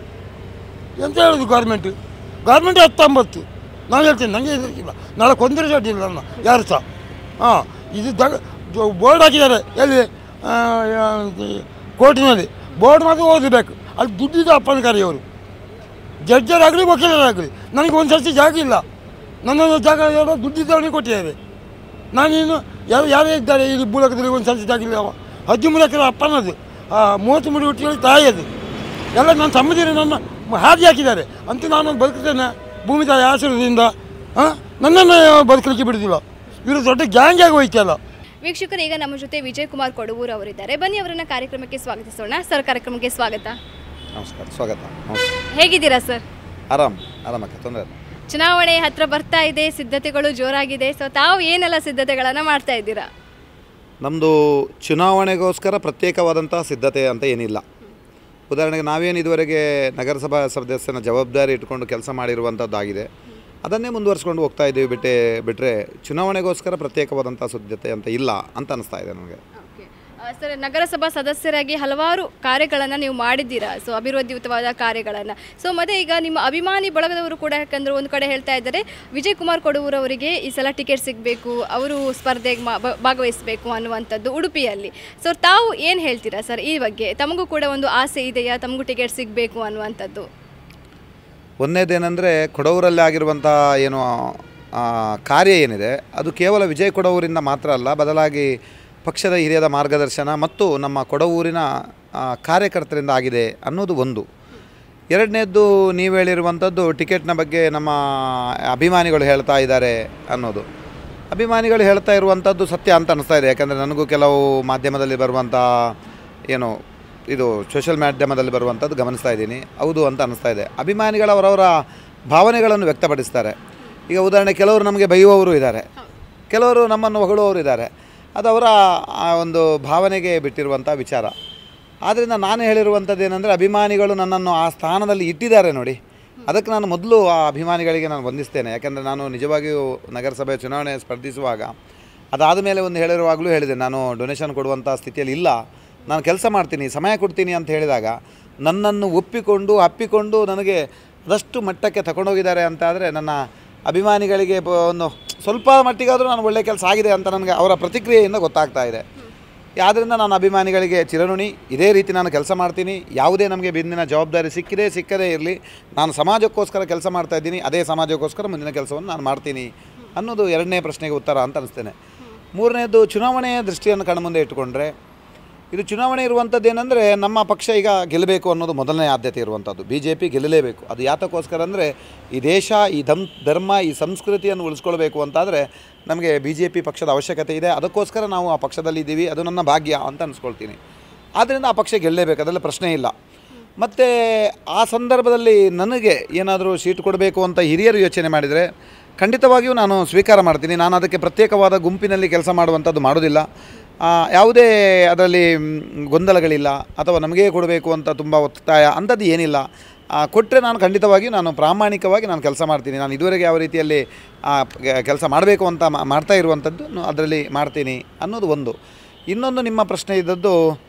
ಎಂತ ಹೇಳೋದು ಗೌರ್ಮೆಂಟು ಗೌರ್ಮೆಂಟ್ ಹತ್ತೊಂಬತ್ತು ನಾನು ಹೇಳ್ತೀನಿ ನನಗೆ ಇಲ್ಲ ನಾಳೆ ಕೊಂದರೆ ಚಡ್ಡಿ ಇಲ್ಲ ನನ್ನ ಯಾರು ಸಹ ಹಾಂ ಇದು ದ ಬೋರ್ಡ್ ಹಾಕಿದ್ದಾರೆ ಎಲ್ಲಿ ಆ, ಆ, ಕೋರ್ಟಿನಲ್ಲಿ ಬೋರ್ಡ್ ಮಾತ್ರ ಓದಬೇಕು ಅಲ್ಲಿ ದುಡ್ಡಿದೆ ಅಪ್ಪನ ಕರೆಯವರು ಜಡ್ಜರಾಗಲಿ ವಕೀಲರಾಗಲಿ ನನಗೆ ಒಂದು ಸರ್ತಿ ಜಾಗ ಇಲ್ಲ ನನ್ನನ್ನು ಜಾಗ ಯಾರೋ ದುಡ್ಡಿದ್ದವನಿಗೆ ಕೊಟ್ಟಿದ್ದಾರೆ ನಾನೇನು ಯಾರು ಯಾರೇ ಇದ್ದಾರೆ ಇಲ್ಲಿ ಮೂಲಕದಲ್ಲಿ ಒಂದು ಸರ್ತಿ ಜಾಗ ಇಲ್ಲ ಅವ ಹದಿಮೂರು ಎಕರೆ ಅಪ್ಪನದು ಆ, ಮೂವತ್ತು ಮೂರು ಹುಟ್ಟಿಗಳು ತಾಯಿಯದು ಎಲ್ಲ ನನ್ನ ಸಂಬಂಧಿರು ನನ್ನ ಹಾದಿ ಹಾಕಿದ್ದಾರೆ ಅಂತ ನಾನು ಬದುಕ್ತೇನೆ ಭೂಮಿ ತಾಯಿ ಆಶ್ರಯದಿಂದ ಹಾಂ ನನ್ನನ್ನು ಬದುಕಲಿಕ್ಕೆ ಬಿಡುದಿಲ್ಲ ಇವರು ದೊಡ್ಡ ಗ್ಯಾಂಗ್ ಆಗಿ ಹೋಯ್ತಲ್ಲ ವೀಕ್ಷಕರು ಈಗ ನಮ್ಮ ಜೊತೆ ವಿಜಯ್ ಕುಮಾರ್ ಕೊಡವೂರ್ ಅವರಿದ್ದಾರೆ ಬನ್ನಿ ಅವರನ್ನ ಕಾರ್ಯಕ್ರಮಕ್ಕೆ ಸ್ವಾಗತಿಸೋಣ ಸರ್ ಕಾರ್ಯಕ್ರಮಕ್ಕೆ ಸ್ವಾಗತ ನಮಸ್ಕಾರ ಸ್ವಾಗತ ನಮಸ್ಕಾರ ಹೇಗಿದ್ದೀರಾ ಸರ್ ಆರಾಮ್ ಆರಾಮಕ್ಕೆ ತೊಂದರೆ ಇಲ್ಲ ಚುನಾವಣೆ ಹತ್ರ ಬರ್ತಾ ಇದೆ ಸಿದ್ಧತೆಗಳು ಜೋರಾಗಿದೆ ಸೊ ತಾವು ಏನೆಲ್ಲ ಸಿದ್ಧತೆಗಳನ್ನು ಮಾಡ್ತಾ ಇದ್ದೀರಾ ನಮ್ಮದು ಚುನಾವಣೆಗೋಸ್ಕರ ಪ್ರತ್ಯೇಕವಾದಂತಹ ಸಿದ್ಧತೆ ಅಂತ ಏನಿಲ್ಲ ಉದಾಹರಣೆಗೆ ನಾವೇನು ಇದುವರೆಗೆ ನಗರಸಭಾ ಸದಸ್ಯನ ಜವಾಬ್ದಾರಿ ಇಟ್ಕೊಂಡು ಕೆಲಸ ಮಾಡಿರುವಂಥದ್ದಾಗಿದೆ ಅದನ್ನೇ ಮುಂದುವರಿಸ್ಕೊಂಡು ಹೋಗ್ತಾ ಇದ್ದೀವಿ ಬಿಟ್ಟೆ ಬಿಟ್ಟರೆ ಚುನಾವಣೆಗೋಸ್ಕರ ಪ್ರತ್ಯೇಕವಾದಂಥ ಸಿದ್ಧತೆ ಅಂತ ಇಲ್ಲ ಅಂತ ಅನಿಸ್ತಾ ಇದೆ ನನಗೆ ಆ, ಸರ್ ನಗರಸಭಾ ಸದಸ್ಯರಾಗಿ ಹಲವಾರು ಕಾರ್ಯಗಳನ್ನು ನೀವು ಮಾಡಿದ್ದೀರಾ ಸೊ ಅಭಿವೃದ್ಧಿಯುತವಾದ ಕಾರ್ಯಗಳನ್ನು ಸೊ ಮತ್ತೆ ಈಗ ನಿಮ್ಮ ಅಭಿಮಾನಿ ಬಳಗದವರು ಕೂಡ ಯಾಕಂದ್ರೆ ಒಂದು ಕಡೆ ಹೇಳ್ತಾ ಇದ್ದಾರೆ ವಿಜಯ್ ಕುಮಾರ್ ಕೊಡೂರ್ ಅವರಿಗೆ ಈ ಸಲ ಟಿಕೆಟ್ ಸಿಗಬೇಕು ಅವರು ಸ್ಪರ್ಧೆಗೆ ಮಾ- ಬ- ಭಾಗವಹಿಸಬೇಕು ಅನ್ನುವಂಥದ್ದು ಉಡುಪಿಯಲ್ಲಿ ಸೊ ತಾವು ಏನು ಹೇಳ್ತೀರಾ ಸರ್ ಈ ಬಗ್ಗೆ ತಮಗೂ ಕೂಡ ಒಂದು ಆಸೆ ಇದೆಯಾ ತಮಗೂ ಟಿಕೆಟ್ ಸಿಗಬೇಕು ಅನ್ನುವಂಥದ್ದು ಒಂದನೇದೇನೆಂದರೆ ಕೊಡವರಲ್ಲಿ ಆಗಿರುವಂಥ ಏನು ಆ, ಕಾರ್ಯ ಏನಿದೆ ಅದು ಕೇವಲ ವಿಜಯ್ ಕೊಡವೂರಿಂದ ಮಾತ್ರ ಅಲ್ಲ ಬದಲಾಗಿ ಪಕ್ಷದ ಹಿರಿಯದ ಮಾರ್ಗದರ್ಶನ ಮತ್ತು ನಮ್ಮ ಕೊಡವೂರಿನ ಆ, ಕಾರ್ಯಕರ್ತರಿಂದ ಆಗಿದೆ ಅನ್ನೋದು ಒಂದು ಎರಡನೇದ್ದು ನೀವು ಹೇಳಿರುವಂಥದ್ದು ಟಿಕೆಟ್ನ ಬಗ್ಗೆ ನಮ್ಮ ಅಭಿಮಾನಿಗಳು ಹೇಳ್ತಾ ಇದ್ದಾರೆ ಅನ್ನೋದು ಅಭಿಮಾನಿಗಳು ಹೇಳ್ತಾ ಇರುವಂಥದ್ದು ಸತ್ಯ ಅಂತ ಅನಿಸ್ತಾ ಇದೆ ಯಾಕಂದರೆ ನನಗೂ ಕೆಲವು ಮಾಧ್ಯಮದಲ್ಲಿ ಬರುವಂಥ ಏನು ಇದು ಸೋಷಿಯಲ್ ಮಾಧ್ಯಮದಲ್ಲಿ ಬರುವಂಥದ್ದು ಗಮನಿಸ್ತಾ ಇದ್ದೀನಿ ಹೌದು ಅಂತ ಅನಿಸ್ತಾ ಇದೆ ಅಭಿಮಾನಿಗಳು ಅವರವರ ಭಾವನೆಗಳನ್ನು ವ್ಯಕ್ತಪಡಿಸ್ತಾರೆ ಈಗ ಉದಾಹರಣೆ ಕೆಲವರು ನಮಗೆ ಬೈಯುವವರು ಇದ್ದಾರೆ ಕೆಲವರು ನಮ್ಮನ್ನು ಹೊಗಳುವವರು ಇದ್ದಾರೆ ಅದು ಅವರ ಆ ಒಂದು ಭಾವನೆಗೆ ಬಿಟ್ಟಿರುವಂಥ ವಿಚಾರ ಆದ್ದರಿಂದ ನಾನು ಹೇಳಿರುವಂಥದ್ದು ಏನಂದರೆ ಅಭಿಮಾನಿಗಳು ನನ್ನನ್ನು ಆ ಸ್ಥಾನದಲ್ಲಿ ಇಟ್ಟಿದ್ದಾರೆ ನೋಡಿ ಅದಕ್ಕೆ ನಾನು ಮೊದಲು ಆ ಅಭಿಮಾನಿಗಳಿಗೆ ನಾನು ವಂದಿಸ್ತೇನೆ ಯಾಕೆಂದರೆ ನಾನು ನಿಜವಾಗಿಯೂ ನಗರಸಭೆ ಚುನಾವಣೆ ಸ್ಪರ್ಧಿಸುವಾಗ ಅದಾದ ಮೇಲೆ ಒಂದು ಹೇಳಿರುವಾಗಲೂ ಹೇಳಿದೆ ನಾನು ಡೊನೇಷನ್ ಕೊಡುವಂಥ ಸ್ಥಿತಿಯಲ್ಲಿ ಇಲ್ಲ ನಾನು ಕೆಲಸ ಮಾಡ್ತೀನಿ ಸಮಯ ಕೊಡ್ತೀನಿ ಅಂತ ಹೇಳಿದಾಗ ನನ್ನನ್ನು ಒಪ್ಪಿಕೊಂಡು ಅಪ್ಪಿಕೊಂಡು ನನಗೆ ಅದಷ್ಟು ಮಟ್ಟಕ್ಕೆ ತಗೊಂಡೋಗಿದ್ದಾರೆ ಅಂತ ಆದರೆ ನನ್ನ ಅಭಿಮಾನಿಗಳಿಗೆ ಬ- ಒಂದು ಸ್ವಲ್ಪ ಮಟ್ಟಿಗಾದರೂ ನಾನು ಒಳ್ಳೆಯ ಕೆಲಸ ಆಗಿದೆ ಅಂತ ನನಗೆ ಅವರ ಪ್ರತಿಕ್ರಿಯೆಯಿಂದ ಗೊತ್ತಾಗ್ತಾ ಇದೆ ಆದ್ದರಿಂದ ನಾನು ಅಭಿಮಾನಿಗಳಿಗೆ ಚಿರಋಣಿ ಇದೇ ರೀತಿ ನಾನು ಕೆಲಸ ಮಾಡ್ತೀನಿ ಯಾವುದೇ ನಮಗೆ ಬಿಂದಿನ ಜವಾಬ್ದಾರಿ ಸಿಕ್ಕಿದೆ ಸಿಕ್ಕದೇ ಇರಲಿ ನಾನು ಸಮಾಜಕ್ಕೋಸ್ಕರ ಕೆಲಸ ಮಾಡ್ತಾ ಇದ್ದೀನಿ ಅದೇ ಸಮಾಜಕ್ಕೋಸ್ಕರ ಮುಂದಿನ ಕೆಲಸವನ್ನು ನಾನು ಮಾಡ್ತೀನಿ ಅನ್ನೋದು ಎರಡನೇ ಪ್ರಶ್ನೆಗೆ ಉತ್ತರ ಅಂತ ಅನಿಸ್ತೇನೆ ಮೂರನೇದು ಚುನಾವಣೆಯ ದೃಷ್ಟಿಯನ್ನು ಕಣ್ಮುಂದೆ ಇಟ್ಟುಕೊಂಡ್ರೆ ಇದು ಚುನಾವಣೆ ಇರುವಂಥದ್ದು ಏನಂದರೆ ನಮ್ಮ ಪಕ್ಷ ಈಗ ಗೆಲ್ಲಬೇಕು ಅನ್ನೋದು ಮೊದಲನೇ ಆದ್ಯತೆ ಇರುವಂಥದ್ದು ಬಿ ಜೆ ಪಿ ಗೆಲ್ಲಲೇಬೇಕು ಅದು ಯಾತಕ್ಕೋಸ್ಕರ ಅಂದರೆ ಈ ದೇಶ ಈ ದಮ್ ಧರ್ಮ ಈ ಸಂಸ್ಕೃತಿಯನ್ನು ಉಳಿಸ್ಕೊಳ್ಬೇಕು ಅಂತಾದರೆ ನಮಗೆ ಬಿ ಜೆ ಪಿ ಪಕ್ಷದ ಅವಶ್ಯಕತೆ ಇದೆ ಅದಕ್ಕೋಸ್ಕರ ನಾವು ಆ ಪಕ್ಷದಲ್ಲಿ ಇದ್ದೀವಿ ಅದು ನನ್ನ ಭಾಗ್ಯ ಅಂತ ಅನಿಸ್ಕೊಳ್ತೀನಿ ಆದ್ದರಿಂದ ಆ ಪಕ್ಷ ಗೆಲ್ಲಲೇಬೇಕು ಅದರಲ್ಲಿ ಪ್ರಶ್ನೆ ಇಲ್ಲ ಮತ್ತು ಆ ಸಂದರ್ಭದಲ್ಲಿ ನನಗೆ ಏನಾದರೂ ಸೀಟ್ ಕೊಡಬೇಕು ಅಂತ ಹಿರಿಯರು ಯೋಚನೆ ಮಾಡಿದರೆ ಖಂಡಿತವಾಗಿಯೂ ನಾನು ಸ್ವೀಕಾರ ಮಾಡ್ತೀನಿ ನಾನು ಅದಕ್ಕೆ ಪ್ರತ್ಯೇಕವಾದ ಗುಂಪಿನಲ್ಲಿ ಕೆಲಸ ಮಾಡುವಂಥದ್ದು ಮಾಡೋದಿಲ್ಲ ಆ, ಯಾವುದೇ ಅದರಲ್ಲಿ ಮ್, ಗೊಂದಲಗಳಿಲ್ಲ ಅಥವಾ ನಮಗೇ ಕೊಡಬೇಕು ಅಂತ ತುಂಬ ಒತ್ತಾಯ ಅಂಥದ್ದು ಏನಿಲ್ಲ ಕೊಟ್ಟರೆ ನಾನು ಖಂಡಿತವಾಗಿಯೂ ನಾನು ಪ್ರಾಮಾಣಿಕವಾಗಿ ನಾನು ಕೆಲಸ ಮಾಡ್ತೀನಿ ನಾನು ಇದುವರೆಗೆ ಯಾವ ರೀತಿಯಲ್ಲಿ ಕೆಲಸ ಮಾಡಬೇಕು ಅಂತ ಮಾ- ಮಾಡ್ತಾ ಇರುವಂಥದ್ದು ಅದರಲ್ಲಿ ಮಾಡ್ತೀನಿ ಅನ್ನೋದು ಒಂದು ಇನ್ನೊಂದು ನಿಮ್ಮ ಪ್ರಶ್ನೆ ಇದ್ದದ್ದು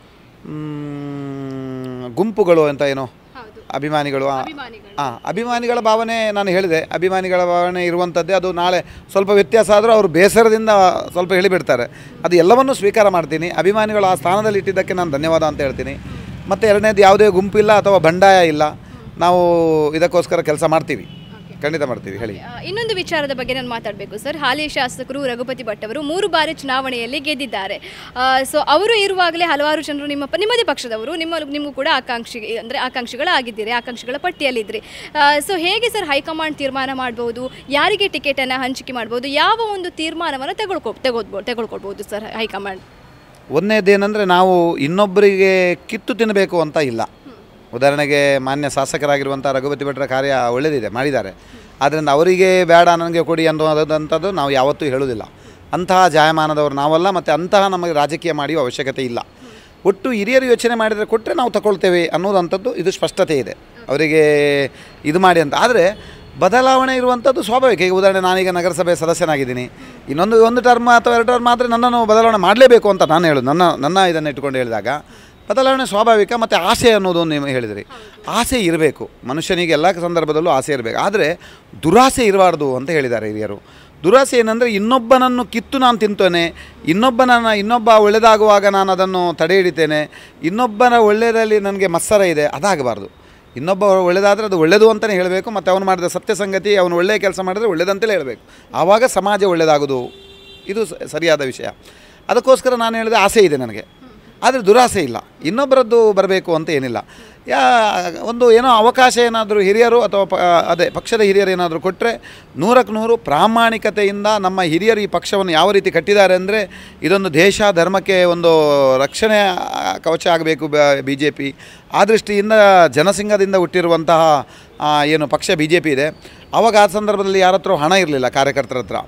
ಮ್, ಗುಂಪುಗಳು ಅಂತ ಏನು ಅಭಿಮಾನಿಗಳು ಆ- ಹಾಂ ಅಭಿಮಾನಿಗಳ ಭಾವನೆ ನಾನು ಹೇಳಿದೆ ಅಭಿಮಾನಿಗಳ ಭಾವನೆ ಇರುವಂಥದ್ದೇ ಅದು ನಾಳೆ ಸ್ವಲ್ಪ ವ್ಯತ್ಯಾಸ ಆದರೂ ಅವರು ಬೇಸರದಿಂದ ಸ್ವಲ್ಪ ಹೇಳಿಬಿಡ್ತಾರೆ ಅದು ಎಲ್ಲವನ್ನೂ ಸ್ವೀಕಾರ ಮಾಡ್ತೀನಿ ಅಭಿಮಾನಿಗಳು ಆ ಸ್ಥಾನದಲ್ಲಿ ಇಟ್ಟಿದ್ದಕ್ಕೆ ನಾನು ಧನ್ಯವಾದ ಅಂತ ಹೇಳ್ತೀನಿ ಮತ್ತು ಎರಡನೇದು ಯಾವುದೇ ಗುಂಪಿಲ್ಲ ಅಥವಾ ಬಂಡಾಯ ಇಲ್ಲ ನಾವು ಇದಕ್ಕೋಸ್ಕರ ಕೆಲಸ ಮಾಡ್ತೀವಿ ಖಂಡಿತ ಮಾಡ್ತೀವಿ ಹೇಳಿ ಆ, ಇನ್ನೊಂದು ವಿಚಾರದ ಬಗ್ಗೆ ನಾನು ಮಾತಾಡಬೇಕು ಸರ್ ಹಾಲಿ ಶಾಸಕರು ರಘುಪತಿ ಭಟ್ ಅವರು ಮೂರು ಬಾರಿ ಚುನಾವಣೆಯಲ್ಲಿ ಗೆದ್ದಿದ್ದಾರೆ ಸೊ ಅವರು ಇರುವಾಗಲೇ ಹಲವಾರು ಜನರು ನಿಮ್ಮ ಪ- ನಿಮ್ಮದೇ ಪಕ್ಷದವರು ನಿಮ್ಮ ನಿಮಗೂ ಕೂಡ ಆಕಾಂಕ್ಷಿ ಅಂದರೆ ಆಕಾಂಕ್ಷಿಗಳಾಗಿದ್ದೀರಿ ಆಕಾಂಕ್ಷಿಗಳ ಪಟ್ಟಿಯಲ್ಲಿದ್ರಿ ಸೊ ಹೇಗೆ ಸರ್ ಹೈಕಮಾಂಡ್ ತೀರ್ಮಾನ ಮಾಡ್ಬೋದು ಯಾರಿಗೆ ಟಿಕೆಟನ್ನು ಹಂಚಿಕೆ ಮಾಡ್ಬೋದು ಯಾವ ಒಂದು ತೀರ್ಮಾನವನ್ನು ತೆಗೊಳ್ಕೊ ತೆಗೆದ್ಬೋದು ತೆಗೊಳ್ಕೊಳ್ಬೋದು ಸರ್ ಹೈಕಮಾಂಡ್ ಒಂದನೇದೇನೆಂದರೆ ನಾವು ಇನ್ನೊಬ್ಬರಿಗೆ ಕಿತ್ತು ತಿನ್ನಬೇಕು ಅಂತ ಇಲ್ಲ ಉದಾಹರಣೆಗೆ ಮಾನ್ಯ ಶಾಸಕರಾಗಿರುವಂಥ ರಘುಪತಿ ಭಟ್ರ ಕಾರ್ಯ ಒಳ್ಳೆಯದಿದೆ ಮಾಡಿದ್ದಾರೆ ಆದ್ದರಿಂದ ಅವರಿಗೆ ಬೇಡ ನನಗೆ ಕೊಡಿ ಅನ್ನೋದಂಥದ್ದು ನಾವು ಯಾವತ್ತೂ ಹೇಳೋದಿಲ್ಲ ಅಂತಹ ಜಾಯಮಾನದವರು ನಾವಲ್ಲ ಮತ್ತು ಅಂತಹ ನಮಗೆ ರಾಜಕೀಯ ಮಾಡುವ ಅವಶ್ಯಕತೆ ಇಲ್ಲ ಒಟ್ಟು ಹಿರಿಯರು ಯೋಚನೆ ಮಾಡಿದರೆ ಕೊಟ್ಟರೆ ನಾವು ತಗೊಳ್ತೇವೆ ಅನ್ನೋದಂಥದ್ದು ಇದು ಸ್ಪಷ್ಟತೆ ಇದೆ ಅವರಿಗೆ ಇದು ಮಾಡಿ ಅಂತ ಆದರೆ ಬದಲಾವಣೆ ಇರುವಂಥದ್ದು ಸ್ವಾಭಾವಿಕ ಈಗ ಉದಾಹರಣೆ ನಾನೀಗ ನಗರಸಭೆ ಸದಸ್ಯನಾಗಿದ್ದೀನಿ ಇನ್ನೊಂದು ಒಂದು ಟರ್ಮ್ ಅಥವಾ ಎರಡು ಟರ್ಮ್ ಆದರೆ ನನ್ನನ್ನು ಬದಲಾವಣೆ ಮಾಡಲೇಬೇಕು ಅಂತ ನಾನು ಹೇಳೋದು ನನ್ನ ನನ್ನ ಇದನ್ನು ಇಟ್ಕೊಂಡು ಹೇಳಿದಾಗ ಬದಲಾವಣೆ ಸ್ವಾಭಾವಿಕ ಮತ್ತು ಆಸೆ ಅನ್ನೋದು ಒಂದು ನೀವು ಹೇಳಿದಿರಿ ಆಸೆ ಇರಬೇಕು ಮನುಷ್ಯನಿಗೆ ಎಲ್ಲ ಸಂದರ್ಭದಲ್ಲೂ ಆಸೆ ಇರಬೇಕು ಆದರೆ ದುರಾಸೆ ಇರಬಾರ್ದು ಅಂತ ಹೇಳಿದ್ದಾರೆ ಹಿರಿಯರು ದುರಾಸೆ ಏನಂದರೆ ಇನ್ನೊಬ್ಬನನ್ನು ಕಿತ್ತು ನಾನು ತಿಂತೇನೆ ಇನ್ನೊಬ್ಬನನ್ನು ಇನ್ನೊಬ್ಬ ಒಳ್ಳೆಯದಾಗುವಾಗ ನಾನು ಅದನ್ನು ತಡೆ ಹಿಡಿತೇನೆ ಇನ್ನೊಬ್ಬನ ಒಳ್ಳೆಯದಲ್ಲಿ ನನಗೆ ಮತ್ಸರ ಇದೆ ಅದಾಗಬಾರ್ದು ಇನ್ನೊಬ್ಬ ಒಳ್ಳೆಯದಾದರೆ ಅದು ಒಳ್ಳೆಯದು ಅಂತಲೇ ಹೇಳಬೇಕು ಮತ್ತು ಅವನು ಮಾಡಿದ ಸತ್ಯ ಸಂಗತಿ ಅವನು ಒಳ್ಳೆಯ ಕೆಲಸ ಮಾಡಿದರೆ ಒಳ್ಳೆಯದಂತಲೇ ಹೇಳಬೇಕು ಆವಾಗ ಸಮಾಜ ಒಳ್ಳೆಯದಾಗೋದು ಇದು ಸ- ಸರಿಯಾದ ವಿಷಯ ಅದಕ್ಕೋಸ್ಕರ ನಾನು ಹೇಳಿದೆ ಆಸೆ ಇದೆ ನನಗೆ ಆದರೆ ದುರಾಸೆ ಇಲ್ಲ ಇನ್ನೊಬ್ಬರದ್ದು ಬರಬೇಕು ಅಂತ ಏನಿಲ್ಲ ಯಾ ಒಂದು ಏನೋ ಅವಕಾಶ ಏನಾದರೂ ಹಿರಿಯರು ಅಥವಾ ಪ ಅದೇ ಪಕ್ಷದ ಹಿರಿಯರು ಏನಾದರೂ ಕೊಟ್ಟರೆ ನೂರಕ್ಕೆ ನೂರು ಪ್ರಾಮಾಣಿಕತೆಯಿಂದ ನಮ್ಮ ಹಿರಿಯರು ಈ ಪಕ್ಷವನ್ನು ಯಾವ ರೀತಿ ಕಟ್ಟಿದ್ದಾರೆ ಅಂದರೆ ಇದೊಂದು ದೇಶ ಧರ್ಮಕ್ಕೆ ಒಂದು ರಕ್ಷಣೆ ಆ, ಕವಚ ಆಗಬೇಕು ಬಿ ಜೆ ಪಿ ಆ ದೃಷ್ಟಿಯಿಂದ ಜನಸಿಂಗದಿಂದ ಹುಟ್ಟಿರುವಂತಹ ಆ, ಏನು ಪಕ್ಷ ಬಿ ಜೆ ಪಿ ಇದೆ ಆವಾಗ ಆ ಸಂದರ್ಭದಲ್ಲಿ ಯಾರ ಹತ್ರ ಹಣ ಇರಲಿಲ್ಲ ಕಾರ್ಯಕರ್ತರ ಹತ್ರ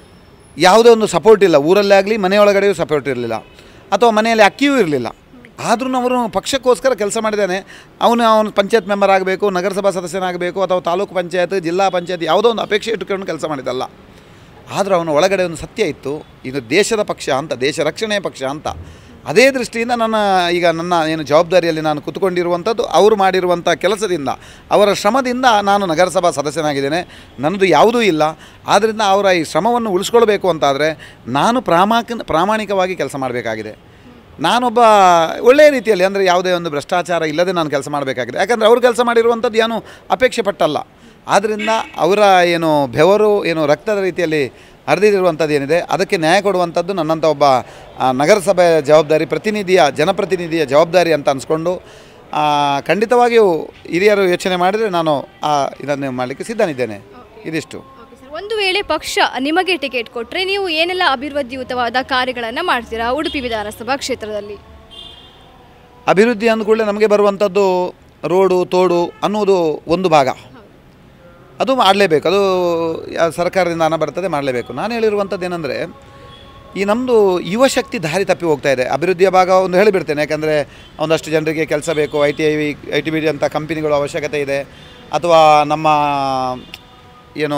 ಯಾವುದೇ ಒಂದು ಸಪೋರ್ಟ್ ಇಲ್ಲ ಊರಲ್ಲೇ ಆಗಲಿ ಮನೆಯೊಳಗಡೆಯೂ ಸಪೋರ್ಟ್ ಇರಲಿಲ್ಲ ಅಥವಾ ಮನೆಯಲ್ಲಿ ಅಕ್ಕಿಯೂ ಇರಲಿಲ್ಲ ಆದ್ರೂ ಅವರು ಪಕ್ಷಕ್ಕೋಸ್ಕರ ಕೆಲಸ ಮಾಡಿದ್ದಾನೆ ಅವನು ಅವನು ಪಂಚಾಯತ್ ಮೆಂಬರ್ ಆಗಬೇಕು ನಗರಸಭಾ ಸದಸ್ಯನಾಗಬೇಕು ಅಥವಾ ತಾಲೂಕು ಪಂಚಾಯತ್ ಜಿಲ್ಲಾ ಪಂಚಾಯತ್ ಯಾವುದೋ ಒಂದು ಅಪೇಕ್ಷೆ ಇಟ್ಟುಕೊಂಡು ಕೆಲಸ ಮಾಡಿದ್ದಲ್ಲ ಆದರೂ ಅವನ ಒಳಗಡೆ ಒಂದು ಸತ್ಯ ಇತ್ತು ಇದು ದೇಶದ ಪಕ್ಷ ಅಂತ ದೇಶ ರಕ್ಷಣೆಯ ಪಕ್ಷ ಅಂತ ಅದೇ ದೃಷ್ಟಿಯಿಂದ ನನ್ನ ಈಗ ನನ್ನ ಏನು ಜವಾಬ್ದಾರಿಯಲ್ಲಿ ನಾನು ಕೂತ್ಕೊಂಡಿರುವಂಥದ್ದು ಅವರು ಮಾಡಿರುವಂಥ ಕೆಲಸದಿಂದ ಅವರ ಶ್ರಮದಿಂದ ನಾನು ನಗರಸಭಾ ಸದಸ್ಯನಾಗಿದ್ದೇನೆ ನನ್ನದು ಯಾವುದೂ ಇಲ್ಲ ಆದ್ದರಿಂದ ಅವರ ಈ ಶ್ರಮವನ್ನು ಉಳಿಸ್ಕೊಳ್ಬೇಕು ಅಂತಾದರೆ ನಾನು ಪ್ರಾಮಾಣಿಕ ಪ್ರಾಮಾಣಿಕವಾಗಿ ಕೆಲಸ ಮಾಡಬೇಕಾಗಿದೆ ನಾನೊಬ್ಬ ಒಳ್ಳೆಯ ರೀತಿಯಲ್ಲಿ ಅಂದರೆ ಯಾವುದೇ ಒಂದು ಭ್ರಷ್ಟಾಚಾರ ಇಲ್ಲದೆ ನಾನು ಕೆಲಸ ಮಾಡಬೇಕಾಗಿದೆ ಯಾಕಂದರೆ ಅವ್ರು ಕೆಲಸ ಮಾಡಿರುವಂಥದ್ದು ಏನು ಅಪೇಕ್ಷೆ ಪಟ್ಟಲ್ಲ ಆದ್ದರಿಂದ ಅವರ ಏನು ಬೆವರು ಏನು ರಕ್ತದ ರೀತಿಯಲ್ಲಿ ಹರಿದಿರುವಂಥದ್ದು ಏನಿದೆ ಅದಕ್ಕೆ ನ್ಯಾಯ ಕೊಡುವಂಥದ್ದು ನನ್ನಂಥ ಒಬ್ಬ ಆ, ನಗರಸಭೆಯ ಜವಾಬ್ದಾರಿ ಪ್ರತಿನಿಧಿಯ ಜನಪ್ರತಿನಿಧಿಯ ಜವಾಬ್ದಾರಿ ಅಂತ ಅನ್ಸ್ಕೊಂಡು ಆ, ಖಂಡಿತವಾಗಿಯೂ ಹಿರಿಯರು ಯೋಚನೆ ಮಾಡಿದರೆ ನಾನು ಆ ಇದನ್ನು ಮಾಡಲಿಕ್ಕೆ ಸಿದ್ಧನಿದ್ದೇನೆ ಇದಿಷ್ಟು ಒಂದು ವೇಳೆ ಪಕ್ಷ ನಿಮಗೆ ಟಿಕೆಟ್ ಕೊಟ್ಟರೆ ನೀವು ಏನೆಲ್ಲ ಅಭಿವೃದ್ಧಿಯುತವಾದ ಕಾರ್ಯಗಳನ್ನು ಮಾಡ್ತೀರಾ ಉಡುಪಿ ವಿಧಾನಸಭಾ ಕ್ಷೇತ್ರದಲ್ಲಿ ಅಭಿವೃದ್ಧಿ ಅಂದ್ಕೂಡಲೇ ನಮಗೆ ಬರುವಂಥದ್ದು ರೋಡು ತೋಡು ಅನ್ನುವುದು ಒಂದು ಭಾಗ ಅದು ಮಾಡಲೇಬೇಕು ಅದು ಯಾ- ಸರ್ಕಾರದಿಂದ ಹಣ ಬರ್ತದೆ ಮಾಡಲೇಬೇಕು ನಾನು ಹೇಳಿರುವಂಥದ್ದು ಏನಂದರೆ ಈ ನಮ್ಮದು ಯುವಶಕ್ತಿ ದಾರಿ ತಪ್ಪಿ ಹೋಗ್ತಾ ಇದೆ ಅಭಿವೃದ್ಧಿಯ ಭಾಗ ಒಂದು ಹೇಳಿಬಿಡ್ತೇನೆ ಯಾಕಂದರೆ ಒಂದಷ್ಟು ಜನರಿಗೆ ಕೆಲಸ ಬೇಕು I T I I T B D ಅಂತ ಕಂಪನಿಗಳು ಅವಶ್ಯಕತೆ ಇದೆ ಅಥವಾ ನಮ್ಮ ಏನು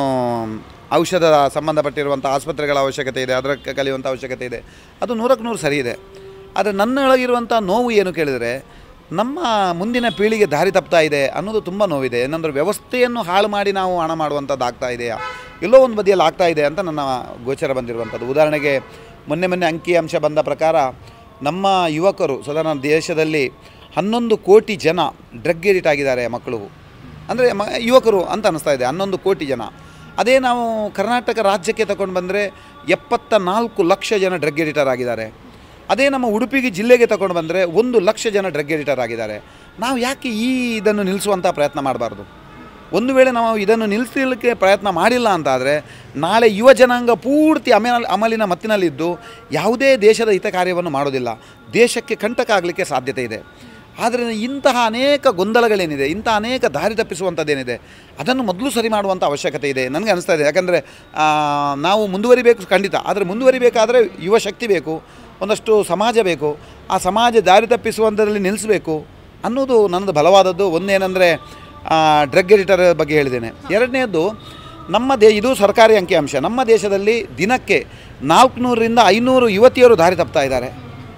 ಔಷಧ ಸಂಬಂಧಪಟ್ಟಿರುವಂಥ ಆಸ್ಪತ್ರೆಗಳ ಅವಶ್ಯಕತೆ ಇದೆ ಅದರ ಕ- ಕಲಿಯುವಂಥ ಅವಶ್ಯಕತೆ ಇದೆ ಅದು ನೂರಕ್ಕೆ ನೂರು ಸರಿ ಇದೆ ಆದರೆ ನನ್ನೊಳಗಿರುವಂಥ ನೋವು ಏನು ಕೇಳಿದರೆ ನಮ್ಮ ಮುಂದಿನ ಪೀಳಿಗೆ ದಾರಿ ತಪ್ತಾ ಇದೆ ಅನ್ನೋದು ತುಂಬ ನೋವಿದೆ ಏನಂದ್ರೆ ವ್ಯವಸ್ಥೆಯನ್ನು ಹಾಳು ಮಾಡಿ ನಾವು ಹಣ ಮಾಡುವಂಥದ್ದು ಆಗ್ತಾ ಇದೆಯಾ ಎಲ್ಲೋ ಒಂದು ಬದಿಯಲ್ಲಿ ಆಗ್ತಾ ಇದೆ ಅಂತ ನನ್ನ ಗೋಚರ ಬಂದಿರುವಂಥದ್ದು ಉದಾಹರಣೆಗೆ ಮೊನ್ನೆ ಮೊನ್ನೆ ಅಂಕಿಅಂಶ ಬಂದ ಪ್ರಕಾರ ನಮ್ಮ ಯುವಕರು ಸಾಧಾರಣ ದೇಶದಲ್ಲಿ ಹನ್ನೊಂದು ಕೋಟಿ ಜನ ಡ್ರಗ್ ಎಡಿಟ್ ಆಗಿದ್ದಾರೆ ಮಕ್ಕಳು ಅಂದರೆ ಮ ಯುವಕರು ಅಂತ ಅನ್ನಿಸ್ತಾ ಇದೆ ಹನ್ನೊಂದು ಕೋಟಿ ಜನ ಅದೇ ನಾವು ಕರ್ನಾಟಕ ರಾಜ್ಯಕ್ಕೆ ತಗೊಂಡು ಬಂದರೆ ಎಪ್ಪತ್ತ ನಾಲ್ಕು ಲಕ್ಷ ಜನ ಡ್ರಗ್ ಎಡಿಟರ್ ಆಗಿದ್ದಾರೆ ಅದೇ ನಮ್ಮ ಉಡುಪಿಗೆ ಜಿಲ್ಲೆಗೆ ತಗೊಂಡು ಬಂದರೆ ಒಂದು ಲಕ್ಷ ಜನ ಡ್ರಗ್ ಎಡಿಟರ್ ಆಗಿದ್ದಾರೆ ನಾವು ಯಾಕೆ ಈ ಇದನ್ನು ನಿಲ್ಲಿಸುವಂಥ ಪ್ರಯತ್ನ ಮಾಡಬಾರ್ದು ಒಂದು ವೇಳೆ ನಾವು ಇದನ್ನು ನಿಲ್ಲಿಸಲಿಕ್ಕೆ ಪ್ರಯತ್ನ ಮಾಡಿಲ್ಲ ಅಂತಾದರೆ ನಾಳೆ ಯುವ ಜನಾಂಗ ಪೂರ್ತಿ ಅಮಲ ಅಮಲಿನ ಮತ್ತಿನಲ್ಲಿದ್ದು ಯಾವುದೇ ದೇಶದ ಹಿತ ಕಾರ್ಯವನ್ನು ಮಾಡೋದಿಲ್ಲ ದೇಶಕ್ಕೆ ಕಂಟಕ ಆಗಲಿಕ್ಕೆ ಸಾಧ್ಯತೆ ಇದೆ ಆದರೆ ಇಂತಹ ಅನೇಕ ಗೊಂದಲಗಳೇನಿದೆ ಇಂಥ ಅನೇಕ ದಾರಿ ತಪ್ಪಿಸುವಂಥದ್ದೇನಿದೆ ಅದನ್ನು ಮೊದಲು ಸರಿ ಮಾಡುವಂಥ ಅವಶ್ಯಕತೆ ಇದೆ ನನಗೆ ಅನಿಸ್ತಾ ಇದೆ ಯಾಕಂದರೆ ನಾವು ಮುಂದುವರಿಬೇಕು ಖಂಡಿತ ಆದರೆ ಮುಂದುವರಿಬೇಕಾದರೆ ಯುವ ಶಕ್ತಿ ಬೇಕು ಒಂದಷ್ಟು ಸಮಾಜ ಬೇಕು ಆ ಸಮಾಜ ದಾರಿ ತಪ್ಪಿಸುವಂಥದ್ರಲ್ಲಿ ನಿಲ್ಲಿಸಬೇಕು ಅನ್ನೋದು ನನ್ನದು ಬಲವಾದದ್ದು ಒಂದೇನೆಂದರೆ ಡ್ರಗ್ ಎಡಿಟರ್ ಬಗ್ಗೆ ಹೇಳಿದ್ದೇನೆ ಎರಡನೇದು ನಮ್ಮ ದೇ ಇದು ಸರ್ಕಾರಿ ಅಂಕಿಅಂಶ ನಮ್ಮ ದೇಶದಲ್ಲಿ ದಿನಕ್ಕೆ ನಾಲ್ಕುನೂರರಿಂದ ಐನೂರು ಯುವತಿಯರು ದಾರಿ ತಪ್ತಾ ಇದ್ದಾರೆ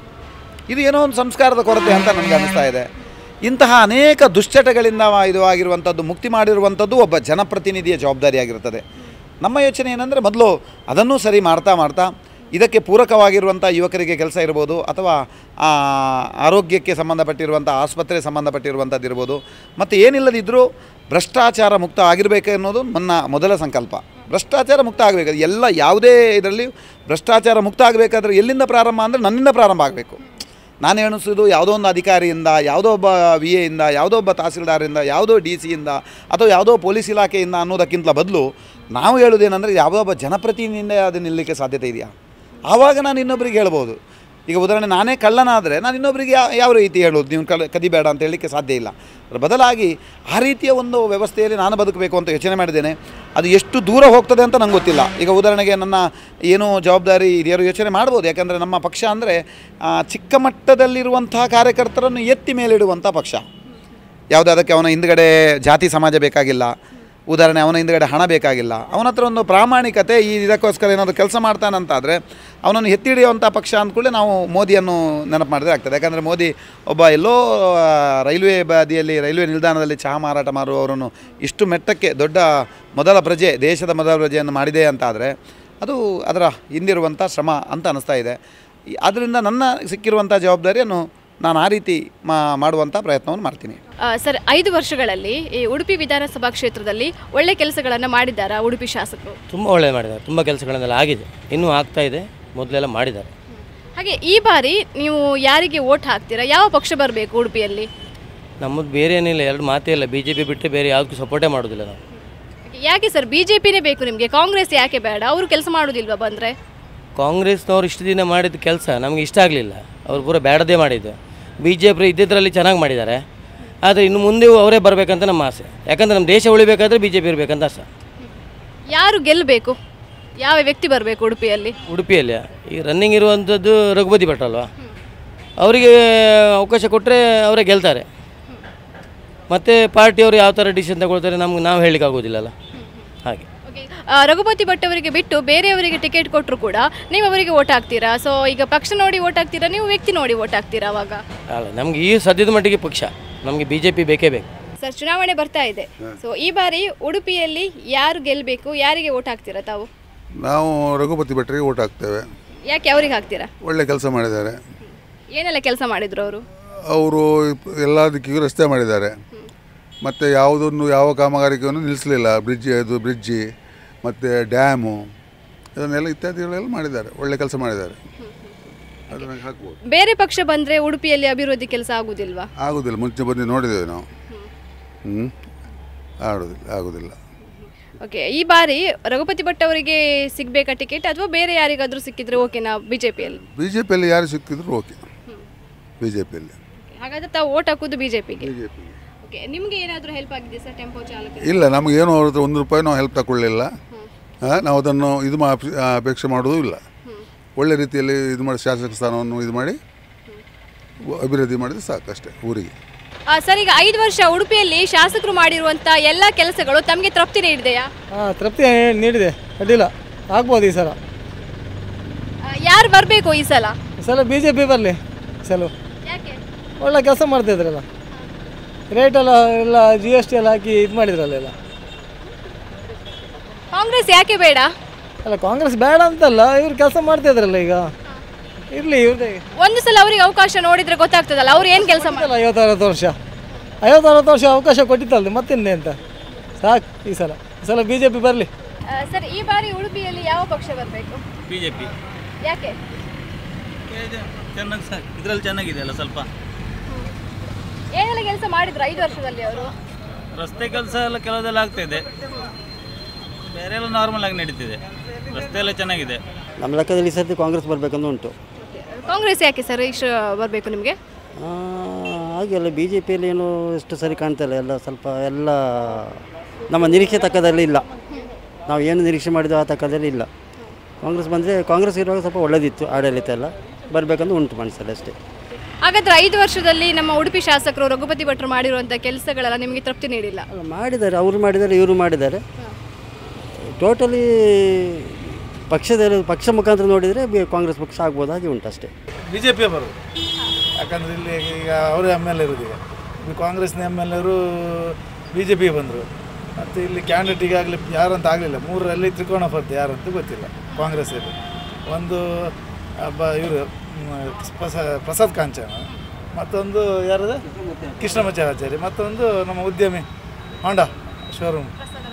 ಇದು ಏನೋ ಒಂದು ಸಂಸ್ಕಾರದ ಕೊರತೆ ಅಂತ ನನಗೆ ಅನಿಸ್ತಾ ಇದೆ ಇಂತಹ ಅನೇಕ ದುಶ್ಚಟಗಳಿಂದ ಇದು ಆಗಿರುವಂಥದ್ದು ಮುಕ್ತಿ ಮಾಡಿರುವಂಥದ್ದು ಒಬ್ಬ ಜನಪ್ರತಿನಿಧಿಯ ಜವಾಬ್ದಾರಿಯಾಗಿರುತ್ತದೆ ನಮ್ಮ ಯೋಚನೆ ಏನಂದರೆ ಮೊದಲು ಅದನ್ನೂ ಸರಿ ಮಾಡ್ತಾ ಮಾಡ್ತಾ ಇದಕ್ಕೆ ಪೂರಕವಾಗಿರುವಂಥ ಯುವಕರಿಗೆ ಕೆಲಸ ಇರ್ಬೋದು ಅಥವಾ ಆ, ಆರೋಗ್ಯಕ್ಕೆ ಸಂಬಂಧಪಟ್ಟಿರುವಂಥ ಆಸ್ಪತ್ರೆ ಸಂಬಂಧಪಟ್ಟಿರುವಂಥದ್ದು ಇರ್ಬೋದು ಮತ್ತು ಏನಿಲ್ಲದಿದ್ದರೂ ಭ್ರಷ್ಟಾಚಾರ ಮುಕ್ತ ಆಗಿರಬೇಕು ಅನ್ನೋದು ನನ್ನ ಮೊದಲ ಸಂಕಲ್ಪ ಭ್ರಷ್ಟಾಚಾರ ಮುಕ್ತ ಆಗಬೇಕು ಎಲ್ಲ ಯಾವುದೇ ಇದರಲ್ಲಿ ಭ್ರಷ್ಟಾಚಾರ ಮುಕ್ತ ಆಗಬೇಕಾದ್ರೆ ಎಲ್ಲಿಂದ ಪ್ರಾರಂಭ ಅಂದರೆ ನನ್ನಿಂದ ಪ್ರಾರಂಭ ಆಗಬೇಕು ನಾನು ಎಣಿಸೋದು ಯಾವುದೋ ಒಂದು ಅಧಿಕಾರಿಯಿಂದ ಯಾವುದೋ ಒಬ್ಬ ವಿ ಎಯಿಂದ ಯಾವುದೋ ಒಬ್ಬ ತಹಸೀಲ್ದಾರಿಂದ ಯಾವುದೋ ಡಿ ಸಿಯಿಂದ ಅಥವಾ ಯಾವುದೋ ಪೊಲೀಸ್ ಇಲಾಖೆಯಿಂದ ಅನ್ನೋದಕ್ಕಿಂತ ಬದಲು ನಾವು ಹೇಳೋದೇನೆಂದರೆ ಯಾವುದೋ ಒಬ್ಬ ಜನಪ್ರತಿನಿಧಿಯಿಂದ ಅದು ನಿಲ್ಲಲಿಕ್ಕೆ ಸಾಧ್ಯತೆ ಇದೆಯಾ ಆವಾಗ ನಾನು ಇನ್ನೊಬ್ಬರಿಗೆ ಹೇಳ್ಬೋದು ಈಗ ಉದಾಹರಣೆ ನಾನೇ ಕಳ್ಳನಾದರೆ ನಾನು ಇನ್ನೊಬ್ಬರಿಗೆ ಯಾವ ಯಾವ ರೀತಿ ಹೇಳೋದು ನೀವು ಕಲ್ ಕದಿಬೇಡ ಅಂತ ಹೇಳಲಿಕ್ಕೆ ಸಾಧ್ಯ ಇಲ್ಲ ಅದರ ಬದಲಾಗಿ ಆ ರೀತಿಯ ಒಂದು ವ್ಯವಸ್ಥೆಯಲ್ಲಿ ನಾನು ಬದುಕಬೇಕು ಅಂತ ಯೋಚನೆ ಮಾಡಿದ್ದೇನೆ ಅದು ಎಷ್ಟು ದೂರ ಹೋಗ್ತದೆ ಅಂತ ನಂಗೆ ಗೊತ್ತಿಲ್ಲ ಈಗ ಉದಾಹರಣೆಗೆ ನನ್ನ ಏನು ಜವಾಬ್ದಾರಿ ಹಿರಿಯರು ಯೋಚನೆ ಮಾಡ್ಬೋದು ಯಾಕಂದರೆ ನಮ್ಮ ಪಕ್ಷ ಅಂದರೆ ಚಿಕ್ಕ ಮಟ್ಟದಲ್ಲಿರುವಂತಹ ಕಾರ್ಯಕರ್ತರನ್ನು ಎತ್ತಿ ಮೇಲಿಡುವಂಥ ಪಕ್ಷ ಯಾವುದಾದಕ್ಕೆ ಅವನ ಹಿಂದ್ಗಡೆ ಜಾತಿ ಸಮಾಜ ಬೇಕಾಗಿಲ್ಲ ಉದಾಹರಣೆ ಅವನ ಹಿಂದ್ಗಡೆ ಹಣ ಬೇಕಾಗಿಲ್ಲ ಅವನ ಹತ್ರ ಒಂದು ಪ್ರಾಮಾಣಿಕತೆ ಈ ಇದಕ್ಕೋಸ್ಕರ ಏನಾದರೂ ಕೆಲಸ ಮಾಡ್ತಾನಂತಾದರೆ ಅವನನ್ನು ಎತ್ತಿ ಹಿಡಿಯುವಂಥ ಪಕ್ಷ ಅಂದ್ಕೂಡಲೇ ನಾವು ಮೋದಿಯನ್ನು ನೆನಪು ಮಾಡಿದ್ರೆ ಆಗ್ತದೆ ಯಾಕಂದರೆ ಮೋದಿ ಒಬ್ಬ ಎಲ್ಲೋ ಆ, ರೈಲ್ವೆ ಬದಿಯಲ್ಲಿ ರೈಲ್ವೆ ನಿಲ್ದಾಣದಲ್ಲಿ ಚಹಾ ಮಾರಾಟ ಮಾರುವವರನ್ನು ಇಷ್ಟು ಮೆಟ್ಟಕ್ಕೆ ದೊಡ್ಡ ಮೊದಲ ಪ್ರಜೆ ದೇಶದ ಮೊದಲ ಪ್ರಜೆಯನ್ನು ಮಾಡಿದೆ ಅಂತಾದರೆ ಅದು ಅದರ ಹಿಂದಿರುವಂಥ ಶ್ರಮ ಅಂತ ಅನ್ನಿಸ್ತಾ ಇದೆ ಈ- ಆದ್ದರಿಂದ ನನ್ನ ಸಿಕ್ಕಿರುವಂಥ ಜವಾಬ್ದಾರಿಯನ್ನು ನಾನು ಆ ರೀತಿ ಮಾ ಮಾಡುವಂಥ ಪ್ರಯತ್ನವನ್ನು ಮಾಡ್ತೀನಿ ಆ, ಸರ್ ಐದು ವರ್ಷಗಳಲ್ಲಿ ಈ ಉಡುಪಿ ವಿಧಾನಸಭಾ ಕ್ಷೇತ್ರದಲ್ಲಿ ಒಳ್ಳೆ ಕೆಲಸಗಳನ್ನು ಮಾಡಿದ್ದಾರಾ ಉಡುಪಿ ಶಾಸಕರು ತುಂಬ ಒಳ್ಳೆ ಮಾಡಿದ್ದಾರೆ ತುಂಬ ಕೆಲಸಗಳನ್ನೆಲ್ಲ ಆಗಿದೆ ಇನ್ನೂ ಆಗ್ತಾ ಇದೆ ಮೊದಲೆಲ್ಲ ಮಾಡಿದ್ದಾರೆ ಹಾಗೆ ಈ ಬಾರಿ ನೀವು ಯಾರಿಗೆ ವೋಟ್ ಹಾಕ್ತೀರಾ ಯಾವ ಪಕ್ಷ ಬರಬೇಕು ಉಡುಪಿಯಲ್ಲಿ ನಮ್ಮದು ಬೇರೆ ಏನಿಲ್ಲ ಎರಡು ಮಾತೇ ಇಲ್ಲ ಬಿ ಜೆ ಪಿ ಬಿಟ್ಟರೆ ಬೇರೆ ಯಾವುದಕ್ಕೂ ಸಪೋರ್ಟೇ ಮಾಡೋದಿಲ್ಲ ನಾವು ಯಾಕೆ ಸರ್ ಬಿ ಜೆ ಪಿನೇ ಬೇಕು ನಿಮಗೆ ಕಾಂಗ್ರೆಸ್ ಯಾಕೆ ಬೇಡ ಅವರು ಕೆಲಸ ಮಾಡೋದಿಲ್ವಾ ಬಂದರೆ ಕಾಂಗ್ರೆಸ್ನವ್ರು ಇಷ್ಟು ದಿನ ಮಾಡಿದ ಕೆಲಸ ನಮಗೆ ಇಷ್ಟ ಆಗಲಿಲ್ಲ ಅವ್ರು ಪೂರ ಬೇಡದೇ ಮಾಡಿದ್ದು ಬಿ ಜೆ ಪಿ ಇದ್ದಿದ್ದರಲ್ಲಿ ಚೆನ್ನಾಗಿ ಮಾಡಿದ್ದಾರೆ ಆದರೆ ಇನ್ನು ಮುಂದೆ ಅವರೇ ಬರಬೇಕಂತ ನಮ್ಮ ಆಸೆ ಯಾಕಂದರೆ ನಮ್ಮ ದೇಶ ಉಳಿಬೇಕಾದ್ರೆ ಬಿ ಜೆ ಪಿ ಇರಬೇಕಂತ ಆಸೆ ಯಾರು ಗೆಲ್ಲಬೇಕು ಯಾವ ವ್ಯಕ್ತಿ ಬರಬೇಕು ಉಡುಪಿಯಲ್ಲಿ ಉಡುಪಿಯಲ್ಲಿ ಈ ರನ್ನಿಂಗ್ ಇರುವಂಥದ್ದು ರಘುಪತಿ ಭಟ್ ಅಲ್ವಾ ಅವರಿಗೆ ಅವಕಾಶ ಕೊಟ್ಟರೆ ಅವರೇ ಗೆಲ್ತಾರೆ ಮತ್ತು ಪಾರ್ಟಿಯವರು ಯಾವ ಥರ ಡಿಸಿಷನ್ ತಗೊಳ್ತಾರೆ ನಮ್ಗೆ ನಾವು ಹೇಳಲಿಕ್ಕೆ ಆಗೋದಿಲ್ಲಲ್ಲ ಹಾಗೆ ಆ, ರಘುಪತಿ ಭಟ್ ಅವರಿಗೆ ಬಿಟ್ಟು ಬೇರೆಯವರಿಗೆ ಟಿಕೆಟ್ ಕೊಟ್ಟರು ಕೂಡ ನೀವು ಅವರಿಗೆ ವೋಟ್ ಹಾಕ್ತೀರಾ ಸೊ ಈಗ ಪಕ್ಷ ನೋಡಿ ವೋಟ್ ಹಾಕ್ತೀರಾ ನೀವು ವ್ಯಕ್ತಿ ನೋಡಿ ವೋಟ್ ಹಾಕ್ತೀರಾ ಅವಾಗ ಅಲ್ಲ ನಮಗೆ ಈ ಸದ್ಯದ ಮಟ್ಟಿಗೆ ಪಕ್ಷ ನಮಗೆ ಬಿ ಜೆ ಪಿ ಬೇಕೇ ಬೇಕು ಸರ್ ಚುನಾವಣೆ ಬರ್ತಾ ಇದೆ ಸೊ ಈ ಬಾರಿ ಉಡುಪಿಯಲ್ಲಿ ಯಾರು ಗೆಲ್ಲಬೇಕು ಯಾರಿಗೆ ವೋಟ್ ಹಾಕ್ತೀರಾ ತಾವು ನಾವು ರಘುಪತಿ ಭಟ್ರಿಗೆ ಓಟ್ ಹಾಕ್ತೇವೆ ಯಾಕೆ ಅವ್ರಿಗೆ ಹಾಕ್ತೀರಾ ಒಳ್ಳೆ ಕೆಲಸ ಮಾಡಿದ್ದಾರೆ ಏನೆಲ್ಲ ಕೆಲಸ ಮಾಡಿದ್ರು ಅವರು ಅವರು ಎಲ್ಲ ದಿಕ್ಕಿಗೂ ರಸ್ತೆ ಮಾಡಿದ್ದಾರೆ ಮತ್ತು ಯಾವುದನ್ನು ಯಾವ ಕಾಮಗಾರಿಕೆಯನ್ನು ನಿಲ್ಲಿಸಲಿಲ್ಲ ಬ್ರಿಡ್ಜ್ ಅದು ಬ್ರಿಡ್ಜಿ ಮತ್ತು ಡ್ಯಾಮು ಇದನ್ನೆಲ್ಲ ಇತ್ಯಾದಿಗಳೆಲ್ಲ ಮಾಡಿದ್ದಾರೆ ಒಳ್ಳೆ ಕೆಲಸ ಮಾಡಿದ್ದಾರೆ ಅದನ್ನು ಹಾಕ್ಬೋದು ಬೇರೆ ಪಕ್ಷ ಬಂದ್ರೆ ಉಡುಪಿಯಲ್ಲಿ ಅಭಿವೃದ್ಧಿ ಕೆಲಸ ಆಗುದಿಲ್ವಾ ಆಗೋದಿಲ್ಲ ಮುಂಚೆ ಬಂದು ನೋಡಿದ್ದೇವೆ ನಾವು ಹ್ಞೂ ಆಡೋದಿಲ್ಲ ಆಗೋದಿಲ್ಲ ಓಕೆ ಈ ಬಾರಿ ರಘುಪತಿ ಭಟ್ ಅವರಿಗೆ ಸಿಗ್ಬೇಕಾ ಟಿಕೆಟ್ ಅಥವಾ ಬೇರೆ ಯಾರಿಗಾದ್ರೂ ಸಿಕ್ಕಿದ್ರೆ ಓಕೆನಾ ಬಿಜೆಪಿಯಲ್ಲಿ ಬಿ ಜೆ ಪಿಯಲ್ಲಿ ಯಾರು ಸಿಕ್ಕಿದ್ರು ಓಕೆ ಬಿ ಜೆ ಪಿಯಲ್ಲಿ ಹಾಗಾದ್ರೆ ತಾವು ಓಟ್ ಹಾಕೋದು ಬಿಜೆಪಿಗೆ ಓಕೆ ನಿಮ್ಗೆ ಏನಾದರೂ ಹೆಲ್ಪ್ ಆಗಿದೆ ಸರ್ ಟೆಂಪೋ ಚಾಲಕ ಇಲ್ಲ ನಮಗೇನು ಅವ್ರ ಹತ್ರ ಒಂದು ರೂಪಾಯಿ ನಾವು ಹೆಲ್ಪ್ ತಗೊಳ್ಳಿಲ್ಲ ಆ, ನಾವು ಅದನ್ನು ಇದು ಮಾ ಅಪೇಕ್ಷೆ ಮಾಡೋದು ಇಲ್ಲ ಒಳ್ಳೆ ರೀತಿಯಲ್ಲಿ ಇದು ಮಾಡಿ ಶಾಸಕ ಸ್ಥಾನವನ್ನು ಇದು ಮಾಡಿ ಅಭಿವೃದ್ಧಿ ಮಾಡಿದ್ರೆ ಸಾಕು ಅಷ್ಟೇ ಊರಿಗೆ ಸರ್ ಈಗ ಐದು ವರ್ಷ ಉಡುಪಿಯಲ್ಲಿ ಶಾಸಕರು ಮಾಡಿರುವಂತ ಎಲ್ಲ ಕೆಲಸಗಳು ತಮಗೆ ತೃಪ್ತಿ ನೀಡಿದೆಯಾ ಹಾಂ ತೃಪ್ತಿ ನೀಡಿದೆ ಅಡ್ಡಿಲ್ಲ ಆಗ್ಬೋದು ಈ ಸಲ ಯಾರು ಬರಬೇಕು ಈ ಸಲ ಈ ಸಲ ಬಿ ಜೆ ಪಿ ಬರಲಿ ಸಲ ಒಳ್ಳೆ ಕೆಲಸ ಮಾಡ್ತಿದ್ರಲ್ಲ ರೇಟ್ ಎಲ್ಲ ಎಲ್ಲ ಜಿ ಎಸ್ ಟಿ ಎಲ್ಲ ಹಾಕಿ ಇದು ಮಾಡಿದ್ರಲ್ಲ ಎಲ್ಲ ಕಾಂಗ್ರೆಸ್ ಯಾಕೆ ಬೇಡ ಅಲ್ಲ ಕಾಂಗ್ರೆಸ್ ಬೇಡ ಅಂತಲ್ಲ ಇವ್ರು ಕೆಲಸ ಮಾಡ್ತಿದ್ರಲ್ಲ ಈಗ ಇರಲಿ ಇವ್ರದೇ ಒಂದು ಸಲ ಅವರಿಗೆ ಅವಕಾಶ ನೋಡಿದ್ರೆ ಗೊತ್ತಾಗ್ತದಲ್ಲ ಅವ್ರು ಏನ್ ಕೆಲಸ ಮಾಡಿ ಐವತ್ತು ಅರವತ್ತು ವರ್ಷ ಐವತ್ತು ಅರವತ್ತು ವರ್ಷ ಅವಕಾಶ ಕೊಟ್ಟಿತ್ತಲ್ಲ ಮತ್ತಿನ್ನೆ ಅಂತ ಸಾಕು ಈ ಸಲ ಈ ಸಲ ಬಿ ಜೆ ಪಿ ಬರಲಿ ಸರ್ ಈ ಬಾರಿ ಉಡುಪಿಯಲ್ಲಿ ಯಾವ ಪಕ್ಷ ಬರಬೇಕು ಬಿ ಜೆ ಪಿ ಯಾಕೆ ಚೆನ್ನಾಗಿ ಸಾಕು ಇದರಲ್ಲಿ ಚೆನ್ನಾಗಿದೆ ಅಲ್ಲ ಸ್ವಲ್ಪ ಏನೆಲ್ಲ ಕೆಲಸ ಮಾಡಿದ್ರು ಐದು ವರ್ಷದಲ್ಲಿ ಅವರು ರಸ್ತೆ ಕೆಲಸ ಎಲ್ಲ ಕೆಲವುದೆಲ್ಲ ಆಗ್ತಾಯಿದೆ ಬೇರೆ ಎಲ್ಲ ನಾರ್ಮಲ್ ಆಗಿ ನಡೀತಿದೆ ರಸ್ತೆ ಎಲ್ಲ ಚೆನ್ನಾಗಿದೆ ನಮ್ಮ ಲೆಕ್ಕದಲ್ಲಿ ಈ ಸರ್ತಿ ಕಾಂಗ್ರೆಸ್ ಬರಬೇಕಂತ ಉಂಟು ಕಾಂಗ್ರೆಸ್ ಯಾಕೆ ಸರ್ ಇಷ್ಟು ಬರಬೇಕು ನಿಮಗೆ ಆ, ಹಾಗೆಲ್ಲ ಬಿ ಜೆ ಪಿಯಲ್ಲಿ ಏನು ಎಷ್ಟು ಸರಿ ಕಾಣ್ತಾ ಇಲ್ಲ ಎಲ್ಲ ಸ್ವಲ್ಪ ಎಲ್ಲ ನಮ್ಮ ನಿರೀಕ್ಷೆ ತಕ್ಕದಲ್ಲಿ ಇಲ್ಲ ನಾವು ಏನು ನಿರೀಕ್ಷೆ ಮಾಡಿದ್ವಿ ಆ ತಕ್ಕದಲ್ಲಿ ಇಲ್ಲ ಕಾಂಗ್ರೆಸ್ ಬಂದರೆ ಕಾಂಗ್ರೆಸ್ ಇರುವಾಗ ಸ್ವಲ್ಪ ಒಳ್ಳೆದಿತ್ತು ಆಡಳಿತ ಎಲ್ಲ ಬರಬೇಕಂತ ಉಂಟು ಮನಸ್ಸಲ್ಲಿ ಅಷ್ಟೇ ಹಾಗಾದ್ರೆ ಐದು ವರ್ಷದಲ್ಲಿ ನಮ್ಮ ಉಡುಪಿ ಶಾಸಕರು ರಘುಪತಿ ಭಟ್ರು ಮಾಡಿರುವಂತ ಕೆಲಸಗಳೆಲ್ಲ ನಿಮಗೆ ತೃಪ್ತಿ ನೀಡಿಲ್ಲ ಮಾಡಿದ್ದಾರೆ ಅವರು ಮಾಡಿದ್ದಾರೆ ಇವರು ಮಾಡಿದ್ದಾರೆ ಟೋಟಲಿ ಪಕ್ಷದಲ್ಲಿ ಪಕ್ಷ ಮುಖಾಂತರ ನೋಡಿದರೆ ಬಿ- ಕಾಂಗ್ರೆಸ್ ಪಕ್ಷ ಆಗ್ಬೋದು ಹಾಗೆ ಉಂಟು ಅಷ್ಟೇ ಬಿ ಜೆ ಪಿಯೇ ಬರೋದು ಯಾಕಂದರೆ ಇಲ್ಲಿ ಈಗ ಅವರೇ ಎಮ್ ಎಲ್ ಇರೋದು ಈಗ ಈ ಕಾಂಗ್ರೆಸ್ನ ಎಮ್ ಎಲ್ ಎರು ಬಿ ಜೆ ಪಿಗೆ ಬಂದರು ಮತ್ತು ಇಲ್ಲಿ ಕ್ಯಾಂಡಿಡೇಟ್ ಆಗಲಿ ಯಾರಂತ ಆಗಲಿಲ್ಲ ಮೂರರಲ್ಲಿ ತ್ರಿಕೋಣ ಸ್ಪರ್ಧೆ ಯಾರಂತ ಗೊತ್ತಿಲ್ಲ ಕಾಂಗ್ರೆಸ್ಸಲ್ಲಿ ಒಂದು ಬ ಇವರು ಪ್ರಸಾದ್ ಕಾಂಚನ ಮತ್ತೊಂದು ಯಾರದ ಕೃಷ್ಣಮಚಾಚಾರ್ಯ ಮತ್ತೊಂದು ನಮ್ಮ ಉದ್ಯಮಿ ಹೋಂಡಾ ಶೋರೂಮ್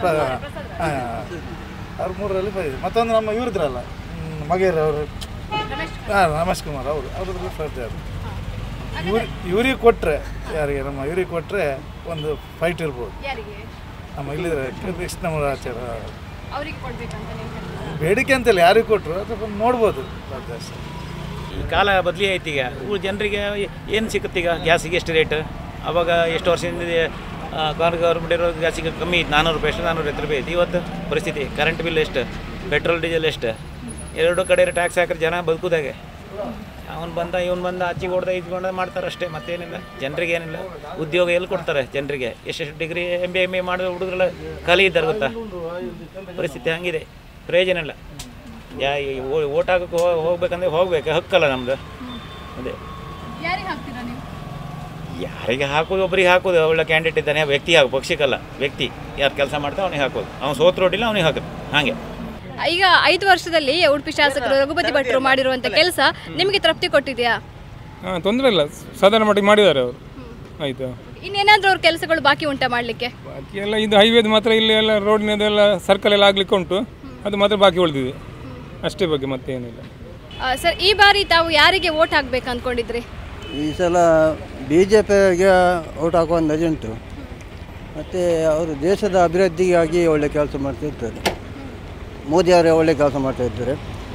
ಅವ್ರು ಮೂರರಲ್ಲಿ ಬಂದಿದೆ ಮತ್ತೊಂದು ನಮ್ಮ ಇವ್ರದ್ರಲ್ಲ ಮಗೇರ್ ಅವರು ಹಾಂ ರಮೇಶ್ ಕುಮಾರ್ ಅವರು ಅವ್ರದ್ದು ಸ್ಪರ್ಧೆ ಅದು ಇವ್ರು ಇವ್ರಿಗೆ ಕೊಟ್ಟರೆ ಯಾರಿಗೆ ನಮ್ಮ ಇವ್ರಿಗೆ ಕೊಟ್ಟರೆ ಒಂದು ಫೈಟ್ ಇರ್ಬೋದು ನಮ್ಮ ಇಲ್ಲಿದ್ರೆ ಕೃಷ್ಣಮರಾಚಾರ್ಯ ಅವರಿಗೆ ಕೊಡ್ಬೇಕಂತ ನೀವು ಬೇಡಿಕೆ ಅಂತಲ್ಲ ಯಾರಿಗೆ ಕೊಟ್ಟರು ಅದು ಬಂದು ನೋಡ್ಬೋದು ಸ್ಪರ್ಧೆ ಅಷ್ಟೇ ಈ ಕಾಲ ಬದಲಿ ಆಯ್ತು ಈಗ ಊರ್ ಜನರಿಗೆ ಏನು ಸಿಗುತ್ತೆ ಈಗ ಗ್ಯಾಸಿಗೆ ಎಷ್ಟು ರೇಟ್ ಅವಾಗ ಎಷ್ಟು ವರ್ಷದಿಂದ ಕಾರ್ ಗೌರ್ಮೆಂಟ್ ಇರೋ ಗ್ಯಾಸಿಗೆ ಕಮ್ಮಿ ಇತ್ತು ನಾನ್ನೂರು ರೂಪಾಯಿ ಎಷ್ಟು ನಾನ್ನೂರ ರೂಪಾಯಿ ಇತ್ತು ಇವತ್ತು ಪರಿಸ್ಥಿತಿ ಕರೆಂಟ್ ಬಿಲ್ ಎಷ್ಟು ಪೆಟ್ರೋಲ್ ಡೀಸೆಲ್ ಎಷ್ಟು ಎರಡು ಕಡೆ ಟ್ಯಾಕ್ಸ್ ಹಾಕಿದ್ರೆ ಜನ ಬದುಕುದಾಗೆ ಅವನು ಬಂದ ಇವನು ಬಂದ ಆಚೆಗೆ ಹೊಡೆದ ಇದ್ಕೊಂಡ ಮಾಡ್ತಾರೆ ಅಷ್ಟೇ ಮತ್ತೇನಿಲ್ಲ ಜನರಿಗೆ ಏನಿಲ್ಲ ಉದ್ಯೋಗ ಎಲ್ಲಿ ಕೊಡ್ತಾರೆ ಜನರಿಗೆ ಎಷ್ಟೆಷ್ಟು degree M B M A ಮಾಡಿದ ಹುಡುಗರೆಲ್ಲ ಖಾಲಿ ಇದ್ದಾರೆ ಗೊತ್ತಾ ಪರಿಸ್ಥಿತಿ ಹಂಗಿದೆ ಪ್ರಯೋಜನ ಇಲ್ಲ ಯಾ ಓಟ್ ಹಾಕಕ್ಕೆ ಹೋಗ್ಬೇಕಂದ್ರೆ ಹೋಗ್ಬೇಕು ಹಕ್ಕಲ್ಲ ನಮ್ದು ಅದೇ ಯಾರಿಗೆ ಹಾಕ್ತೀರಾ ನೀವು ಯಾರಿಗೆ ಹಾಕೋದು ಒಬ್ಬರಿಗೆ ಹಾಕೋದು ಒಳ್ಳೆ ಕ್ಯಾಂಡಿಡೇಟ್ ಇದ್ದಾನೆ ವ್ಯಕ್ತಿ ಹಾಕು ಪಕ್ಷಕ್ಕಲ್ಲ ವ್ಯಕ್ತಿ ಯಾರು ಕೆಲಸ ಮಾಡ್ತಾ ಅವನಿಗೆ ಹಾಕೋದು ಅವ್ನು ಸೋತ್ ರೋಡಿಲ್ಲ ಅವನಿಗೆ ಹಾಕೋದು ಹಾಗೆ ಈಗ ಐದು ವರ್ಷದಲ್ಲಿ ಉಡುಪಿ ಶಾಸಕರು ರಘುಪತಿ ಭಟ್ರು ಮಾಡಿರುವಂತ ಕೆಲಸ ನಿಮಗೆ ತೃಪ್ತಿ ಕೊಟ್ಟಿದೆಯಾ ಹಾಂ ತೊಂದರೆ ಇಲ್ಲ ಸಾಧಾರಣ ಮಟ್ಟಿಗೆ ಮಾಡಿದ್ದಾರೆ ಅವರು ಆಯಿತು ಇನ್ನೇನಾದ್ರೂ ಅವ್ರ ಕೆಲಸಗಳು ಬಾಕಿ ಉಂಟಾ ಮಾಡ್ಲಿಕ್ಕೆ ಬಾಕಿ ಎಲ್ಲ ಇದು ಹೈವೇದು ಮಾತ್ರ ಇಲ್ಲಿ ಎಲ್ಲ ರೋಡಿನದೆಲ್ಲ ಸರ್ಕಲ್ ಎಲ್ಲ ಆಗ್ಲಿಕ್ಕೆ ಉಂಟು ಅದು ಮಾತ್ರ ಬಾಕಿ ಉಳಿದಿದೆ ಅಷ್ಟೇ ಬಗ್ಗೆ ಮತ್ತೇನಿಲ್ಲ ಆ, ಸರ್ ಈ ಬಾರಿ ತಾವು ಯಾರಿಗೆ ವೋಟ್ ಹಾಕ್ಬೇಕು ಅಂದ್ಕೊಂಡಿದ್ರಿ ಈ ಸಲ ಬಿ ಜೆ ಪಿಗೆ ಓಟ್ ಹಾಕುವ ಅಂದಾಜು ಉಂಟು ಮತ್ತು ಅವರು ದೇಶದ ಅಭಿವೃದ್ಧಿಗಾಗಿ ಒಳ್ಳೆ ಕೆಲಸ ಮಾಡ್ತಿರ್ತಾರೆ ಮೋದಿ ಅವರೇ ಒಳ್ಳೆ ಕೆಲಸ ಮಾಡ್ತಾಯಿದ್ದಾರೆ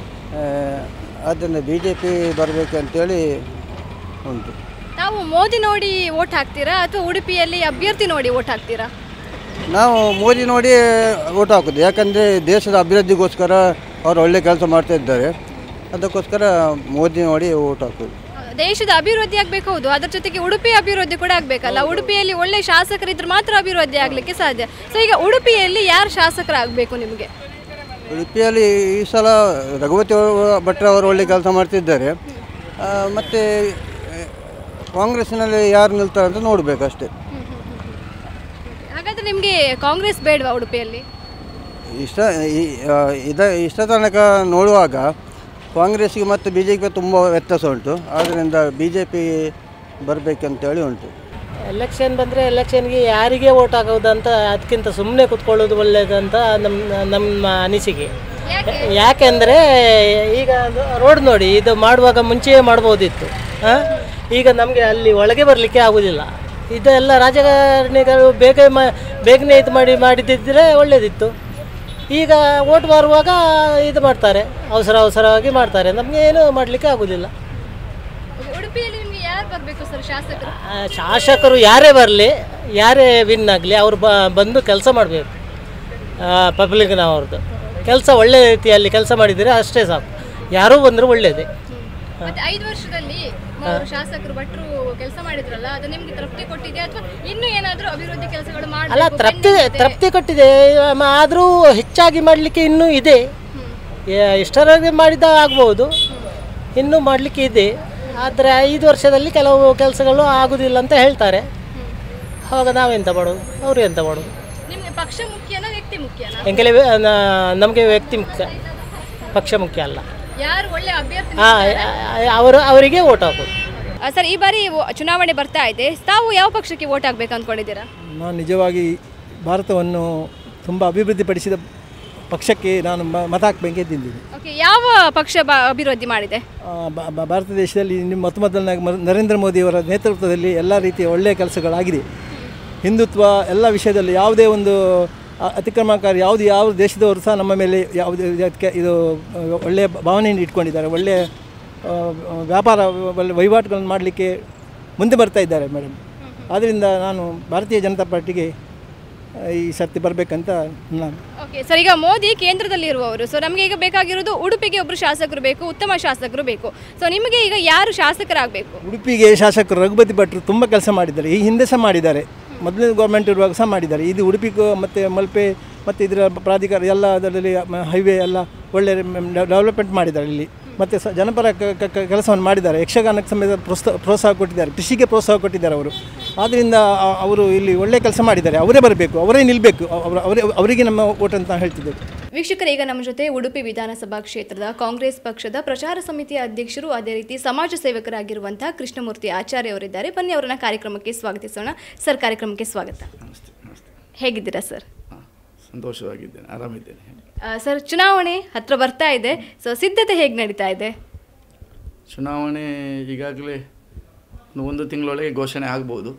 ಆದ್ದರಿಂದ ಬಿ ಜೆ ಪಿ ಬರಬೇಕಂತೇಳಿ ಉಂಟು ತಾವು ಮೋದಿ ನೋಡಿ ವೋಟ್ ಹಾಕ್ತೀರಾ ಅಥವಾ ಉಡುಪಿಯಲ್ಲಿ ಅಭ್ಯರ್ಥಿ ನೋಡಿ ವೋಟ್ ಹಾಕ್ತೀರಾ ನಾವು ಮೋದಿ ನೋಡಿ ಓಟ್ ಹಾಕೋದು ಯಾಕಂದರೆ ದೇಶದ ಅಭಿವೃದ್ಧಿಗೋಸ್ಕರ ಅವರು ಒಳ್ಳೆ ಕೆಲಸ ಮಾಡ್ತಾ ಇದ್ದಾರೆ ಅದಕ್ಕೋಸ್ಕರ ಮೋದಿ ನೋಡಿ ಓಟ್ ಹಾಕೋದು ದೇಶದ ಅಭಿವೃದ್ಧಿ ಆಗ್ಬೇಕು ಹೌದು ಅದ್ರ ಜೊತೆಗೆ ಉಡುಪಿ ಅಭಿವೃದ್ಧಿ ಕೂಡ ಆಗ್ಬೇಕಲ್ಲ ಉಡುಪಿಯಲ್ಲಿ ಒಳ್ಳೆ ಶಾಸಕರಿದ್ರೆ ಮಾತ್ರ ಅಭಿವೃದ್ಧಿ ಆಗ್ಲಿಕ್ಕೆ ಸಾಧ್ಯ ಸೊ ಈಗ ಉಡುಪಿಯಲ್ಲಿ ಯಾರು ಶಾಸಕರಾಗಬೇಕು ನಿಮಗೆ ಉಡುಪಿಯಲ್ಲಿ ಈ ಸಲ ರಘುಪತಿ ಅವರು- ಭಟ್ರು ಅವರು ಒಳ್ಳೆ ಕೆಲಸ ಮಾಡ್ತಿದ್ದಾರೆ ಆ, ಮತ್ತು ಆ, ಕಾಂಗ್ರೆಸ್ಸಿನಲ್ಲಿ ಯಾರು ನಿಲ್ತಾರೆ ಅಂತ ನೋಡಬೇಕಷ್ಟೇ ಹಾಗಾದ್ರೆ ನಿಮಗೆ ಕಾಂಗ್ರೆಸ್ ಬೇಡವಾ ಉಡುಪಿಯಲ್ಲಿ ಇಷ್ಟ ಈ- ಆ, ಇದ ಇಷ್ಟ ತನಕ ನೋಡುವಾಗ ಕಾಂಗ್ರೆಸ್ಸಿಗೆ ಮತ್ತು ಬಿ ಜೆ ಪಿಗೆ ತುಂಬ ವ್ಯತ್ಯಾಸ ಉಂಟು ಆದ್ದರಿಂದ ಬಿ ಜೆ ಪಿ ಬರಬೇಕಂತೇಳಿ ಉಂಟು ಎಲೆಕ್ಷನ್ ಬಂದರೆ ಎಲೆಕ್ಷನ್ಗೆ ಯಾರಿಗೆ ಓಟ್ ಹಾಕೋದಂತ ಅದಕ್ಕಿಂತ ಸುಮ್ಮನೆ ಕುತ್ಕೊಳ್ಳೋದು ಒಳ್ಳೆಯದಂತ ನಮ್ಮ ನಮ್ಮ ಅನಿಸಿಕೆ ಯಾಕೆಂದರೆ ಈಗ ಅದು ರೋಡ್ ನೋಡಿ ಇದು ಮಾಡುವಾಗ ಮುಂಚೆಯೇ ಮಾಡ್ಬೋದಿತ್ತು ಹಾಂ ಈಗ ನಮಗೆ ಅಲ್ಲಿ ಒಳಗೆ ಬರಲಿಕ್ಕೆ ಆಗೋದಿಲ್ಲ ಇದೆಲ್ಲ ರಾಜಕಾರಣಿಗಳು ಬೇಗ ಮ ಬೇಗನೆ ಇದು ಮಾಡಿ ಮಾಡಿದ್ದಿದ್ರೆ ಒಳ್ಳೆಯದಿತ್ತು ಈಗ ಓಟ್ ಬರುವಾಗ ಇದು ಮಾಡ್ತಾರೆ ಅವಸರ ಅವಸರವಾಗಿ ಮಾಡ್ತಾರೆ ನಮಗೆ ಏನು ಮಾಡಲಿಕ್ಕೆ ಆಗೋದಿಲ್ಲ ಉಡುಪಿಯಲ್ಲಿ ನಿಮ್ಗೆ ಯಾರು ಬರಬೇಕು ಸರ್ ಶಾಸಕರು ಆ, ಶಾಸಕರು ಯಾರೇ ಬರಲಿ ಯಾರೇ ವಿನ್ ಆಗಲಿ ಅವರು ಬ ಬಂದು ಕೆಲಸ ಮಾಡಬೇಕು ಪಬ್ಲಿಕ್ನವ್ರದ್ದು ಕೆಲಸ ಒಳ್ಳೆ ರೀತಿಯಲ್ಲಿ ಕೆಲಸ ಮಾಡಿದರೆ ಅಷ್ಟೇ ಸಾಕು ಯಾರೂ ಬಂದರೂ ಒಳ್ಳೆಯದೇ ಮತ್ತೆ ಐದು ವರ್ಷದಲ್ಲಿ ಅವರು ಶಾಸಕರು ಭಟ್ರು ಕೆಲಸ ಮಾಡಿದ್ರಲ್ಲ ಅದು ನಿಮ್ಗೆ ತೃಪ್ತಿ ಕೊಟ್ಟಿದೆ ಅಥವಾ ಇನ್ನೂ ಏನಾದರೂ ಅಭಿವೃದ್ಧಿ ಕೆಲಸಗಳು ಅಲ್ಲ ಮಾಡಬೇಕು ತೃಪ್ತಿ ತೃಪ್ತಿ ಕೊಟ್ಟಿದೆ ಆದರೂ ಹೆಚ್ಚಾಗಿ ಮಾಡಲಿಕ್ಕೆ ಇನ್ನೂ ಇದೆ ಎ- ಎಷ್ಟರಾಗಿ ಮಾಡಿದ ಆಗ್ಬೋದು ಇನ್ನೂ ಮಾಡಲಿಕ್ಕೆ ಇದೆ ಆದರೆ ಐದು ವರ್ಷದಲ್ಲಿ ಕೆಲವು ಕೆಲಸಗಳು ಆಗುವುದಿಲ್ಲ ಅಂತ ಹೇಳ್ತಾರೆ ಆವಾಗ ನಾವೆಂತ ಮಾಡೋದು ಅವರು ಎಂತ ಮಾಡೋದು ನಿಮ್ಗೆ ಪಕ್ಷ ಮುಖ್ಯನಾ ವ್ಯಕ್ತಿ ಮುಖ್ಯನಾ ಎಂಕೆಲೆ ನಮಗೆ ವ್ಯಕ್ತಿ ಮುಖ್ಯ ಪಕ್ಷ ಮುಖ್ಯ ಅಲ್ಲ ಯಾರು ಒಳ್ಳೆ ಅಭ್ಯರ್ಥಿ ಹಾಂ ಅವರು ಅವರಿಗೆ ಓಟ್ ಹಾಕೋದು ಆ, ಸರ್ ಈ ಬಾರಿ ವ- ಚುನಾವಣೆ ಬರ್ತಾ ಇದೆ ತಾವು ಯಾವ ಪಕ್ಷಕ್ಕೆ ವೋಟ್ ಹಾಕ್ಬೇಕು ಅಂದ್ಕೊಂಡಿದ್ದೀರಾ ನಾನು ನಿಜವಾಗಿ ಭಾರತವನ್ನು ತುಂಬ ಅಭಿವೃದ್ಧಿಪಡಿಸಿದ ಪಕ್ಷಕ್ಕೆ ನಾನು ಮ- ಮತ ಹಾಕಬೇಕಿದ್ದೀನಿ ಓಕೆ ಯಾವ ಪಕ್ಷ ಬ- ಅಭಿವೃದ್ಧಿ ಮಾಡಿದೆ ಭಾರತ ದೇಶದಲ್ಲಿ ನಿಮ್ಮ ಮೊತ್ತ ಮೊದಲನಾಗಿ ಮ- ನರೇಂದ್ರ ಮೋದಿಯವರ ನೇತೃತ್ವದಲ್ಲಿ ಎಲ್ಲ ರೀತಿಯ ಒಳ್ಳೆಯ ಕೆಲಸಗಳಾಗಿದೆ ಹಿಂದುತ್ವ ಎಲ್ಲ ವಿಷಯದಲ್ಲಿ ಯಾವುದೇ ಒಂದು ಅ- ಅತಿಕ್ರಮಣಕಾರಿ ಯಾವುದು ಯಾವ ದೇಶದವರು ಸಹ ನಮ್ಮ ಮೇಲೆ ಯಾವುದೇ ಅದಕ್ಕೆ ಇದು ಆ, ಒಳ್ಳೆಯ ಭಾವನೆಯನ್ನು ಇಟ್ಕೊಂಡಿದ್ದಾರೆ ಒಳ್ಳೆಯ ಆ, ವ್ಯಾಪಾರ ಒಳ್ಳೆ ವಹಿವಾಟುಗಳನ್ನು ಮಾಡಲಿಕ್ಕೆ ಮುಂದೆ ಬರ್ತಾ ಇದ್ದಾರೆ ಮೇಡಮ್ ಆದ್ದರಿಂದ ನಾನು ಭಾರತೀಯ ಜನತಾ ಪಾರ್ಟಿಗೆ ಆ, ಈ ಸರ್ತಿ ಬರಬೇಕಂತ ನಾನು ಓಕೆ ಸರ್ ಈಗ ಮೋದಿ ಕೇಂದ್ರದಲ್ಲಿ ಇರುವವರು ಸೊ ನಮಗೆ ಈಗ ಬೇಕಾಗಿರೋದು ಉಡುಪಿಗೆ ಒಬ್ಬರು ಶಾಸಕರು ಬೇಕು ಉತ್ತಮ ಶಾಸಕರು ಬೇಕು ಸೊ ನಿಮಗೆ ಈಗ ಯಾರು ಶಾಸಕರಾಗಬೇಕು ಉಡುಪಿಗೆ ಶಾಸಕರು ರಘುಪತಿ ಭಟ್ರು ತುಂಬ ಕೆಲಸ ಮಾಡಿದ್ದಾರೆ ಈ ಹಿಂದೆ ಸಹ ಮಾಡಿದ್ದಾರೆ ಮೊದಲಿನ ಗೌರ್ಮೆಂಟ್ ಇರುವಾಗ ಸಹ ಮಾಡಿದ್ದಾರೆ ಇದು ಉಡುಪಿಗೂ ಮತ್ತು ಮಲ್ಪೆ ಮತ್ತು ಇದರ ಪ್ರಾಧಿಕಾರ ಎಲ್ಲ ಅದರಲ್ಲಿ ಹೈವೇ ಎಲ್ಲ ಒಳ್ಳೆ ಡೆವಲಪ್ಮೆಂಟ್ ಮಾಡಿದ್ದಾರೆ ಇಲ್ಲಿ ಮತ್ತು ಸ ಜನಪರ ಕ- ಕ- ಕ- ಕೆಲಸವನ್ನು ಮಾಡಿದ್ದಾರೆ ಯಕ್ಷಗಾನಕ್ಕೆ ಸಮೇತ ಪ್ರೋತ್ಸಾಹ ಪ್ರೋತ್ಸಾಹ ಕೊಟ್ಟಿದ್ದಾರೆ ಕೃಷಿಗೆ ಪ್ರೋತ್ಸಾಹ ಕೊಟ್ಟಿದ್ದಾರೆ ಅವರು ಆದ್ದರಿಂದ ಆ- ಅವರು ಇಲ್ಲಿ ಒಳ್ಳೆ ಕೆಲಸ ಮಾಡಿದ್ದಾರೆ ಅವರೇ ಬರಬೇಕು ಅವರೇ ನಿಲ್ಲಬೇಕು ಅವರು ಅವರೇ ಅವರಿಗೆ ನಮ್ಮ ಓಟ್ ಅಂತ ಹೇಳ್ತಿದ್ದೇವೆ ವೀಕ್ಷಕರು ಈಗ ನಮ್ಮ ಜೊತೆ ಉಡುಪಿ ವಿಧಾನಸಭಾ ಕ್ಷೇತ್ರದ ಕಾಂಗ್ರೆಸ್ ಪಕ್ಷದ ಪ್ರಚಾರ ಸಮಿತಿಯ ಅಧ್ಯಕ್ಷರು ಅದೇ ರೀತಿ ಸಮಾಜ ಸೇವಕರಾಗಿರುವಂತಹ ಕೃಷ್ಣಮೂರ್ತಿ ಆಚಾರ್ಯ ಅವರಿದ್ದಾರೆ ಬನ್ನಿ ಅವರನ್ನ ಕಾರ್ಯಕ್ರಮಕ್ಕೆ ಸ್ವಾಗತಿಸೋಣ ಸರ್ ಕಾರ್ಯಕ್ರಮಕ್ಕೆ ಸ್ವಾಗತ ಹೇಗಿದ್ದೀರಾ ಸರ್ ಸಂತೋಷವಾಗಿದ್ದೇನೆ ಆರಾಮಿದ್ದೇನೆ ಆ, ಸರ್ ಚುನಾವಣೆ ಹತ್ರ ಬರ್ತಾ ಇದೆ ಸೊ ಸಿದ್ಧತೆ ಹೇಗೆ ನಡೀತಾ ಇದೆ ಚುನಾವಣೆ ಈಗಾಗಲೇ ಒಂದು ಒಂದು ತಿಂಗಳೊಳಗೆ ಘೋಷಣೆ ಆಗ್ಬೋದು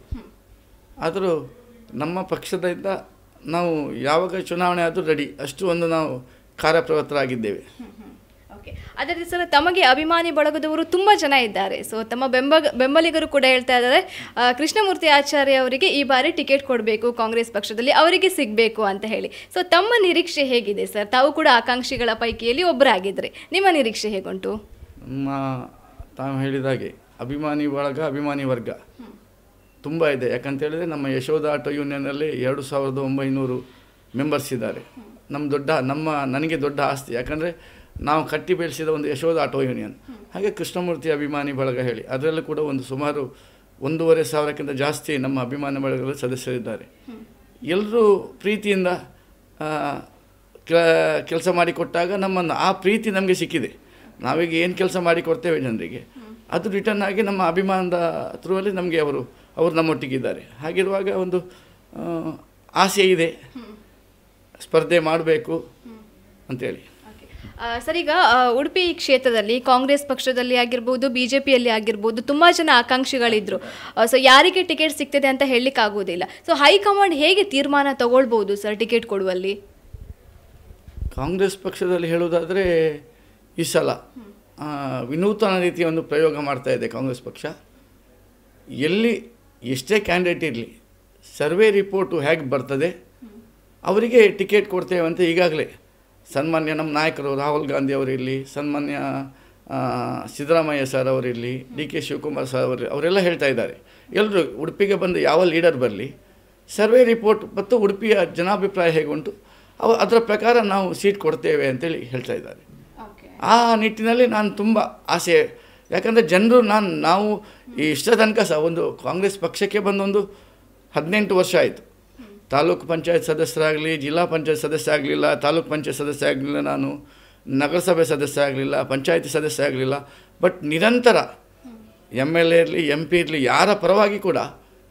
ಆದರೂ ನಮ್ಮ ಪಕ್ಷದಿಂದ ನಾವು ಯಾವಾಗ ಚುನಾವಣೆ ಆದರೂ ರೆಡಿ ಅಷ್ಟು ಒಂದು ನಾವು ಕಾರ್ಯಪ್ರವೃತ್ತರಾಗಿದ್ದೇವೆ ಅದೇ ರೀತಿ ಸರ್ ತಮಗೆ ಅಭಿಮಾನಿ ಬಳಗದವರು ತುಂಬ ಜನ ಇದ್ದಾರೆ ಸೊ ತಮ್ಮ ಬೆಂಬ ಬೆಂಬಲಿಗರು ಕೂಡ ಹೇಳ್ತಾ ಇದ್ದಾರೆ ಆ, ಕೃಷ್ಣಮೂರ್ತಿ ಆಚಾರ್ಯ ಅವರಿಗೆ ಈ ಬಾರಿ ಟಿಕೆಟ್ ಕೊಡಬೇಕು ಕಾಂಗ್ರೆಸ್ ಪಕ್ಷದಲ್ಲಿ ಅವರಿಗೆ ಸಿಗಬೇಕು ಅಂತ ಹೇಳಿ ಸೊ ತಮ್ಮ ನಿರೀಕ್ಷೆ ಹೇಗಿದೆ ಸರ್ ತಾವು ಕೂಡ ಆಕಾಂಕ್ಷಿಗಳ ಪೈಕಿಯಲ್ಲಿ ಒಬ್ಬರಾಗಿದ್ದರೆ ನಿಮ್ಮ ನಿರೀಕ್ಷೆ ಹೇಗುಂಟು ನಮ್ಮ ತಾವು ಹೇಳಿದ ಹಾಗೆ ಅಭಿಮಾನಿ ಬಳಗ ಅಭಿಮಾನಿ ವರ್ಗ ತುಂಬ ಇದೆ ಯಾಕಂತ ಹೇಳಿದರೆ ನಮ್ಮ ಯಶೋಧ ಆಟೋ ಯೂನಿಯನ್ನಲ್ಲಿ ಎರಡು ಸಾವಿರದ ಒಂಬೈನೂರು ಮೆಂಬರ್ಸ್ ಇದ್ದಾರೆ ನಮ್ಮ ದೊಡ್ಡ ನಮ್ಮ ನನಗೆ ದೊಡ್ಡ ಆಸ್ತಿ ಯಾಕಂದರೆ ನಾವು ಕಟ್ಟಿ ಬೆಳೆಸಿದ ಒಂದು ಯಶೋಧ ಆಟೋ ಯೂನಿಯನ್ ಹಾಗೆ ಕೃಷ್ಣಮೂರ್ತಿ ಅಭಿಮಾನಿ ಬಳಗ ಹೇಳಿ ಅದರಲ್ಲೂ ಕೂಡ ಒಂದು ಸುಮಾರು ಒಂದೂವರೆ ಸಾವಿರಕ್ಕಿಂತ ಜಾಸ್ತಿ ನಮ್ಮ ಅಭಿಮಾನಿ ಬಳಗದ ಸದಸ್ಯರಿದ್ದಾರೆ ಎಲ್ಲರೂ ಪ್ರೀತಿಯಿಂದ ಕೆಲಸ ಮಾಡಿಕೊಟ್ಟಾಗ ನಮ್ಮನ್ನು ಆ ಪ್ರೀತಿ ನಮಗೆ ಸಿಕ್ಕಿದೆ ನಾವೀಗ ಏನು ಕೆಲಸ ಮಾಡಿಕೊಡ್ತೇವೆ ಜನರಿಗೆ ಅದು ರಿಟರ್ನ್ ಆಗಿ ನಮ್ಮ ಅಭಿಮಾನದ ಥ್ರೂವಲ್ಲಿ ನಮಗೆ ಅವರು ಅವರು ನಮ್ಮೊಟ್ಟಿಗಿದ್ದಾರೆ ಹಾಗಿರುವಾಗ ಒಂದು ಆ, ಆಸೆ ಇದೆ ಸ್ಪರ್ಧೆ ಮಾಡಬೇಕು ಅಂತೇಳಿ ಆ, ಸರ್ ಈಗ ಆ, ಉಡುಪಿ ಕ್ಷೇತ್ರದಲ್ಲಿ ಕಾಂಗ್ರೆಸ್ ಪಕ್ಷದಲ್ಲಿ ಆಗಿರ್ಬೋದು ಬಿ ಜೆ ಪಿಯಲ್ಲಿ ಆಗಿರ್ಬೋದು ತುಂಬ ಜನ ಆಕಾಂಕ್ಷಿಗಳಿದ್ರು ಸೊ ಯಾರಿಗೆ ಟಿಕೆಟ್ ಸಿಗ್ತದೆ ಅಂತ ಹೇಳಲಿಕ್ಕೆ ಆಗೋದಿಲ್ಲ ಸೊ ಹೈಕಮಾಂಡ್ ಹೇಗೆ ತೀರ್ಮಾನ ತಗೊಳ್ಬೋದು ಸರ್ ಟಿಕೆಟ್ ಕೊಡುವಲ್ಲಿ ಕಾಂಗ್ರೆಸ್ ಪಕ್ಷದಲ್ಲಿ ಹೇಳುವುದಾದರೆ ಈ ಸಲ ಆ, ವಿನೂತನ ರೀತಿಯ ಒಂದು ಪ್ರಯೋಗ ಮಾಡ್ತಾ ಇದೆ ಕಾಂಗ್ರೆಸ್ ಪಕ್ಷ ಎಲ್ಲಿ ಎಷ್ಟೇ ಕ್ಯಾಂಡಿಡೇಟ್ ಇರಲಿ ಸರ್ವೆ ರಿಪೋರ್ಟು ಹೇಗೆ ಬರ್ತದೆ ಅವರಿಗೆ ಟಿಕೆಟ್ ಕೊಡ್ತೇವೆ ಅಂತ ಈಗಾಗಲೇ ಸನ್ಮಾನ್ಯ ನಮ್ಮ ನಾಯಕರು ರಾಹುಲ್ ಗಾಂಧಿ ಅವರಿರಲಿ ಸನ್ಮಾನ್ಯ ಆ, ಸಿದ್ದರಾಮಯ್ಯ ಸರ್ ಅವರಿರಲಿ ಡಿ ಕೆ ಶಿವಕುಮಾರ್ ಸರ್ ಅವರು ಅವರೆಲ್ಲ ಹೇಳ್ತಾ ಇದ್ದಾರೆ ಎಲ್ಲರೂ ಉಡುಪಿಗೆ ಬಂದು ಯಾವ ಲೀಡರ್ ಬರಲಿ ಸರ್ವೆ ರಿಪೋರ್ಟ್ ಮತ್ತು ಉಡುಪಿಯ ಜನಾಭಿಪ್ರಾಯ ಹೇಗೆ ಉಂಟು ಅವ ಅದರ ಪ್ರಕಾರ ನಾವು ಸೀಟ್ ಕೊಡ್ತೇವೆ ಅಂತೇಳಿ ಹೇಳ್ತಾ ಇದ್ದಾರೆ ಆ ನಿಟ್ಟಿನಲ್ಲಿ ನಾನು ತುಂಬ ಆಸೆ ಯಾಕಂದರೆ ಜನರು ನಾನು ನಾವು ಈ ಇಷ್ಟ ತನಕ ಸಹ ಒಂದು ಕಾಂಗ್ರೆಸ್ ಪಕ್ಷಕ್ಕೆ ಬಂದೊಂದು ಹದಿನೆಂಟು ವರ್ಷ ಆಯಿತು ತಾಲೂಕು ಪಂಚಾಯತ್ ಸದಸ್ಯರಾಗಲಿ ಜಿಲ್ಲಾ ಪಂಚಾಯತ್ ಸದಸ್ಯ ಆಗಲಿಲ್ಲ ತಾಲೂಕು ಪಂಚಾಯತ್ ಸದಸ್ಯ ಆಗಲಿಲ್ಲ ನಾನು ನಗರಸಭೆ ಸದಸ್ಯ ಆಗಲಿಲ್ಲ ಪಂಚಾಯತಿ ಸದಸ್ಯ ಆಗಲಿಲ್ಲ ಬಟ್ ನಿರಂತರ ಎಮ್ ಎಲ್ ಎ ಇರಲಿ ಎಂ ಪಿ ಇರಲಿ ಯಾರ ಪರವಾಗಿ ಕೂಡ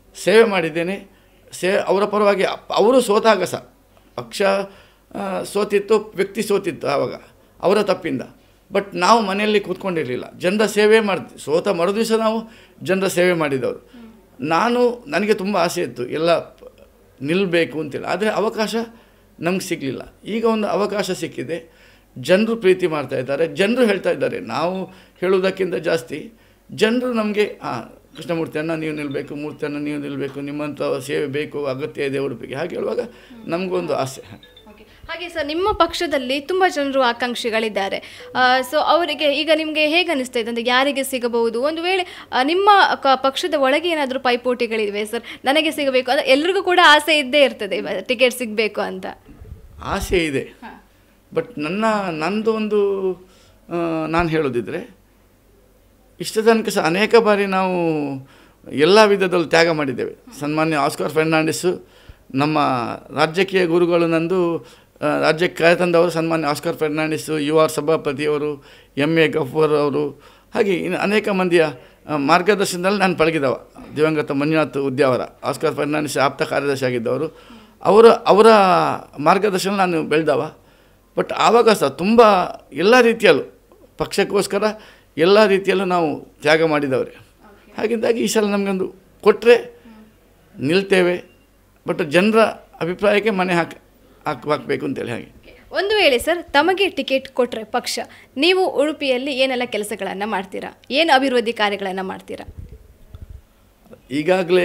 ಸೇವೆ ಮಾಡಿದ್ದೇನೆ ಸೇ ಅವರ ಪರವಾಗಿ ಅಪ್- ಅವರು ಸೋತಾಗ ಸಹ ಪಕ್ಷ ಆ, ಸೋತಿತ್ತು ವ್ಯಕ್ತಿ ಸೋತಿತ್ತು ಆವಾಗ ಅವರ ತಪ್ಪಿಂದ ಬಟ್ ನಾವು ಮನೆಯಲ್ಲಿ ಕೂತ್ಕೊಂಡಿರಲಿಲ್ಲ ಜನರ ಸೇವೆ ಮಾಡ್ತೀವಿ ಸೋತ ಮರುದಿವಸ ನಾವು ಜನರ ಸೇವೆ ಮಾಡಿದವರು ನಾನು ನನಗೆ ತುಂಬ ಆಸೆ ಇತ್ತು ಎಲ್ಲ ಪ- ನಿಲ್ಲಬೇಕು ಅಂತೇಳಿ ಆದರೆ ಅವಕಾಶ ನಮ್ಗೆ ಸಿಗಲಿಲ್ಲ ಈಗ ಒಂದು ಅವಕಾಶ ಸಿಕ್ಕಿದೆ ಜನರು ಪ್ರೀತಿ ಮಾಡ್ತಾ ಇದ್ದಾರೆ ಜನರು ಹೇಳ್ತಾ ಇದ್ದಾರೆ ನಾವು ಹೇಳುವುದಕ್ಕಿಂತ ಜಾಸ್ತಿ ಜನರು ನಮಗೆ ಹಾಂ ಕೃಷ್ಣಮೂರ್ತಿಯನ್ನ ನೀವು ನಿಲ್ಲಬೇಕು ಮೂರ್ತಿಯನ್ನ ನೀವು ನಿಲ್ಲಬೇಕು ನಿಮ್ಮಂಥ ಸೇವೆ ಬೇಕು ಅಗತ್ಯ ಇದೆ ಉಡುಪಿಗೆ ಹಾಗೆ ಹೇಳುವಾಗ ನಮಗೊಂದು ಆಸೆ ಹಾಗೆ ಸರ್ ನಿಮ್ಮ ಪಕ್ಷದಲ್ಲಿ ತುಂಬ ಜನರು ಆಕಾಂಕ್ಷಿಗಳಿದ್ದಾರೆ ಸೊ ಅವರಿಗೆ ಈಗ ನಿಮಗೆ ಹೇಗೆ ಅನಿಸ್ತಾ ಇದೆ ಅಂದರೆ ಯಾರಿಗೆ ಸಿಗಬಹುದು ಒಂದು ವೇಳೆ ಆ, ನಿಮ್ಮ ಕ- ಪಕ್ಷದ ಒಳಗೆ ಏನಾದರೂ ಪೈಪೋಟಿಗಳಿವೆ ಸರ್ ನನಗೆ ಸಿಗಬೇಕು ಅಂದರೆ ಎಲ್ರಿಗೂ ಕೂಡ ಆಸೆ ಇದ್ದೇ ಇರ್ತದೆ ಟಿಕೆಟ್ ಸಿಗಬೇಕು ಅಂತ ಆಸೆ ಇದೆ ಬಟ್ ನನ್ನ ನಂದು ಒಂದು ನಾನು ಹೇಳೋದಿದ್ರೆ ಇಷ್ಟ ತನಕ ಸಹ ಅನೇಕ ಬಾರಿ ನಾವು ಎಲ್ಲ ವಿಧದಲ್ಲೂ ತ್ಯಾಗ ಮಾಡಿದ್ದೇವೆ ಸನ್ಮಾನ್ಯ ಆಸ್ಕರ್ ಫರ್ನಾಂಡಿಸು ನಮ್ಮ ರಾಜಕೀಯ ಗುರುಗಳು ನಂದು ಆ, ರಾಜ್ಯಕ್ಕೆ ಕರೆತಂದವರು ಸನ್ಮಾನ್ಯ ಆಸ್ಕರ್ ಫರ್ನಾಂಡಿಸು ಯು ಆರ್ ಸಭಾಪತಿಯವರು ಎಮ್ ಎ ಗಫೂರ್ ಅವರು ಹಾಗೆ ಇನ್ನು ಅನೇಕ ಮಂದಿಯ ಆ, ಮಾರ್ಗದರ್ಶನದಲ್ಲಿ ನಾನು ಪಳಗಿದವ ದಿವಂಗತ ಮಂಜುನಾಥ್ ಉದ್ಯಾವರ ಆಸ್ಕರ್ ಫರ್ನಾಂಡಿಸ್ ಆಪ್ತ ಕಾರ್ಯದರ್ಶಿ ಆಗಿದ್ದವರು ಅವರ ಅವರ ಮಾರ್ಗದರ್ಶನ ನಾನು ಬೆಳೆದವ ಬಟ್ ಆವಾಗ ಸಹ ತುಂಬ ಎಲ್ಲ ರೀತಿಯಲ್ಲೂ ಪಕ್ಷಕ್ಕೋಸ್ಕರ ಎಲ್ಲ ರೀತಿಯಲ್ಲೂ ನಾವು ತ್ಯಾಗ ಮಾಡಿದವರೇ ಹಾಗಿದ್ದಾಗಿ ಈ ಸಲ ನಮಗೊಂದು ಕೊಟ್ಟರೆ ನಿಲ್ತೇವೆ ಬಟ್ ಜನರ ಅಭಿಪ್ರಾಯಕ್ಕೆ ಮನೆ ಹಾಕಿ ಹಾಕ್ ಹಾಕಬೇಕು ಅಂತೇಳಿ ಹಾಗೆ ಒಂದು ವೇಳೆ ಸರ್ ತಮಗೆ ಟಿಕೆಟ್ ಕೊಟ್ಟರೆ ಪಕ್ಷ ನೀವು ಉಡುಪಿಯಲ್ಲಿ ಏನೆಲ್ಲ ಕೆಲಸಗಳನ್ನು ಮಾಡ್ತೀರಾ ಏನು ಅಭಿವೃದ್ಧಿ ಕಾರ್ಯಗಳನ್ನು ಮಾಡ್ತೀರಾ ಈಗಾಗಲೇ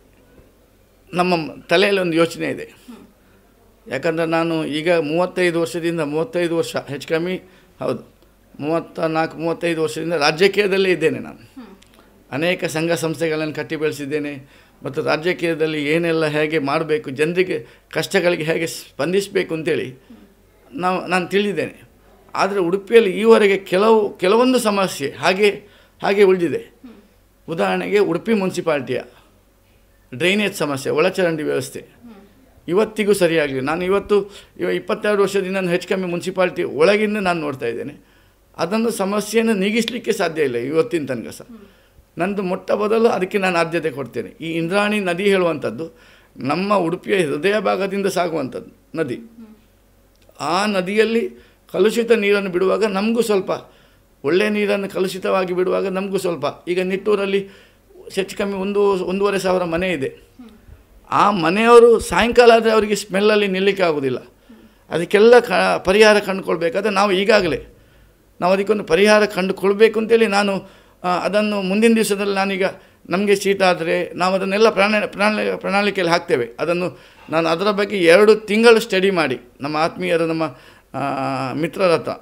ನಮ್ಮ ತಲೆಯಲ್ಲಿ ಒಂದು ಯೋಚನೆ ಇದೆ ಯಾಕಂದರೆ ನಾನು ಈಗ ಮೂವತ್ತೈದು ವರ್ಷದಿಂದ ಮೂವತ್ತೈದು ವರ್ಷ ಹೆಚ್ಚು ಕಮ್ಮಿ ಹೌದು ಮೂವತ್ತ ನಾಲ್ಕು ಮೂವತ್ತೈದು ವರ್ಷದಿಂದ ರಾಜಕೀಯದಲ್ಲೇ ಇದ್ದೇನೆ ನಾನು ಅನೇಕ ಸಂಘ ಸಂಸ್ಥೆಗಳನ್ನು ಕಟ್ಟಿ ಬೆಳೆಸಿದ್ದೇನೆ ಮತ್ತು ರಾಜಕೀಯದಲ್ಲಿ ಏನೆಲ್ಲ ಹೇಗೆ ಮಾಡಬೇಕು ಜನರಿಗೆ ಕಷ್ಟಗಳಿಗೆ ಹೇಗೆ ಸ್ಪಂದಿಸಬೇಕು ಅಂತೇಳಿ ನಾವು ನಾನು ತಿಳಿದಿದ್ದೇನೆ ಆದರೆ ಉಡುಪಿಯಲ್ಲಿ ಈವರೆಗೆ ಕೆಲವು ಕೆಲವೊಂದು ಸಮಸ್ಯೆ ಹಾಗೆ ಹಾಗೆ ಉಳಿದಿದೆ ಉದಾಹರಣೆಗೆ ಉಡುಪಿ ಮುನ್ಸಿಪಾಲ್ಟಿಯ ಡ್ರೈನೇಜ್ ಸಮಸ್ಯೆ ಒಳಚರಂಡಿ ವ್ಯವಸ್ಥೆ ಇವತ್ತಿಗೂ ಸರಿಯಾಗಲಿಲ್ಲ ನಾನು ಇವತ್ತು ಇವ ಇಪ್ಪತ್ತೆರಡು ವರ್ಷದಿಂದ ನಾನು ಹೆಚ್ಚು ಕಮ್ಮಿ ಮುನ್ಸಿಪಾಲ್ಟಿ ಒಳಗಿಂದ ನಾನು ನೋಡ್ತಾ ಇದ್ದೇನೆ ಅದನ್ನು ಸಮಸ್ಯೆಯನ್ನು ನೀಗಿಸಲಿಕ್ಕೆ ಸಾಧ್ಯ ಇಲ್ಲ ಇವತ್ತಿನ ತನಕ ಸಹ ನಂದು ಮೊಟ್ಟ ಮೊದಲು ಅದಕ್ಕೆ ನಾನು ಆದ್ಯತೆ ಕೊಡ್ತೇನೆ ಈ ಇಂದ್ರಾಣಿ ನದಿ ಹೇಳುವಂಥದ್ದು ನಮ್ಮ ಉಡುಪಿಯ ಹೃದಯ ಭಾಗದಿಂದ ಸಾಗುವಂಥದ್ದು ನದಿ ಆ ನದಿಯಲ್ಲಿ ಕಲುಷಿತ ನೀರನ್ನು ಬಿಡುವಾಗ ನಮಗೂ ಸ್ವಲ್ಪ ಒಳ್ಳೆಯ ನೀರನ್ನು ಕಲುಷಿತವಾಗಿ ಬಿಡುವಾಗ ನಮಗೂ ಸ್ವಲ್ಪ ಈಗ ನಿಟ್ಟೂರಲ್ಲಿ ಹೆಚ್ಚು ಕಮ್ಮಿ ಒಂದು ಒಂದೂವರೆ ಸಾವಿರ ಮನೆ ಇದೆ ಆ ಮನೆಯವರು ಸಾಯಂಕಾಲ ಆದರೆ ಅವರಿಗೆ ಸ್ಮೆಲ್ಲಲ್ಲಿ ನಿಲ್ಲಕ್ಕೆ ಆಗೋದಿಲ್ಲ ಅದಕ್ಕೆಲ್ಲ ಕ ಪರಿಹಾರ ಕಂಡುಕೊಳ್ಬೇಕಾದ್ರೆ ನಾವು ಈಗಾಗಲೇ ನಾವು ಅದಕ್ಕೊಂದು ಪರಿಹಾರ ಕಂಡುಕೊಳ್ಬೇಕು ಅಂತೇಳಿ ನಾನು ಆ, ಅದನ್ನು ಮುಂದಿನ ದಿವಸದಲ್ಲಿ ನಾನೀಗ ನಮಗೆ ಸೀಟ್ ಆದರೆ ನಾವು ಅದನ್ನೆಲ್ಲ ಪ್ರಣಾ ಪ್ರಣಾಳಿ ಪ್ರಣಾಳಿಕೆಯಲ್ಲಿ ಹಾಕ್ತೇವೆ ಅದನ್ನು ನಾನು ಅದರ ಬಗ್ಗೆ ಎರಡು ತಿಂಗಳು ಸ್ಟಡಿ ಮಾಡಿ ನಮ್ಮ ಆತ್ಮೀಯರು ನಮ್ಮ ಆ, ಮಿತ್ರರ ಹತ್ರ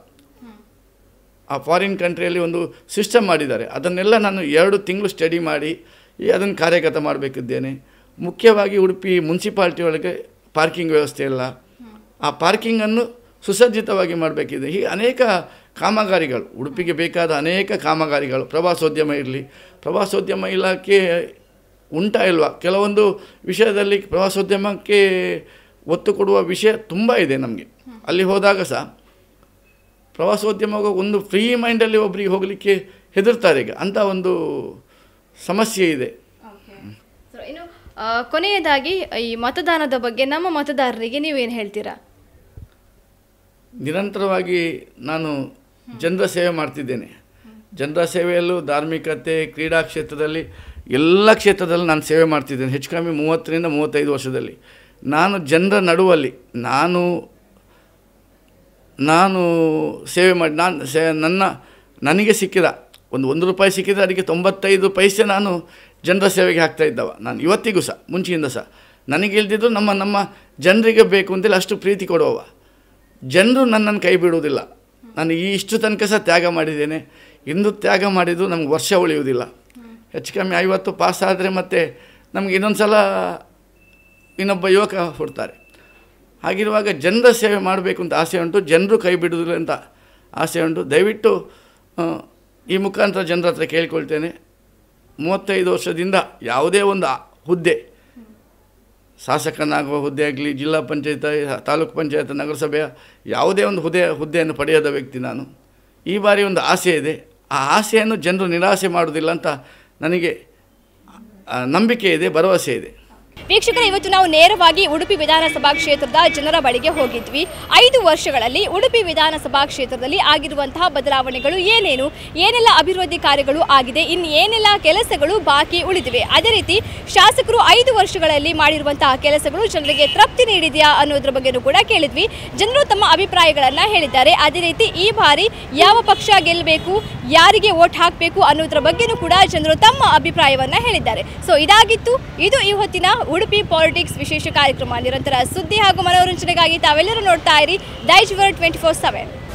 ಆ ಫಾರಿನ್ ಕಂಟ್ರಿಯಲ್ಲಿ ಒಂದು ಸಿಸ್ಟಮ್ ಮಾಡಿದ್ದಾರೆ ಅದನ್ನೆಲ್ಲ ನಾನು ಎರಡು ತಿಂಗಳು ಸ್ಟಡಿ ಮಾಡಿ ಈ ಅದನ್ನು ಕಾರ್ಯಗತ ಮಾಡಬೇಕಿದ್ದೇನೆ ಮುಖ್ಯವಾಗಿ ಉಡುಪಿ ಮುನ್ಸಿಪಾಲ್ಟಿ ಒಳಗೆ ಪಾರ್ಕಿಂಗ್ ವ್ಯವಸ್ಥೆ ಇಲ್ಲ ಆ ಪಾರ್ಕಿಂಗನ್ನು ಸುಸಜ್ಜಿತವಾಗಿ ಮಾಡಬೇಕಿದೆ ಹೀಗೆ ಅನೇಕ ಕಾಮಗಾರಿಗಳು ಉಡುಪಿಗೆ ಬೇಕಾದ ಅನೇಕ ಕಾಮಗಾರಿಗಳು ಪ್ರವಾಸೋದ್ಯಮ ಇರಲಿ ಪ್ರವಾಸೋದ್ಯಮ ಇಲಾಖೆ ಉಂಟಾ ಇಲ್ವಾ ಕೆಲವೊಂದು ವಿಷಯದಲ್ಲಿ ಪ್ರವಾಸೋದ್ಯಮಕ್ಕೆ ಒತ್ತು ಕೊಡುವ ವಿಷಯ ತುಂಬ ಇದೆ ನಮಗೆ ಅಲ್ಲಿ ಹೋದಾಗ ಸಹ ಪ್ರವಾಸೋದ್ಯಮ ಒಂದು ಫ್ರೀ ಮೈಂಡಲ್ಲಿ ಒಬ್ಬರಿಗೆ ಹೋಗಲಿಕ್ಕೆ ಹೆದರ್ತಾರೆ ಈಗ ಅಂಥ ಒಂದು ಸಮಸ್ಯೆ ಇದೆ ಸೊ ಇನ್ನು ಆ, ಕೊನೆಯದಾಗಿ ಈ ಮತದಾನದ ಬಗ್ಗೆ ನಮ್ಮ ಮತದಾರರಿಗೆ ನೀವೇನು ಹೇಳ್ತೀರಾ ನಿರಂತರವಾಗಿ ನಾನು ಜನರ ಸೇವೆ ಮಾಡ್ತಿದ್ದೇನೆ ಜನರ ಸೇವೆಯಲ್ಲೂ ಧಾರ್ಮಿಕತೆ ಕ್ರೀಡಾ ಕ್ಷೇತ್ರದಲ್ಲಿ ಎಲ್ಲ ಕ್ಷೇತ್ರದಲ್ಲಿ ನಾನು ಸೇವೆ ಮಾಡ್ತಿದ್ದೇನೆ ಹೆಚ್ಚು ಕಮ್ಮಿ ಮೂವತ್ತರಿಂದ ಮೂವತ್ತೈದು ವರ್ಷದಲ್ಲಿ ನಾನು ಜನರ ನಡುವಲ್ಲಿ ನಾನು ನಾನು ಸೇವೆ ಮಾಡಿ ನಾನು ಸೇ ನನ್ನ ನನಗೆ ಸಿಕ್ಕಿದ ಒಂದು ಒಂದು ರೂಪಾಯಿ ಸಿಕ್ಕಿದರೆ ಅದಕ್ಕೆ ತೊಂಬತ್ತೈದು ಪೈಸೆ ನಾನು ಜನರ ಸೇವೆಗೆ ಹಾಕ್ತಾ ಇದ್ದವ ನಾನು ಇವತ್ತಿಗೂ ಸಹ ಮುಂಚೆಯಿಂದ ಸಹ ನನಗೆ ಇಲ್ದಿದ್ರು ನಮ್ಮ ನಮ್ಮ ಜನರಿಗೆ ಬೇಕು ಅಂತೇಳಿ ಅಷ್ಟು ಪ್ರೀತಿ ಕೊಡುವವ ಜನರು ನನ್ನನ್ನು ಕೈ ಬಿಡುವುದಿಲ್ಲ ನಾನು ಈ ಇಷ್ಟು ತನಕ ಸಹ ತ್ಯಾಗ ಮಾಡಿದ್ದೇನೆ ಇಂದು ತ್ಯಾಗ ಮಾಡಿದ್ದು ನಮ್ಗೆ ವರ್ಷ ಉಳಿಯುವುದಿಲ್ಲ ಹೆಚ್ಚು ಕಮ್ಮಿ ಐವತ್ತು ಪಾಸ್ ಆದರೆ ಮತ್ತೆ ನಮ್ಗೆ ಇನ್ನೊಂದು ಸಲ ಇನ್ನೊಬ್ಬ ಯುವಕ ಹುಡ್ತಾರೆ ಹಾಗಿರುವಾಗ ಜನರ ಸೇವೆ ಮಾಡಬೇಕು ಅಂತ ಆಸೆ ಉಂಟು ಜನರು ಕೈ ಬಿಡುವುದಿಲ್ಲ ಅಂತ ಆಸೆ ಉಂಟು ದಯವಿಟ್ಟು ಆ, ಈ ಮುಖಾಂತರ ಜನರ ಹತ್ರ ಕೇಳಿಕೊಳ್ತೇನೆ ಮೂವತ್ತೈದು ವರ್ಷದಿಂದ ಯಾವುದೇ ಒಂದು ಆ- ಹುದ್ದೆ ಶಾಸಕನಾಗುವ ಹುದ್ದೆ ಆಗಲಿ ಜಿಲ್ಲಾ ಪಂಚಾಯತ್ ತಾಲೂಕು ಪಂಚಾಯತ್ ನಗರಸಭೆಯ ಯಾವುದೇ ಒಂದು ಹುದ್ದೆ ಹುದ್ದೆಯನ್ನು ಪಡೆಯದ ವ್ಯಕ್ತಿ ನಾನು ಈ ಬಾರಿ ಒಂದು ಆಸೆ ಇದೆ ಆ ಆಸೆಯನ್ನು ಜನರು ನಿರಾಸೆ ಮಾಡುವುದಿಲ್ಲ ಅಂತ ನನಗೆ ಆ, ನಂಬಿಕೆ ಇದೆ ಭರವಸೆ ಇದೆ ವೀಕ್ಷಕರೇ ಇವತ್ತು ನಾವು ನೇರವಾಗಿ ಉಡುಪಿ ವಿಧಾನಸಭಾ ಕ್ಷೇತ್ರದ ಜನರ ಬಳಿಗೆ ಹೋಗಿದ್ವಿ ಐದು ವರ್ಷಗಳಲ್ಲಿ ಉಡುಪಿ ವಿಧಾನಸಭಾ ಕ್ಷೇತ್ರದಲ್ಲಿ ಆಗಿರುವಂತಹ ಬದಲಾವಣೆಗಳು ಏನೇನು ಏನೆಲ್ಲ ಅಭಿವೃದ್ಧಿ ಕಾರ್ಯಗಳು ಆಗಿದೆ ಇನ್ನು ಏನೆಲ್ಲ ಕೆಲಸಗಳು ಬಾಕಿ ಉಳಿದಿವೆ ಅದೇ ರೀತಿ ಶಾಸಕರು ಐದು ವರ್ಷಗಳಲ್ಲಿ ಮಾಡಿರುವಂತಹ ಕೆಲಸಗಳು ಜನರಿಗೆ ತೃಪ್ತಿ ನೀಡಿದೆಯಾ ಅನ್ನೋದ್ರ ಬಗ್ಗೆನೂ ಕೂಡ ಕೇಳಿದ್ವಿ ಜನರು ತಮ್ಮ ಅಭಿಪ್ರಾಯಗಳನ್ನ ಹೇಳಿದ್ದಾರೆ ಅದೇ ರೀತಿ ಈ ಬಾರಿ ಯಾವ ಪಕ್ಷ ಗೆಲ್ಲಬೇಕು ಯಾರಿಗೆ ವೋಟ್ ಹಾಕಬೇಕು ಅನ್ನೋದ್ರ ಬಗ್ಗೆನೂ ಕೂಡ ಜನರು ತಮ್ಮ ಅಭಿಪ್ರಾಯವನ್ನ ಹೇಳಿದ್ದಾರೆ ಸೊ ಇದಾಗಿತ್ತು ಇದು ಇವತ್ತಿನ ಉಡುಪಿ ಪಾಲಿಟಿಕ್ಸ್ ವಿಶೇಷ ಕಾರ್ಯಕ್ರಮ ನಿರಂತರ ಸುದ್ದಿ ಹಾಗೂ ಮನೋರಂಜನೆಗಾಗಿ ತಾವೆಲ್ಲರೂ ನೋಡ್ತಾ ಇರಿ ದೈಜ್ ಟ್ವೆಂಟಿ ಫೋರ್ ಸೆವೆನ್